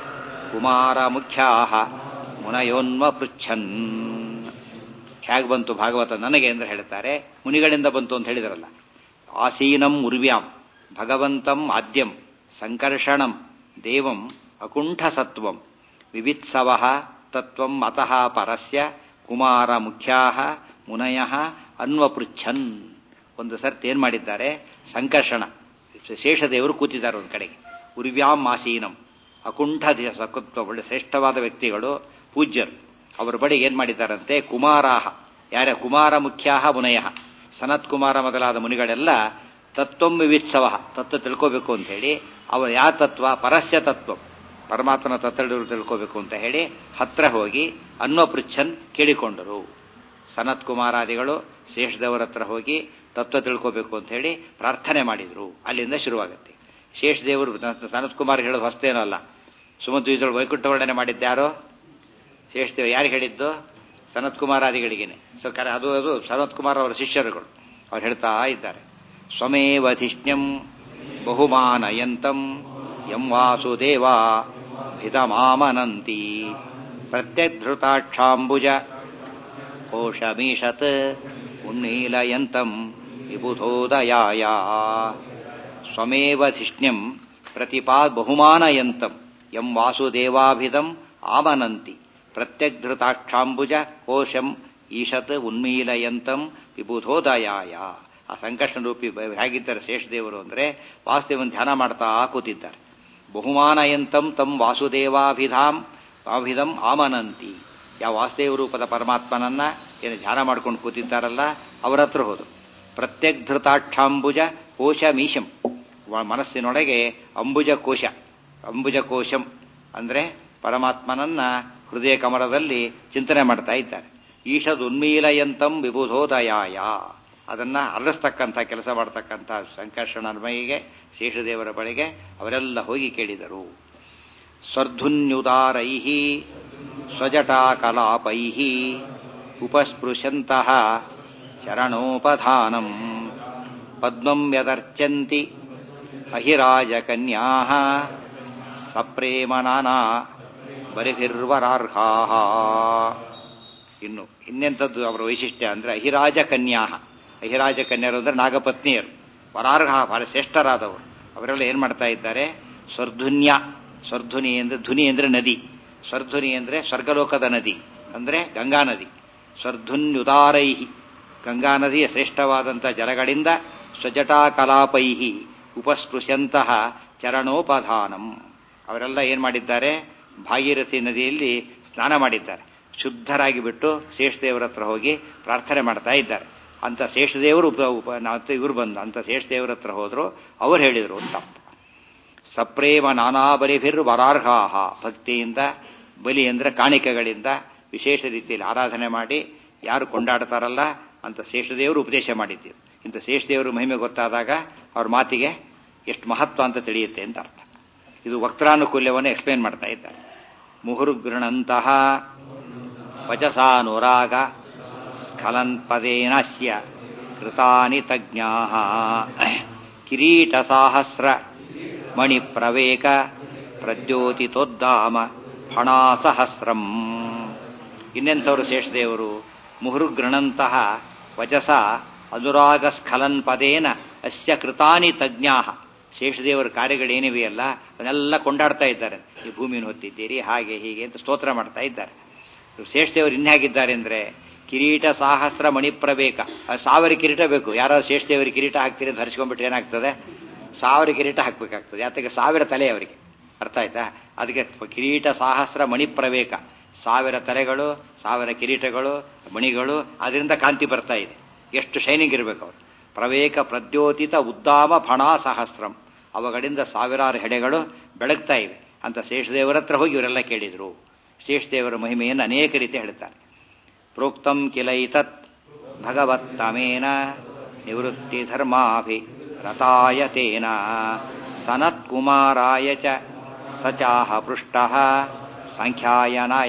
[SPEAKER 1] ಕುಮಾರ ಮುಖ್ಯಾ ಮುನಯೋನ್ವ ಪೃಚ್ಛನ್ ಹೇಗೆ ಬಂತು ಭಾಗವತ ನನಗೆ ಎಂದು ಹೇಳ್ತಾರೆ ಮುನಿಗಳಿಂದ ಬಂತು ಅಂತ ಹೇಳಿದರಲ್ಲ ಆಸೀನಂ ಉರ್ವ್ಯಾಂ ಭಗವಂತಂ ಆದ್ಯಂ ಸಂಕರ್ಷಣಂ ದೇವಂ ಅಕುಂಠ ಸತ್ವಂ ವಿವಿತ್ಸವ ತತ್ವಂ ಅತಃ ಪರಸ್ಯ ಕುಮಾರ ಮುಖ್ಯಾ ಮುನಯ ಅನ್ವಪೃಚ್ಛನ್ ಒಂದು ಸರ್ತಿ ಏನ್ ಮಾಡಿದ್ದಾರೆ ಸಂಕರ್ಷಣ ಶೇಷದೇವರು ಕೂತಿದ್ದಾರೆ ಒಂದು ಕಡೆಗೆ ಉರ್ವ್ಯಾಂ ಆಸೀನಂ ಅಕುಂಠ ಸಕತ್ವ ಒಳ್ಳೆ ಶ್ರೇಷ್ಠವಾದ ವ್ಯಕ್ತಿಗಳು ಪೂಜ್ಯರು ಅವರ ಬಳಿ ಏನ್ ಮಾಡಿದ್ದಾರಂತೆ ಕುಮಾರಾಹ ಯಾರ ಕುಮಾರ ಮುಖ್ಯಾಹ ಮುನಯ ಸನತ್ ಕುಮಾರ ಮೊದಲಾದ ಮುನಿಗಳೆಲ್ಲ ತತ್ವಂ ವಿವಿತ್ಸವ ತತ್ವ ತಿಳ್ಕೋಬೇಕು ಅಂತ ಹೇಳಿ ಅವರ ಯಾವ ತತ್ವ ಪರಸ್ಯ ತತ್ವ ಪರಮಾತ್ಮನ ತತ್ವ ತಿಳ್ಕೋಬೇಕು ಅಂತ ಹೇಳಿ ಹತ್ರ ಹೋಗಿ ಅನ್ವಪೃಚ್ಛನ್ ಕೇಳಿಕೊಂಡರು ಸನತ್ ಕುಮಾರಾದಿಗಳು ಶೇಷದೇವರ ಹತ್ರ ಹೋಗಿ ತತ್ವ ತಿಳ್ಕೋಬೇಕು ಅಂತ ಹೇಳಿ ಪ್ರಾರ್ಥನೆ ಮಾಡಿದ್ರು ಅಲ್ಲಿಂದ ಶುರುವಾಗುತ್ತೆ ಶೇಷದೇವರು ಸನತ್ ಕುಮಾರ್ ಹೇಳೋದು ಹೊಸ್ತೇನಲ್ಲ ಸುಮಧ್ವಿಜಳು ವೈಕುಂಠ ವರ್ಣನೆ ಮಾಡಿದ್ದ್ಯಾರೋ ಶೇಷದೇವ ಯಾರು ಹೇಳಿದ್ದು ಸನತ್ ಕುಮಾರಾದಿಗಳಿಗೇನೆ ಸೊ ಕರೆ ಅದು ಅದು ಸನತ್ ಕುಮಾರ್ ಅವರ ಶಿಷ್ಯರುಗಳು ಅವ್ರು ಹೇಳ್ತಾ ಇದ್ದಾರೆ ಸ್ವಮೇವಧಿಷ್ಣ್ಯಂ ಬಹುಮಾನಯಂತಂ ಯಂ ವಾಸುದೇವ ಹಿತಮಾಮನಂತಿ ಪ್ರತ್ಯಧೃತಾಕ್ಷಾಂಬುಜ ಕೋಶಮೀಷತ್ ಉನ್ನೀಲಯಂತಂ ವಿಬುಧೋದಯಾಯ ಸ್ವಮೇವಧಿಷ್ಣ್ಯಂ ಪ್ರತಿಪಾ ಬಹುಮಾನಯಂತಂ ಯಂ ವಾಸುದೇವಾಭಿದಂ ಆಮನಂತಿ ಪ್ರತ್ಯಗ್ಧೃತಾಕ್ಷಾಂಬುಜ ಕೋಶಂ ಈಶತ್ ಉನ್ಮೀಲಯಂತಂ ವಿಬುಧೋದಯಾಯ ಆ ಸಂಕಷ್ಟ ರೂಪಿ ಹೇಗಿದ್ದಾರೆ ಶೇಷದೇವರು ಅಂದರೆ ವಾಸುದೇವನ್ ಧ್ಯಾನ ಮಾಡ್ತಾ ಕೂತಿದ್ದಾರೆ ಬಹುಮಾನಯಂತಂ ತಂ ವಾಸುದೇವಾಭಿಧಾಂ ಅಭಿಧಂ ಆಮನಂತಿ ಯಾವ ವಾಸುದೇವ ರೂಪದ ಪರಮಾತ್ಮನನ್ನ ಏನು ಧ್ಯಾನ ಮಾಡ್ಕೊಂಡು ಕೂತಿದ್ದಾರಲ್ಲ ಅವರ ಹತ್ರ ಹೋದು ಪ್ರತ್ಯಗ್ಧೃತಾಕ್ಷಾಂಬುಜ ಕೋಶ ಮೀಶಂ ಮನಸ್ಸಿನೊಳಗೆ ಅಂಬುಜ ಕೋಶ ಅಂಬುಜ ಕೋಶಂ ಅಂದ್ರೆ ಪರಮಾತ್ಮನನ್ನ ಹೃದಯ ಕಮಲದಲ್ಲಿ ಚಿಂತನೆ ಮಾಡ್ತಾ ಇದ್ದಾರೆ ಈಶದ್ ಉನ್ಮೀಲಯಂತಂ ವಿಬುಧೋದಯಾಯ ಅದನ್ನ ಅರಳಿಸ್ತಕ್ಕಂಥ ಕೆಲಸ ಮಾಡ್ತಕ್ಕಂಥ ಸಂಕರ್ಷಣನ್ಮಯಿಗೆ ಶೇಷದೇವರ ಬಳಿಗೆ ಅವರೆಲ್ಲ ಹೋಗಿ ಕೇಳಿದರು ಸ್ವರ್ಧುನ್ಯುದಾರೈ ಸ್ವಜಟಾ ಕಲಾಪೈ ಉಪಸ್ಪೃಶಂತಹ ಚರಣೋಪಧಾನಂ ಪದ್ಮಂ ಯದರ್ಚಂತಿ ಅಹಿರಾಜಕನ್ಯಾ ಸಪ್ರೇಮನಾನಾ ಬರಿಭಿರ್ವರಾರ್ಹಾ ಇನ್ನು ಇನ್ನೆಂಥದ್ದು ಅವರ ವೈಶಿಷ್ಟ್ಯ ಅಂದರೆ ಅಹಿರಾಜ ಕನ್ಯಾ ಅಹಿರಾಜ ಕನ್ಯರು ಅಂದರೆ ನಾಗಪತ್ನಿಯರು ವರಾರ್ಹ ಬಹಳ ಶ್ರೇಷ್ಠರಾದವರು ಅವರೆಲ್ಲ ಏನು ಮಾಡ್ತಾ ಇದ್ದಾರೆ ಸ್ವರ್ಧುನ್ಯ ಸ್ವರ್ಧುನಿ ಅಂದರೆ ಧ್ವನಿ ಅಂದರೆ ನದಿ ಸ್ವರ್ಧುನಿ ಅಂದರೆ ಸ್ವರ್ಗಲೋಕದ ನದಿ ಅಂದರೆ ಗಂಗಾ ನದಿ ಸ್ವರ್ಧುನ್ಯುದಾರೈಹಿ ಗಂಗಾ ನದಿಯ ಶ್ರೇಷ್ಠವಾದಂಥ ಜಲಗಳಿಂದ ಸ್ವಜಟಾ ಕಲಾಪೈಹಿ ಉಪಸ್ಪೃಶ್ಯಂತಹ ಚರಣೋಪಧಾನಂ ಅವರೆಲ್ಲ ಏನು ಮಾಡಿದ್ದಾರೆ ಭಾಗೀರಥಿ ನದಿಯಲ್ಲಿ ಸ್ನಾನ ಮಾಡಿದ್ದಾರೆ ಶುದ್ಧರಾಗಿ ಬಿಟ್ಟು ಶೇಷದೇವರ ಹತ್ರ ಹೋಗಿ ಪ್ರಾರ್ಥನೆ ಮಾಡ್ತಾ ಇದ್ದಾರೆ ಅಂತ ಶೇಷದೇವರು ಉಪ ಉಪ ಅಂತ ಇವರು ಬಂದು ಅಂತ ಶೇಷದೇವರ ಹತ್ರ ಹೋದ್ರು ಅವ್ರು ಹೇಳಿದರು ತಪ್ಪು ಸಪ್ರೇಮ ನಾನಾ ಬಲಿಭಿರ್ ವರಾರ್ಹಾಹ ಭಕ್ತಿಯಿಂದ ಬಲಿ ಅಂದ್ರೆ ಕಾಣಿಕೆಗಳಿಂದ ವಿಶೇಷ ರೀತಿಯಲ್ಲಿ ಆರಾಧನೆ ಮಾಡಿ ಯಾರು ಕೊಂಡಾಡ್ತಾರಲ್ಲ ಅಂತ ಶೇಷದೇವರು ಉಪದೇಶ ಮಾಡಿದ್ದೀವಿ ಇಂಥ ಶೇಷದೇವರು ಮಹಿಮೆ ಗೊತ್ತಾದಾಗ ಅವ್ರ ಮಾತಿಗೆ ಎಷ್ಟು ಮಹತ್ವ ಅಂತ ತಿಳಿಯುತ್ತೆ ಅಂತ ಅರ್ಥ ಇದು ವಕ್ರಾನುಕೂಲ್ಯವನ್ನು ಎಕ್ಸ್ಪ್ಲೇನ್ ಮಾಡ್ತಾ ಇದ್ದಾರೆ ಮುಹುರ್ಗೃಣಂತಹ ವಚಸಾನುರಾಗ ಸ್ಖಲನ್ ಪದೇನಸ್ಯ ಕೃತಾನಿ ತಜ್ಞಾ ಕಿರೀಟ ಸಾಹಸ್ರ ಮಣಿಪ್ರವೇಕ ಪ್ರದ್ಯೋತಿತೋದ್ದಾಮ ಫಣಾಸಹಸ್ರಂ ಇನ್ನೆಂಥವರು ಶೇಷದೇವರು ಮುಹುರ್ಗೃಣಂತಹ ವಚಸ ಅನುರಾಗ ಸ್ಖಲನ್ ಪದೇನ ಅಸ್ಯ ಕೃತಾನಿ ತಜ್ಞಾ ಶೇಷದೇವರ ಕಾರ್ಯಗಳೇನಿವೆಯಲ್ಲ ಅದನ್ನೆಲ್ಲ ಕೊಂಡಾಡ್ತಾ ಇದ್ದಾರೆ ಈ ಭೂಮಿಯನ್ನು ಹೊತ್ತಿದ್ದೀರಿ ಹಾಗೆ ಹೀಗೆ ಅಂತ ಸ್ತೋತ್ರ ಮಾಡ್ತಾ ಇದ್ದಾರೆ ಶೇಷದೇವರು ಇನ್ಯಾಗಿದ್ದಾರೆ ಅಂದ್ರೆ ಕಿರೀಟ ಸಾಹಸ್ರ ಮಣಿಪ್ರವೇಕ ಸಾವಿರ ಕಿರೀಟ ಬೇಕು ಯಾರಾದ್ರು ಶೇಷದೇವರಿಗೆ ಕಿರೀಟ ಹಾಕ್ತೀರಿ ಅಂತ ಹರಿಸ್ಕೊಂಡ್ಬಿಟ್ರೆ ಏನಾಗ್ತದೆ ಸಾವಿರ ಕಿರೀಟ ಹಾಕ್ಬೇಕಾಗ್ತದೆ ಯಾತಕ್ಕೆ ಸಾವಿರ ತಲೆ ಅವರಿಗೆ ಅರ್ಥ ಆಯ್ತಾ ಅದಕ್ಕೆ ಕಿರೀಟ ಸಾಹಸ್ರ ಮಣಿಪ್ರವೇಕ ಸಾವಿರ ತಲೆಗಳು ಸಾವಿರ ಕಿರೀಟಗಳು ಮಣಿಗಳು ಅದರಿಂದ ಕಾಂತಿ ಬರ್ತಾ ಇದೆ ಎಷ್ಟು ಶೈನಿಂಗ್ ಇರಬೇಕು ಅವರು ಪ್ರವೇಕ ಪ್ರದ್ಯೋತಿತ ಉದ್ದಾಮ ಫಣ ಸಹಸ್ರಂ ಅವುಗಳಿಂದ ಸಾವಿರಾರು ಹೆಡೆಗಳು ಬೆಳಗ್ತಾ ಇವೆ ಅಂತ ಶೇಷದೇವರ ಹತ್ರ ಹೋಗಿ ಇವರೆಲ್ಲ ಕೇಳಿದರು ಶೇಷದೇವರ ಮಹಿಮೆಯನ್ನು ಅನೇಕ ರೀತಿ ಹೇಳ್ತಾರೆ ಪ್ರೋಕ್ತಂ ಕಿಲೈತತ್ ಭಗವತ್ತಮೇನ ನಿವೃತ್ತಿ ಧರ್ಮಾಭಿ ರತಾಯ ತೇನ ಸನತ್ಕುಮಾರಾಯ ಚ ಸಚಾಹ ಪೃಷ್ಟ ಸಂಖ್ಯಾಯನಾಯ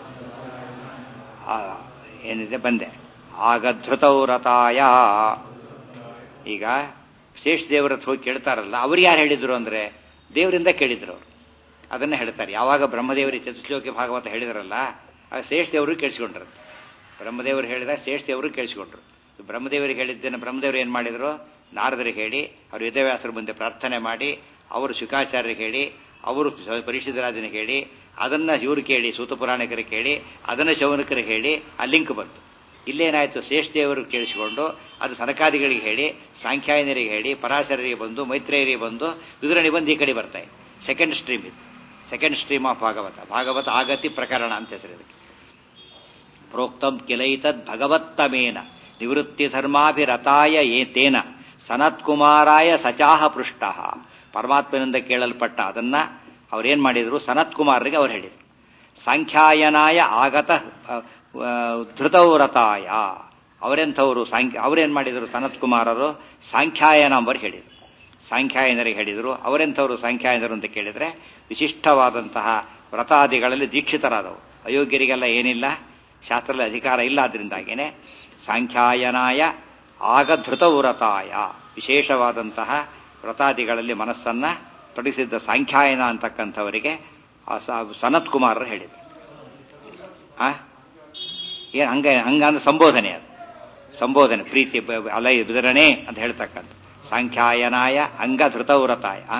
[SPEAKER 1] ಏನಿದೆ ಬಂದೆ ಆಗಧೃತೌ ರತಾಯ ಈಗ ಶೇಷದೇವರ ಹತ್ರ ಹೋಗಿ ಕೇಳ್ತಾರಲ್ಲ ಅವ್ರು ಯಾರು ಹೇಳಿದ್ರು ಅಂದ್ರೆ ದೇವರಿಂದ ಕೇಳಿದ್ರು ಅವರು ಅದನ್ನ ಹೇಳ್ತಾರೆ ಯಾವಾಗ ಬ್ರಹ್ಮದೇವರಿಗೆ ಚತುಶ್ಲೋಕಿ ಭಾಗವತ ಹೇಳಿದ್ರಲ್ಲ ಆಗ ಶೇಷದೇವರು ಕೇಳಿಸ್ಕೊಂಡ್ರು ಬ್ರಹ್ಮದೇವರು ಹೇಳಿದಾಗ ಶೇಷದೇವರು ಕೇಳಿಸ್ಕೊಂಡ್ರು ಬ್ರಹ್ಮದೇವರಿಗೆ ಹೇಳಿದ್ದೇನೆ ಬ್ರಹ್ಮದೇವರು ಏನು ಮಾಡಿದ್ರು ನಾರದರಿಗೆ ಹೇಳಿ ಅವರು ವೇದವ್ಯಾಸರ ಮುಂದೆ ಪ್ರಾರ್ಥನೆ ಮಾಡಿ ಅವರು ಶುಕಾಚಾರ್ಯರಿಗೆ ಹೇಳಿ ಅವರು ಪರಿಶುದ್ಧರಾಜನಿಗೆ ಹೇಳಿ ಅದನ್ನ ಇವರು ಕೇಳಿ ಸೂತ ಪುರಾಣಿಕರಿಗೆ ಕೇಳಿ ಅದನ್ನ ಶೌನಕರಿಗೆ ಹೇಳಿ ಆ ಲಿಂಕ್ ಬಂತು ಇಲ್ಲೇನಾಯ್ತು ಶೇಷದೇವರು ಕೇಳಿಸಿಕೊಂಡು ಅದು ಸನಕಾದಿಗಳಿಗೆ ಹೇಳಿ ಸಾಂಖ್ಯಾಯನರಿಗೆ ಹೇಳಿ ಪರಾಶರರಿಗೆ ಬಂದು ಮೈತ್ರೇಯರಿಗೆ ಬಂದು ವಿದುರನಿಗೆ ಬಂದು ಈ ಕಡೆ ಬರ್ತಾರೆ ಸೆಕೆಂಡ್ ಸ್ಟ್ರೀಮ್ ಇದು second stream of Bhagavata Bhagavata ಆಗತಿ ಪ್ರಕರಣ ಅಂತ ಹೆಸರು ಇದಕ್ಕೆ ಪ್ರೋಕ್ತಂ ಕಿಲೈತದ್ ಭಗವತ್ತಮೇನ ನಿವೃತ್ತಿ ಧರ್ಮಾಭಿರತಾಯ ಏತೇನ ಸನತ್ಕುಮಾರಾಯ ಸಚಾಹ ಪೃಷ್ಟ ಪರಮಾತ್ಮನಿಂದ ಕೇಳಲ್ಪಟ್ಟ ಅದನ್ನ ಅವ್ರೇನ್ ಮಾಡಿದ್ರು ಸನತ್ ಕುಮಾರರಿಗೆ ಅವ್ರು ಹೇಳಿದ್ರು ಸಾಂಖ್ಯಾಯನಾಯ ಆಗತ ಧೃತವ್ರತಾಯ ಅವರೆಂಥವರು ಸಾಂಖ್ಯ ಅವರೇನ್ ಮಾಡಿದ್ರು ಸನತ್ ಕುಮಾರರು ಸಾಂಖ್ಯಾಯನ ಅಂಬರ್ ಹೇಳಿದರು ಸಾಂಖ್ಯಾಯನರಿಗೆ ಹೇಳಿದರು ಅವರೆಂಥವರು ಸಾಂಖ್ಯಾಯನರು ಅಂತ ಕೇಳಿದ್ರೆ ವಿಶಿಷ್ಟವಾದಂತಹ ವ್ರತಾದಿಗಳಲ್ಲಿ ದೀಕ್ಷಿತರಾದವು ಅಯೋಗ್ಯರಿಗೆಲ್ಲ ಏನಿಲ್ಲ ಶಾಸ್ತ್ರದ ಅಧಿಕಾರ ಇಲ್ಲ ಅದರಿಂದಾಗೇನೆ ಸಾಂಖ್ಯಾಯನಾಯ ಆಗಧೃತ ವ್ರತಾಯ ವಿಶೇಷವಾದಂತಹ ವ್ರತಾದಿಗಳಲ್ಲಿ ಮನಸ್ಸನ್ನ ತೊಡಗಿಸಿದ್ದ ಸಾಂಖ್ಯಾಯನ ಅಂತಕ್ಕಂಥವರಿಗೆ ಸನತ್ ಕುಮಾರರು ಹೇಳಿದರು ಆ ಏನ್ ಹಂಗ ಹಂಗ ಅಂದ್ರೆ ಸಂಬೋಧನೆ ಅದು ಸಂಬೋಧನೆ ಪ್ರೀತಿ ಅಲೈ ಬಿದರಣೆ ಅಂತ ಹೇಳ್ತಕ್ಕಂಥ ಸಾಂಖ್ಯಾಯನಾಯ ಅಂಗಧೃತ ವ್ರತಾಯ ಆ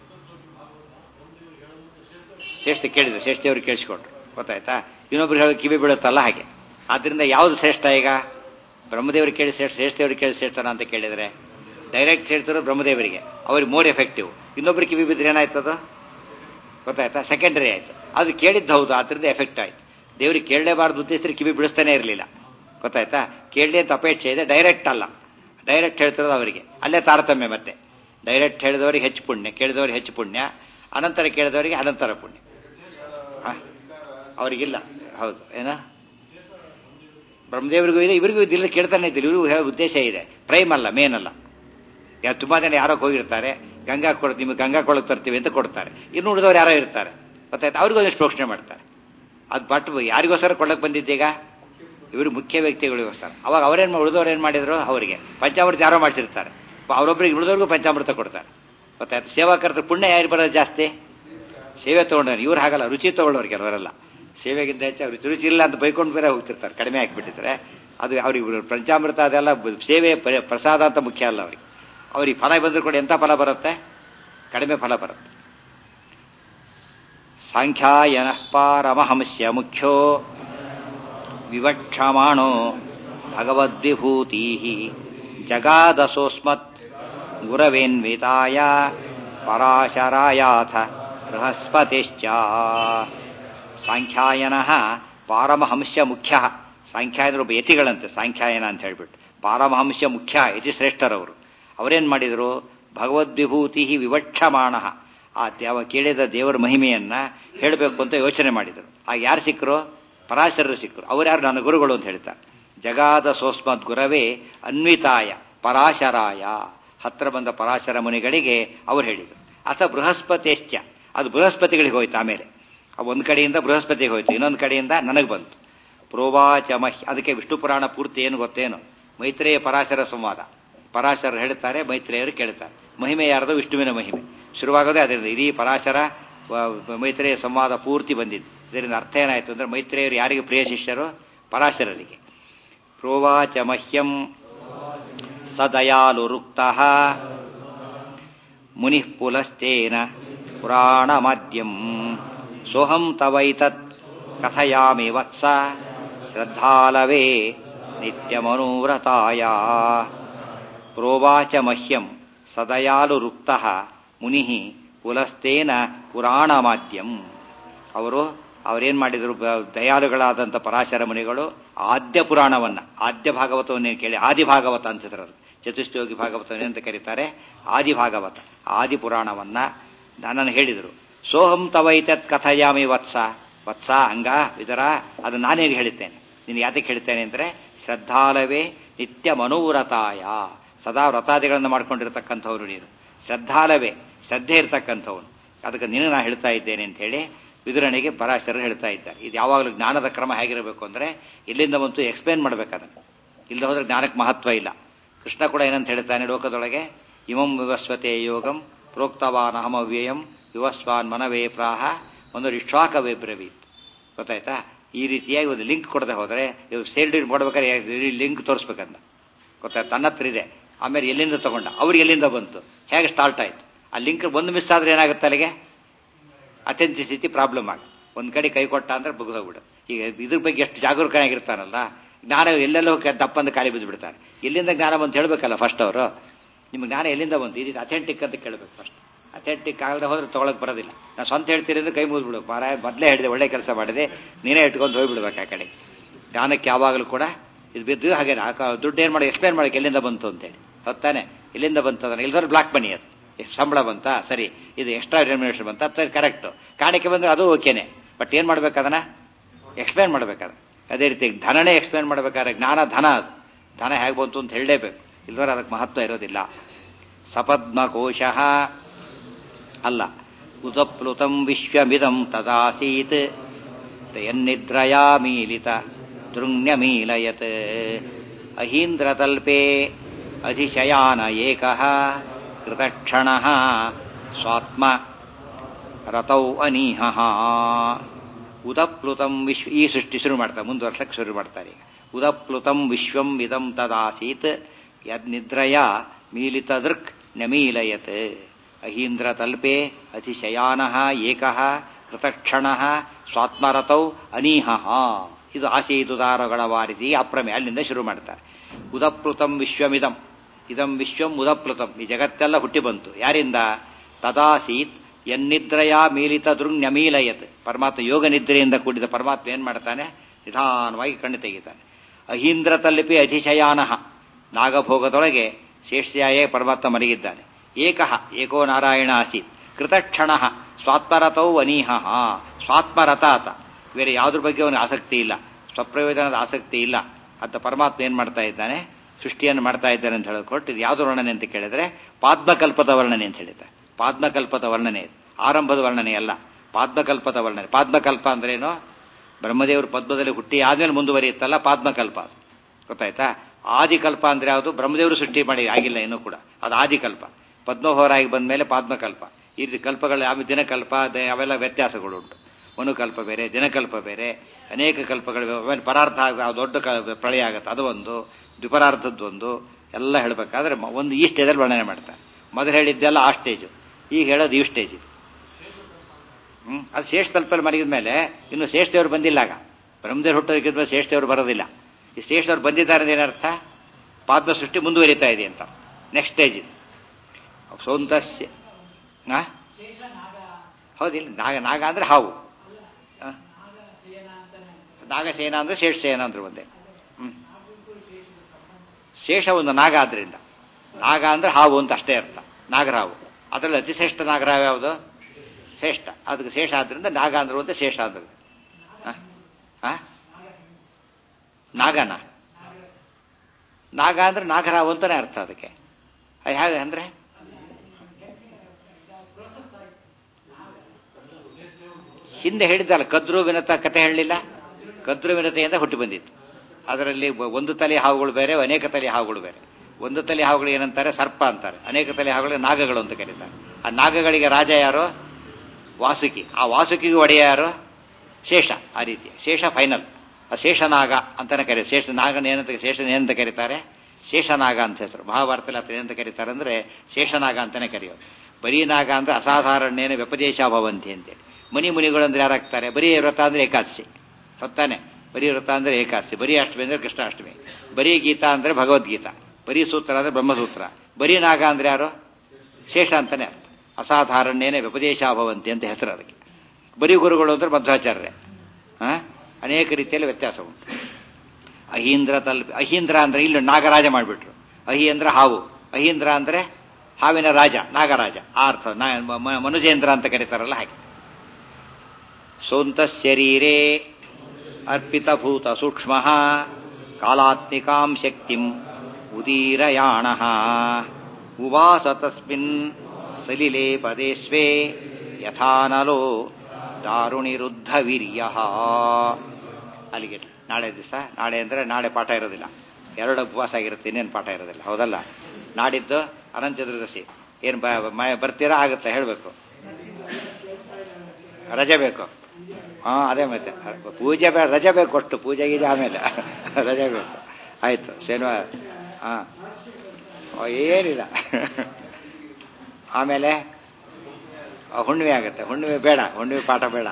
[SPEAKER 1] ಶ್ರೇಷ್ಠ ಕೇಳಿದ್ರು ಶ್ರೇಷ್ಠವ್ರು ಕೇಳಿಸ್ಕೊಂಡ್ರು ಗೊತ್ತಾಯ್ತಾ ಇನ್ನೊಬ್ರು ಹೇಳಿ ಕಿವಿ ಬೀಳುತ್ತಲ್ಲ ಹಾಗೆ ಆದ್ರಿಂದ ಯಾವ್ದು ಶ್ರೇಷ್ಠ ಈಗ ಬ್ರಹ್ಮದೇವರು ಕೇಳಿ ಶ್ರೇಷ್ಠ ಶ್ರೇಷ್ಠವ್ರಿಗೆ ಕೇಳಿ ಶ್ರೇಷ್ಠನ ಅಂತ ಕೇಳಿದ್ರೆ ಡೈರೆಕ್ಟ್ ಹೇಳ್ತಿರೋ ಬ್ರಹ್ಮದೇವರಿಗೆ ಅವ್ರಿಗೆ ಮೋರ್ ಎಫೆಕ್ಟಿವ್ ಇನ್ನೊಬ್ರು ಕಿವಿ ಬಿದ್ರೆ ಏನಾಯ್ತದು ಗೊತ್ತಾಯ್ತಾ ಸೆಕೆಂಡರಿ ಆಯ್ತು ಅದು ಕೇಳಿದ್ದು ಹೌದು ಆದ್ರಿಂದ ಎಫೆಕ್ಟ್ ಆಯ್ತು ದೇವ್ರಿಗೆ ಕೇಳಲೇಬಾರ್ದು ಉದ್ದೇಶಿದ್ರೆ ಕಿವಿ ಬಿಡಿಸ್ತಾನೆ ಇರಲಿಲ್ಲ ಗೊತ್ತಾಯ್ತಾ ಕೇಳಲಿ ಅಂತ ಅಪೇಕ್ಷೆ ಇದೆ ಡೈರೆಕ್ಟ್ ಅಲ್ಲ ಡೈರೆಕ್ಟ್ ಹೇಳ್ತಿರೋದು ಅವರಿಗೆ ಅಲ್ಲೇ ತಾರತಮ್ಯ ಮತ್ತೆ ಡೈರೆಕ್ಟ್ ಹೇಳಿದವರಿಗೆ ಹೆಚ್ಚು ಪುಣ್ಯ ಕೇಳಿದವರಿಗೆ ಹೆಚ್ಚು ಪುಣ್ಯ ಅನಂತರ ಕೇಳಿದವರಿಗೆ ಅನಂತರ ಪುಣ್ಯ ಅವರಿಗಿಲ್ಲ ಹೌದು ಏನ ಬ್ರಹ್ಮದೇವರಿಗೂ ಇದೆ ಇವರಿಗೂ ಇದಿಲ್ಲ ಕೇಳ್ತಾನೆ ಇದ್ದಿಲ್ಲ ಇವ್ರಿಗೂ ಹೇಳೋ ಉದ್ದೇಶ ಇದೆ ಪ್ರೈಮ್ ಅಲ್ಲ ಮೇನ್ ಅಲ್ಲ ಯಾ ತುಂಬಾ ಜನ ಯಾರೋ ಹೋಗಿರ್ತಾರೆ ಗಂಗಾ ಕೊಡ್ ನಿಮಗೆ ಗಂಗಾ ಕೊಳಕ್ ತರ್ತೀವಿ ಅಂತ ಕೊಡ್ತಾರೆ ಇನ್ನು ಉಳಿದವ್ರು ಯಾರೋ ಇರ್ತಾರೆ ಗೊತ್ತಾಯ್ತು ಅವ್ರಿಗೂ ಒಂದಿಷ್ಟು ಪ್ರೋಕ್ಷಣೆ ಮಾಡ್ತಾರೆ ಅದು ಬಟ್ ಯಾರಿಗೋಸ್ಕರ ಕೊಳ್ಳಕ್ ಬಂದಿದ್ದೀಗ ಇವರು ಮುಖ್ಯ ವ್ಯಕ್ತಿಗಳಿಗೋಸ್ಕರ ಅವಾಗ ಅವರೇನು ಉಳಿದವ್ರು ಏನು ಮಾಡಿದ್ರು ಅವರಿಗೆ ಪಂಚಾಮೃತ ಯಾರೋ ಮಾಡಿಸಿರ್ತಾರೆ ಅವರೊಬ್ಬರಿಗೆ ಉಳಿದವ್ರಿಗೂ ಪಂಚಾಮೃತ ಕೊಡ್ತಾರೆ ಗೊತ್ತಾಯ್ತು ಸೇವಾಕರ್ತರ ಪುಣ್ಯ ಯಾರು ಬರೋದು ಜಾಸ್ತಿ ಸೇವೆ ತಗೊಂಡವ್ರು ಇವ್ರು ಹಾಗಲ್ಲ ರುಚಿ ತಗೊಳ್ಳೋರು ಕೆಲವರೆಲ್ಲ ಸೇವೆಗಿಂತ ಹೆಚ್ಚು ಅವ್ರಿಗೆ ರುಚಿ ಇಲ್ಲ ಅಂತ ಬೈಕೊಂಡು ಬೇರೆ ಹೋಗ್ತಿರ್ತಾರೆ ಕಡಿಮೆ ಹಾಕಿಬಿಟ್ಟಿದ್ರೆ ಅದು ಅವ್ರಿಗೆ ಪಂಚಾಮೃತ ಅದೆಲ್ಲ ಸೇವೆ ಪ- ಪ್ರಸಾದ ಅಂತ ಮುಖ್ಯ ಅಲ್ಲ ಅವ್ರಿಗೆ ಅವ್ರಿಗೆ ಫಲ ಬಂದರೂ ಕೂಡ ಎಂಥ ಫಲ ಬರುತ್ತೆ ಕಡಿಮೆ ಫಲ ಬರುತ್ತೆ ಸಾಂಖ್ಯಾಯನ ಪಾರಮಹಂಸ್ಯ ಮುಖ್ಯೋ ವಿವಕ್ಷಮಾಣೋ ಭಗವದ್ವಿಭೂತಿ ಜಗಾದಸೋಸ್ಮತ್ ಗುರವೇನ್ವಿತಾಯ ಪರಾಶರಾಯಾಥ ಬೃಹಸ್ಪತಿಶ್ಚ ಸಾಂಖ್ಯಾಯನ ಪಾರಮಹಂಸ ಮುಖ್ಯ ಸಾಂಖ್ಯಾಯನರು ಒಬ್ಬ ಯತಿಗಳಂತೆ ಸಾಂಖ್ಯಾಯನ ಅಂತ ಹೇಳ್ಬಿಟ್ಟು ಪಾರಮಹಂಸ ಮುಖ್ಯ ಯತಿ ಶ್ರೇಷ್ಠರವರು ಅವರೇನ್ ಮಾಡಿದರು ಭಗವದ್ವಿಭೂತಿ ವಿವಕ್ಷಮಾಣ ಆ ಯಾವ ಕೇಳಿದ ದೇವರ ಮಹಿಮೆಯನ್ನ ಹೇಳಬೇಕು ಅಂತ ಯೋಚನೆ ಮಾಡಿದರು ಆಗ ಯಾರು ಸಿಕ್ಕರು ಪರಾಶರರು ಸಿಕ್ಕರು ಯಾರು ನನ್ನ ಗುರುಗಳು ಅಂತ ಹೇಳ್ತಾರೆ ಜಗಾದ ಸೋಸ್ಮದ್ ಗುರವೇ ಅನ್ವಿತಾಯ ಪರಾಶರಾಯ ಹತ್ರ ಬಂದ ಪರಾಶರ ಮುನಿಗಳಿಗೆ ಅವರು ಹೇಳಿದರು ಅಥ ಬೃಹಸ್ಪತಿಶ್ಚ ಅದು ಬೃಹಸ್ಪತಿಗಳಿಗೆ ಹೋಯ್ತು ಆಮೇಲೆ ಆ ಒಂದು ಕಡೆಯಿಂದ ಬೃಹಸ್ಪತಿಗೆ ಹೋಯ್ತು ಇನ್ನೊಂದು ಕಡೆಯಿಂದ ನನಗೆ ಬಂತು ಪ್ರೋವಾಚ ಮಹ್ ಅದಕ್ಕೆ ವಿಷ್ಣು ಪುರಾಣ ಪೂರ್ತಿ ಏನು ಗೊತ್ತೇನು ಮೈತ್ರೇಯ ಪರಾಶರ ಸಂವಾದ ಪರಾಶರ ಹೇಳ್ತಾರೆ ಮೈತ್ರೇಯರು ಕೇಳ್ತಾರೆ ಮಹಿಮೆ ಯಾರ್ದು ವಿಷ್ಣುವಿನ ಮಹಿಮೆ ಶುರುವಾಗೋದೇ ಅದರಿಂದ ಇಡೀ ಪರಾಶರ ವ- ಮೈತ್ರೇಯ ಸಂವಾದ ಪೂರ್ತಿ ಬಂದಿದ್ದು ಇದರಿಂದ ಅರ್ಥ ಏನಾಯ್ತು ಅಂದ್ರೆ ಮೈತ್ರೇಯರು ಯಾರಿಗೆ ಪ್ರಿಯ ಶಿಷ್ಯರು ಪರಾಶರರಿಗೆ ಪ್ರೋವಾಚ ಮಹ್ಯಂ ಸದಯಾಲುರುಕ್ತ ಮುನಿಃ ಪುಲಸ್ತೇನ ಪುರಾಣಮದ್ಯಂ ಸೋಹಂ ತವೈತತ್ ಕಥಯಾಮಿ ವತ್ಸ ಶ್ರದ್ಧಾಲವೇ ನಿತ್ಯಮನೋವ್ರತಾಯ ಪ್ರೋವಾಚ ಮಹ್ಯಂ ಸದಯಾಲುರುಕ್ತ ಮುನಿ ಪುಲಸ್ತೇನ ಪುರಾಣಮಾದ್ಯಂ ಅವರು ಅವರೇನ್ ಮಾಡಿದ್ರು ಬ- ದಯಾಳುಗಳಾದಂಥ ಪರಾಶರ ಮುನಿಗಳು ಆದ್ಯ ಪುರಾಣವನ್ನ ಆದ್ಯ ಭಾಗವತವನ್ನೇ ಕೇಳಿ ಆದಿ ಭಾಗವತ ಅಂತ ಹೆಸರದು ಚತುಶ್ಲೋಕಿ ಭಾಗವತವನ್ನೇ ಅಂತ ಕರೀತಾರೆ ಆದಿ ಭಾಗವತ ಆದಿ ಪುರಾಣವನ್ನ ನನ್ನನ್ನು ಹೇಳಿದರು ಸೋಹಂ ತವೈತತ್ ಕಥಯಾಮಿ ವತ್ಸ ವತ್ಸ ಹಂಗ ಇದರ ಅದು ನಾನೇನು ಹೇಳಿದ್ದೇನೆ ನೀನು ಯಾತಕ್ಕೆ ಹೇಳ್ತೇನೆ ಅಂದ್ರೆ ಶ್ರದ್ಧಾಲವೇ ನಿತ್ಯ ಮನೋವ್ರತಾಯ ಸದಾ ವ್ರತಾದಿಗಳನ್ನು ಮಾಡ್ಕೊಂಡಿರ್ತಕ್ಕಂಥವ್ರು ನೀನು ಶ್ರದ್ಧಾಲವೇ ಶ್ರದ್ಧೆ ಇರ್ತಕ್ಕಂಥವನು ಅದಕ್ಕೆ ನೀನು ನಾ ಹೇಳ್ತಾ ಇದ್ದೇನೆ ಅಂತ ಹೇಳಿ ವಿದುರನಿಗೆ ಪರಾಶರರು ಹೇಳ್ತಾ ಇದ್ದಾರೆ ಇದು ಯಾವಾಗಲೂ ಜ್ಞಾನದ ಕ್ರಮ ಹೇಗಿರಬೇಕು ಅಂದ್ರೆ ಇಲ್ಲಿಂದ ಬಂತು ಎಕ್ಸ್ಪ್ಲೇನ್ ಮಾಡ್ಬೇಕಾದನ್ನು ಇಲ್ಲದೆ ಹೋದ್ರೆ ಜ್ಞಾನಕ್ಕೆ ಮಹತ್ವ ಇಲ್ಲ ಕೃಷ್ಣ ಕೂಡ ಏನಂತ ಹೇಳ್ತಾನೆ ಲೋಕದೊಳಗೆ ಇಮಂ ವಿವಸ್ವತೆ ಯೋಗಂ ಪ್ರೋಕ್ತವಾನ್ ಅಹಮವ್ಯಯಂ ವಿವಸ್ವಾನ್ ಮನವೇ ಪ್ರಾಹ ಒಂದು ರಿಶ್ವಾಕವೇ ಬ್ರವೀತ್ ಗೊತ್ತಾಯ್ತಾ ಈ ರೀತಿಯಾಗಿ ಒಂದು ಲಿಂಕ್ ಕೊಡದೆ ಹೋದರೆ ಇವು ಸೇಲ್ಡ್ ಮಾಡ್ಬೇಕಾದ್ರೆ ಲಿಂಕ್ ತೋರಿಸ್ಬೇಕಂತ ಗೊತ್ತಾಯ್ತು ತನ್ನ ಹತ್ರ ಇದೆ ಆಮೇಲೆ ಎಲ್ಲಿಂದ ತಗೊಂಡ ಅವ್ರಿಗೆ ಎಲ್ಲಿಂದ ಬಂತು ಹೇಗೆ ಸ್ಟಾರ್ಟ್ ಆಯ್ತು ಆ ಲಿಂಕ್ ಒಂದು ಮಿಸ್ ಆದ್ರೆ ಏನಾಗುತ್ತೆ ಅಲ್ಲಿಗೆ ಅಥೆಂಟಿಸಿಟಿ ಪ್ರಾಬ್ಲಮ್ ಆಗ ಒಂದ್ ಕಡೆ ಕೈ ಕೊಟ್ಟ ಅಂದ್ರೆ ಬಗ್ದೋಗ್ಬಿಡು ಈಗ ಇದ್ರ ಬಗ್ಗೆ ಎಷ್ಟು ಜಾಗರೂಕನಾಗಿರ್ತಾನಲ್ಲ ಜ್ಞಾನ ಎಲ್ಲೆಲ್ಲೋ ಕ- ದಪ್ಪಂದು ಖಾಲಿ ಬಿದ್ದು ಬಿಡ್ತಾರೆ ಎಲ್ಲಿಂದ ಜ್ಞಾನ ಬಂತು ಹೇಳ್ಬೇಕಲ್ಲ ಫಸ್ಟ್ ಅವರು ನಿಮ್ಗೆ ಜ್ಞಾನ ಎಲ್ಲಿಂದ ಬಂತು ಇದು ಅಥೆಂಟಿಕ್ ಅಂತ ಕೇಳಬೇಕು ಫಸ್ಟ್ ಅಥೆಂಟಿಕ್ ಆಗದೆ ಹೋದ್ರೆ ತಗೊಳಕ್ ಬರೋದಿಲ್ಲ ನಾನು ಸ್ವಂತ ಹೇಳ್ತೀರಿ ಅಂದ್ರೆ ಕೈ ಮುಗಿದ್ಬಿಡು ಮಾರ ಮೊದಲೇ ಹೇಳಿದೆ ಒಳ್ಳೆ ಕೆಲಸ ಮಾಡಿದೆ ನೀನೇ ಇಟ್ಕೊಂಡು ಹೋಗ್ಬಿಡ್ಬೇಕು ಆ ಕಡೆ ಜ್ಞಾನಕ್ಕೆ ಯಾವಾಗಲೂ ಕೂಡ ಇದು ಬಿದ್ದು ಹಾಗೆ ಆ ದುಡ್ಡು ಏನು ಮಾಡಿ ಎಕ್ಸ್ಪ್ಲೇನ್ ಮಾಡಕ್ಕೆ ಎಲ್ಲಿಂದ ಬಂತು ಅಂತೇಳಿ ಹೊತ್ತಾನೆ ಎಲ್ಲಿಂದ ಬಂತು ಅದನ್ನ ಇಲ್ದವ್ರು ಬ್ಲಾಕ್ ಮನಿ ಅದು ಎಷ್ಟು ಸಂಬಳ ಬಂತಾ ಸರಿ ಇದು ಎಕ್ಸ್ಟ್ರಾ ರೆಮ್ಯುನೇಷನ್ ಬಂತ ಸರಿ ಕರೆಕ್ಟ್ ಕಾಣಿಕೆ ಬಂದ್ರೆ ಅದು ಓಕೆನೆ ಬಟ್ ಏನ್ ಮಾಡ್ಬೇಕು ಅದನ್ನ ಎಕ್ಸ್ಪ್ಲೇನ್ ಮಾಡ್ಬೇಕಾದ್ರೆ ಅದೇ ರೀತಿ ಧನನೇ ಎಕ್ಸ್ಪ್ಲೇನ್ ಮಾಡ್ಬೇಕಾದ್ರೆ ಜ್ಞಾನ ಧನ ಅದು ಧನ ಹೇಗೆ ಬಂತು ಅಂತ ಹೇಳಲೇಬೇಕು ಇಲ್ದವ್ರೆ ಅದಕ್ಕೆ ಮಹತ್ವ ಇರೋದಿಲ್ಲ ಸಪದ್ಮಕೋಶ ಅಲ್ಲ ಉದಪ್ಲುತಂ ವಿಶ್ವಮಿದಂ ತದಾಸೀತ್ ಯನ್ನಿದ್ರಯಾ ಮೀಲಿತ ದೃಂಗ್ಯಮೀಲಯತ್ ಅಹೀಂದ್ರತಲ್ಪೆ ಅಧಿಶಯಾನ ಏಕಃ ಕೃತಕ್ಷಣಃ ಸ್ವಾತ್ಮ ರತೌ ಅನೀಹಃ ಉದಪ್ಲುತಂ ವಿಶ್ವ ಈ ಸೃಷ್ಟಿ ಶುರು ಮಾಡ್ತಾರೆ ಮುಂದುವರ್ಸಕ್ಕೆ ಶುರು ಮಾಡ್ತಾರೆ ಈಗ ಉದಪ್ಲುತಂ ವಿಶ್ವಂ ಇದಂ ತದಾಸೀತ್ ಯದ್ನಿದ್ರಯ ಮೀಲಿತ ದೃಕ್ ನಮೀಲಯತ್ ಅಹೀಂದ್ರ ತಲ್ಪೆ ಅತಿಶಯಾನ ಏಕಃ ಕೃತಕ್ಷಣಃ ಸ್ವಾತ್ಮರತೌ ಅನೀಹಃ ಇದು ಆಸೀತುದಾರಗಳ ವಾರಿದಿ ಅಪ್ರಮೆ ಅಲ್ಲಿಂದ ಶುರು ಮಾಡ್ತಾರೆ ಉದಪ್ಲುತಂ ವಿಶ್ವಮಿದಂ ಇದಂ ವಿಶ್ವಂ ಉದಪ್ಲುತಂ ಈ ಜಗತ್ತೆಲ್ಲ ಹುಟ್ಟಿ ಬಂತು ಯಾರಿಂದ ತದಾಸೀತ್ ಎನ್ನಿದ್ರಯ ಮೀಲಿತ ದೃಂಗ್ಯಮೀಲಯತ್ ಪರಮಾತ್ಮ ಯೋಗ ನಿದ್ರೆಯಿಂದ ಕೂಡಿದ ಪರಮಾತ್ಮ ಏನ್ ಮಾಡ್ತಾನೆ ನಿಧಾನವಾಗಿ ಕಣ್ಣು ತೆಗಿತಾನೆ ಅಹೀಂದ್ರ ತಲ್ಲಿಪಿ ಅಧಿಶಯಾನಃ ನಾಗಭೋಗದೊಳಗೆ ಶೇಷ್ಯಾಯೇ ಪರಮಾತ್ಮ ಮಲಗಿದ್ದಾನೆ ಏಕಃ ಏಕೋ ನಾರಾಯಣ ಆಸೀತ್ ಕೃತಕ್ಷಣ ಸ್ವಾತ್ಮರತೌ ಅನೀಹ ಸ್ವಾತ್ಮರಥ ಆತ ಬೇರೆ ಯಾವುದ್ರ ಬಗ್ಗೆ ಅವನಿಗೆ ಆಸಕ್ತಿ ಇಲ್ಲ ಸ್ವಪ್ರಯೋಜನದ ಆಸಕ್ತಿ ಇಲ್ಲ ಅಂತ ಪರಮಾತ್ಮ ಏನ್ ಮಾಡ್ತಾ ಇದ್ದಾನೆ ಸೃಷ್ಟಿಯನ್ನು ಮಾಡ್ತಾ ಇದ್ದಾನೆ ಅಂತ ಹೇಳಿಕೊಟ್ಟು ಇದು ಯಾವ್ದು ವರ್ಣನೆ ಅಂತ ಕೇಳಿದ್ರೆ ಪಾದ್ಮಕಲ್ಪದ ವರ್ಣನೆ ಅಂತ ಹೇಳಿದ್ದಾರೆ ಪಾದ್ಮಕಲ್ಪದ ವರ್ಣನೆ ಇದು ಆರಂಭದ ವರ್ಣನೆ ಅಲ್ಲ ಪಾದ್ಮಕಲ್ಪದ ವರ್ಣನೆ ಪಾದ್ಮಕಲ್ಪ ಅಂದ್ರೇನು ಬ್ರಹ್ಮದೇವರು ಪದ್ಮದಲ್ಲಿ ಹುಟ್ಟಿ ಆದ್ಮೇಲೆ ಮುಂದುವರಿಯುತ್ತಲ್ಲ ಪಾದ್ಮಕಲ್ಪ ಅದು ಗೊತ್ತಾಯ್ತಾ ಆದಿಕಲ್ಪ ಅಂದ್ರೆ ಯಾವುದು ಬ್ರಹ್ಮದೇವರು ಸೃಷ್ಟಿ ಮಾಡಿ ಆಗಿಲ್ಲ ಇನ್ನೂ ಕೂಡ ಅದು ಆದಿಕಲ್ಪ ಪದ್ಮಹೋರಾಗಿ ಬಂದ ಮೇಲೆ ಪಾದ್ಮಕಲ್ಪ ಈ ರೀತಿ ಕಲ್ಪಗಳು ಯಾವ ದಿನಕಲ್ಪ ದ- ಅವೆಲ್ಲ ವ್ಯತ್ಯಾಸಗಳುಂಟು ಮನುಕಲ್ಪ ಬೇರೆ ದಿನಕಲ್ಪ ಬೇರೆ ಅನೇಕ ಕಲ್ಪಗಳು ಆಮೇಲೆ ಪರಾರ್ಥ ಆಗ ಆ ದೊಡ್ಡ ಕ- ಪ್ರಳಯ ಆಗುತ್ತೆ ಅದು ಒಂದು ದ್ವಿಪರಾರ್ಧದ್ದೊಂದು ಎಲ್ಲ ಹೇಳಬೇಕಾದ್ರೆ ಮ- ಒಂದು ಈ ಸ್ಟೇಜಲ್ಲಿ ವರ್ಣನೆ ಮಾಡ್ತಾರೆ ಮೊದಲು ಹೇಳಿದ್ದೆಲ್ಲ ಆ ಸ್ಟೇಜು ಈಗ ಹೇಳೋದು ಈ ಸ್ಟೇಜ್ ಇದು ಹ್ಮ್ ಅದು ಶೇಷ ತಲ್ಪಲ್ಲಿ ಮಲಗಿದ ಮೇಲೆ ಇನ್ನು ಶೇಷದೇವರು ಬಂದಿಲ್ಲ ಆಗ ಬ್ರಹ್ಮದೇವ್ರು ಹುಟ್ಟೋದಕ್ಕಿಂತ ಶೇಷದೇವರು ಬರೋದಿಲ್ಲ ಈ ಶೇಷದವ್ರು ಬಂದಿದ್ದಾರೆ ಅಂದ್ರೆ ಏನರ್ಥ ಪಾದ್ಮ ಸೃಷ್ಟಿ ಮುಂದುವರಿತಾ ಇದೆ ಅಂತ ನೆಕ್ಸ್ಟ್ ಸ್ಟೇಜ್ ಇದು ಸೌಂದಸ್ಯ ಆ? ಹೌದಿಲ್ಲ ನಾಗ ನಾಗ ಅಂದ್ರೆ ಹಾವು ಆ? ನಾಗಸೇನ ಅಂದ್ರೆ ಶೇಷಸೇನ ಅಂದ್ರೆ ಒಂದೇ ಹ್ಮ್ ಶೇಷ ಒಂದು ನಾಗ ಆದ್ರಿಂದ ನಾಗ ಅಂದ್ರೆ ಹಾವು ಅಂತ ಅಷ್ಟೇ ಅರ್ಥ ನಾಗರಾವು ಅದರಲ್ಲಿ ಅತಿಶ್ರೇಷ್ಠ ನಾಗರಾವು ಯಾವುದು ಶ್ರೇಷ್ಠ ಅದಕ್ಕೆ ಶೇಷ ಆದ್ರಿಂದ ನಾಗ ಅಂದ್ರೆ ಒಂದೇ ಶೇಷ ಅಂದ್ರೆ ಆ? ಆ? ನಾಗನ ನಾಗ ಅಂದ್ರೆ ನಾಗರಾವು ಅಂತಾನೆ ಅರ್ಥ ಅದಕ್ಕೆ ಅದು ಹೇಗೆ ಅಂದ್ರೆ ಹಿಂದೆ ಹೇಳಿದ್ದಲ್ಲ ಕದ್ರು ವಿನತ ಕತೆ ಹೇಳಲಿಲ್ಲ ಕದ್ರು ವಿನತೆಯಿಂದ ಹುಟ್ಟಿ ಬಂದಿತ್ತು ಅದರಲ್ಲಿ ಒ- ಒಂದು ತಲೆ ಹಾವುಗಳು ಬೇರೆ ಅನೇಕ ತಲೆ ಹಾವುಗಳು ಬೇರೆ ಒಂದು ತಲೆ ಹಾವುಗಳು ಏನಂತಾರೆ ಸರ್ಪ ಅಂತಾರೆ ಅನೇಕ ತಲೆ ಹಾವುಗಳಿಗೆ ನಾಗಗಳು ಅಂತ ಕರೀತಾರೆ ಆ ನಾಗಗಳಿಗೆ ರಾಜ ಯಾರು ವಾಸುಕಿ ಆ ವಾಸುಕಿಗೆ ಒಡೆಯ ಯಾರು ಶೇಷ ಆ ರೀತಿ ಶೇಷ ಫೈನಲ್ ಆ ಶೇಷನಾಗ ಅಂತಾನೆ ಕರೀತಾರೆ ಶೇಷ ನಾಗನ ಏನಂತ ಶೇಷನ ಏನಂತ ಕರೀತಾರೆ ಶೇಷನಾಗ ಅಂತ ಹೆಸರು ಮಹಾಭಾರತದಲ್ಲಿ ಆತ ಏನಂತ ಕರೀತಾರೆ ಅಂದ್ರೆ ಶೇಷನಾಗ ಅಂತಾನೆ ಕರೆಯೋದು ಬರೀ ನಾಗ ಅಂದ್ರೆ ಅಸಾಧಾರಣೇನ ವ್ಯಪದೇಶ ಭವಂತಿ ಅಂತೇಳಿ ಮನಿ ಮುನಿಗಳು ಅಂದ್ರೆ ಯಾರಾಗ್ತಾರೆ ಬರೀ ವ್ರತ ಅಂದ್ರೆ ಏಕಾದಶಿ ಹೊತ್ತಾನೆ ಬರೀ ವ್ರತ ಅಂದ್ರೆ ಏಕಾದಶಿ ಬರೀ ಅಷ್ಟಮಿ ಅಂದ್ರೆ ಕೃಷ್ಣಾಷ್ಟಮಿ ಬರೀ ಗೀತಾ ಅಂದ್ರೆ ಭಗವದ್ಗೀತಾ ಬರೀ ಸೂತ್ರ ಅಂದ್ರೆ ಬ್ರಹ್ಮಸೂತ್ರ ಬರೀ ನಾಗ ಅಂದ್ರೆ ಯಾರು ಶೇಷ ಅಂತಾನೆ ಅರ್ಥ ಅಸಾಧಾರಣ್ಯೇನೆ ವ್ಯಪದೇಶ ಭವಂತಿ ಅಂತ ಹೆಸರು ಅದಕ್ಕೆ ಬರೀ ಗುರುಗಳು ಅಂದ್ರೆ ಮಧ್ವಾಚಾರ್ಯ ಆ? ಅನೇಕ ರೀತಿಯಲ್ಲಿ ವ್ಯತ್ಯಾಸ ಉಂಟು ಅಹೀಂದ್ರ ತಲ್ಪಿ ಅಹೀಂದ್ರ ಅಂದ್ರೆ ಇಲ್ಲಿ ನಾಗರಾಜ ಮಾಡಿಬಿಟ್ರು ಅಹಿ ಅಂದ್ರೆ ಹಾವು ಅಹೀಂದ್ರ ಅಂದ್ರೆ ಹಾವಿನ ರಾಜ ನಾಗರಾಜ ಆ ಅರ್ಥ ನಾ- ಮ- ಮ- ಮನುಜೇಂದ್ರ ಅಂತ ಕರೀತಾರಲ್ಲ ಹಾಗೆ ಸೋಂತ ಶರೀರೇ ಅರ್ಪಿತಭೂತ ಸೂಕ್ಷ್ಮ ಕಾಲಾತ್ಮಿಕಾಂ ಶಕ್ತಿಂ ಉದೀರಯಾಣ ಉವಾಸ ತಸ್ಮಿನ್ ಸಲಿಲೆ ಪದೇಶ್ವೇ ಯಥಾನಲೋ ದಾರುಣಿರುದ್ಧ ವೀರ್ಯ ಅಲ್ಲಿಗೆ ನಾಳೆ ದಿವಸ ನಾಳೆ ಅಂದ್ರೆ ನಾಳೆ ಪಾಠ ಇರೋದಿಲ್ಲ ಎರಡು ಉಪವಾಸ ಆಗಿರುತ್ತೆ ಇನ್ನೇನು ಪಾಠ ಇರೋದಿಲ್ಲ ಹೌದಲ್ಲ ನಾಡಿದ್ದು ಅನಂತ ಚತುರ್ದಶಿ ಏನು ಬರ್ತೀರಾ ಆಗುತ್ತೆ ಹೇಳಬೇಕು ರಜೆ ಬೇಕು ಹಾ ಅದೇ ಮತ್ತೆ ಪೂಜೆ ಬೇಡ ರಜೆ ಬೇಕು ಅಷ್ಟು ಪೂಜೆ ಗೀಜೆ ಆಮೇಲೆ ರಜೆ ಬೇಕು ಆಯ್ತು ಶನಿವಾರ ಹಾ ಓ, ಏನಿಲ್ಲ ಆಮೇಲೆ ಆ, ಹುಣ್ಣಿಮೆ ಆಗುತ್ತೆ ಹುಣ್ಣಿಮೆ ಬೇಡ ಹುಣ್ಣಿಮೆ ಪಾಠ ಬೇಡ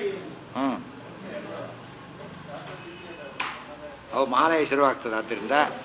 [SPEAKER 1] ಹ್ಮ್ ಅವು ಮಾಲೆ ಶುರುವಾಗ್ತದೆ ಆದ್ದರಿಂದ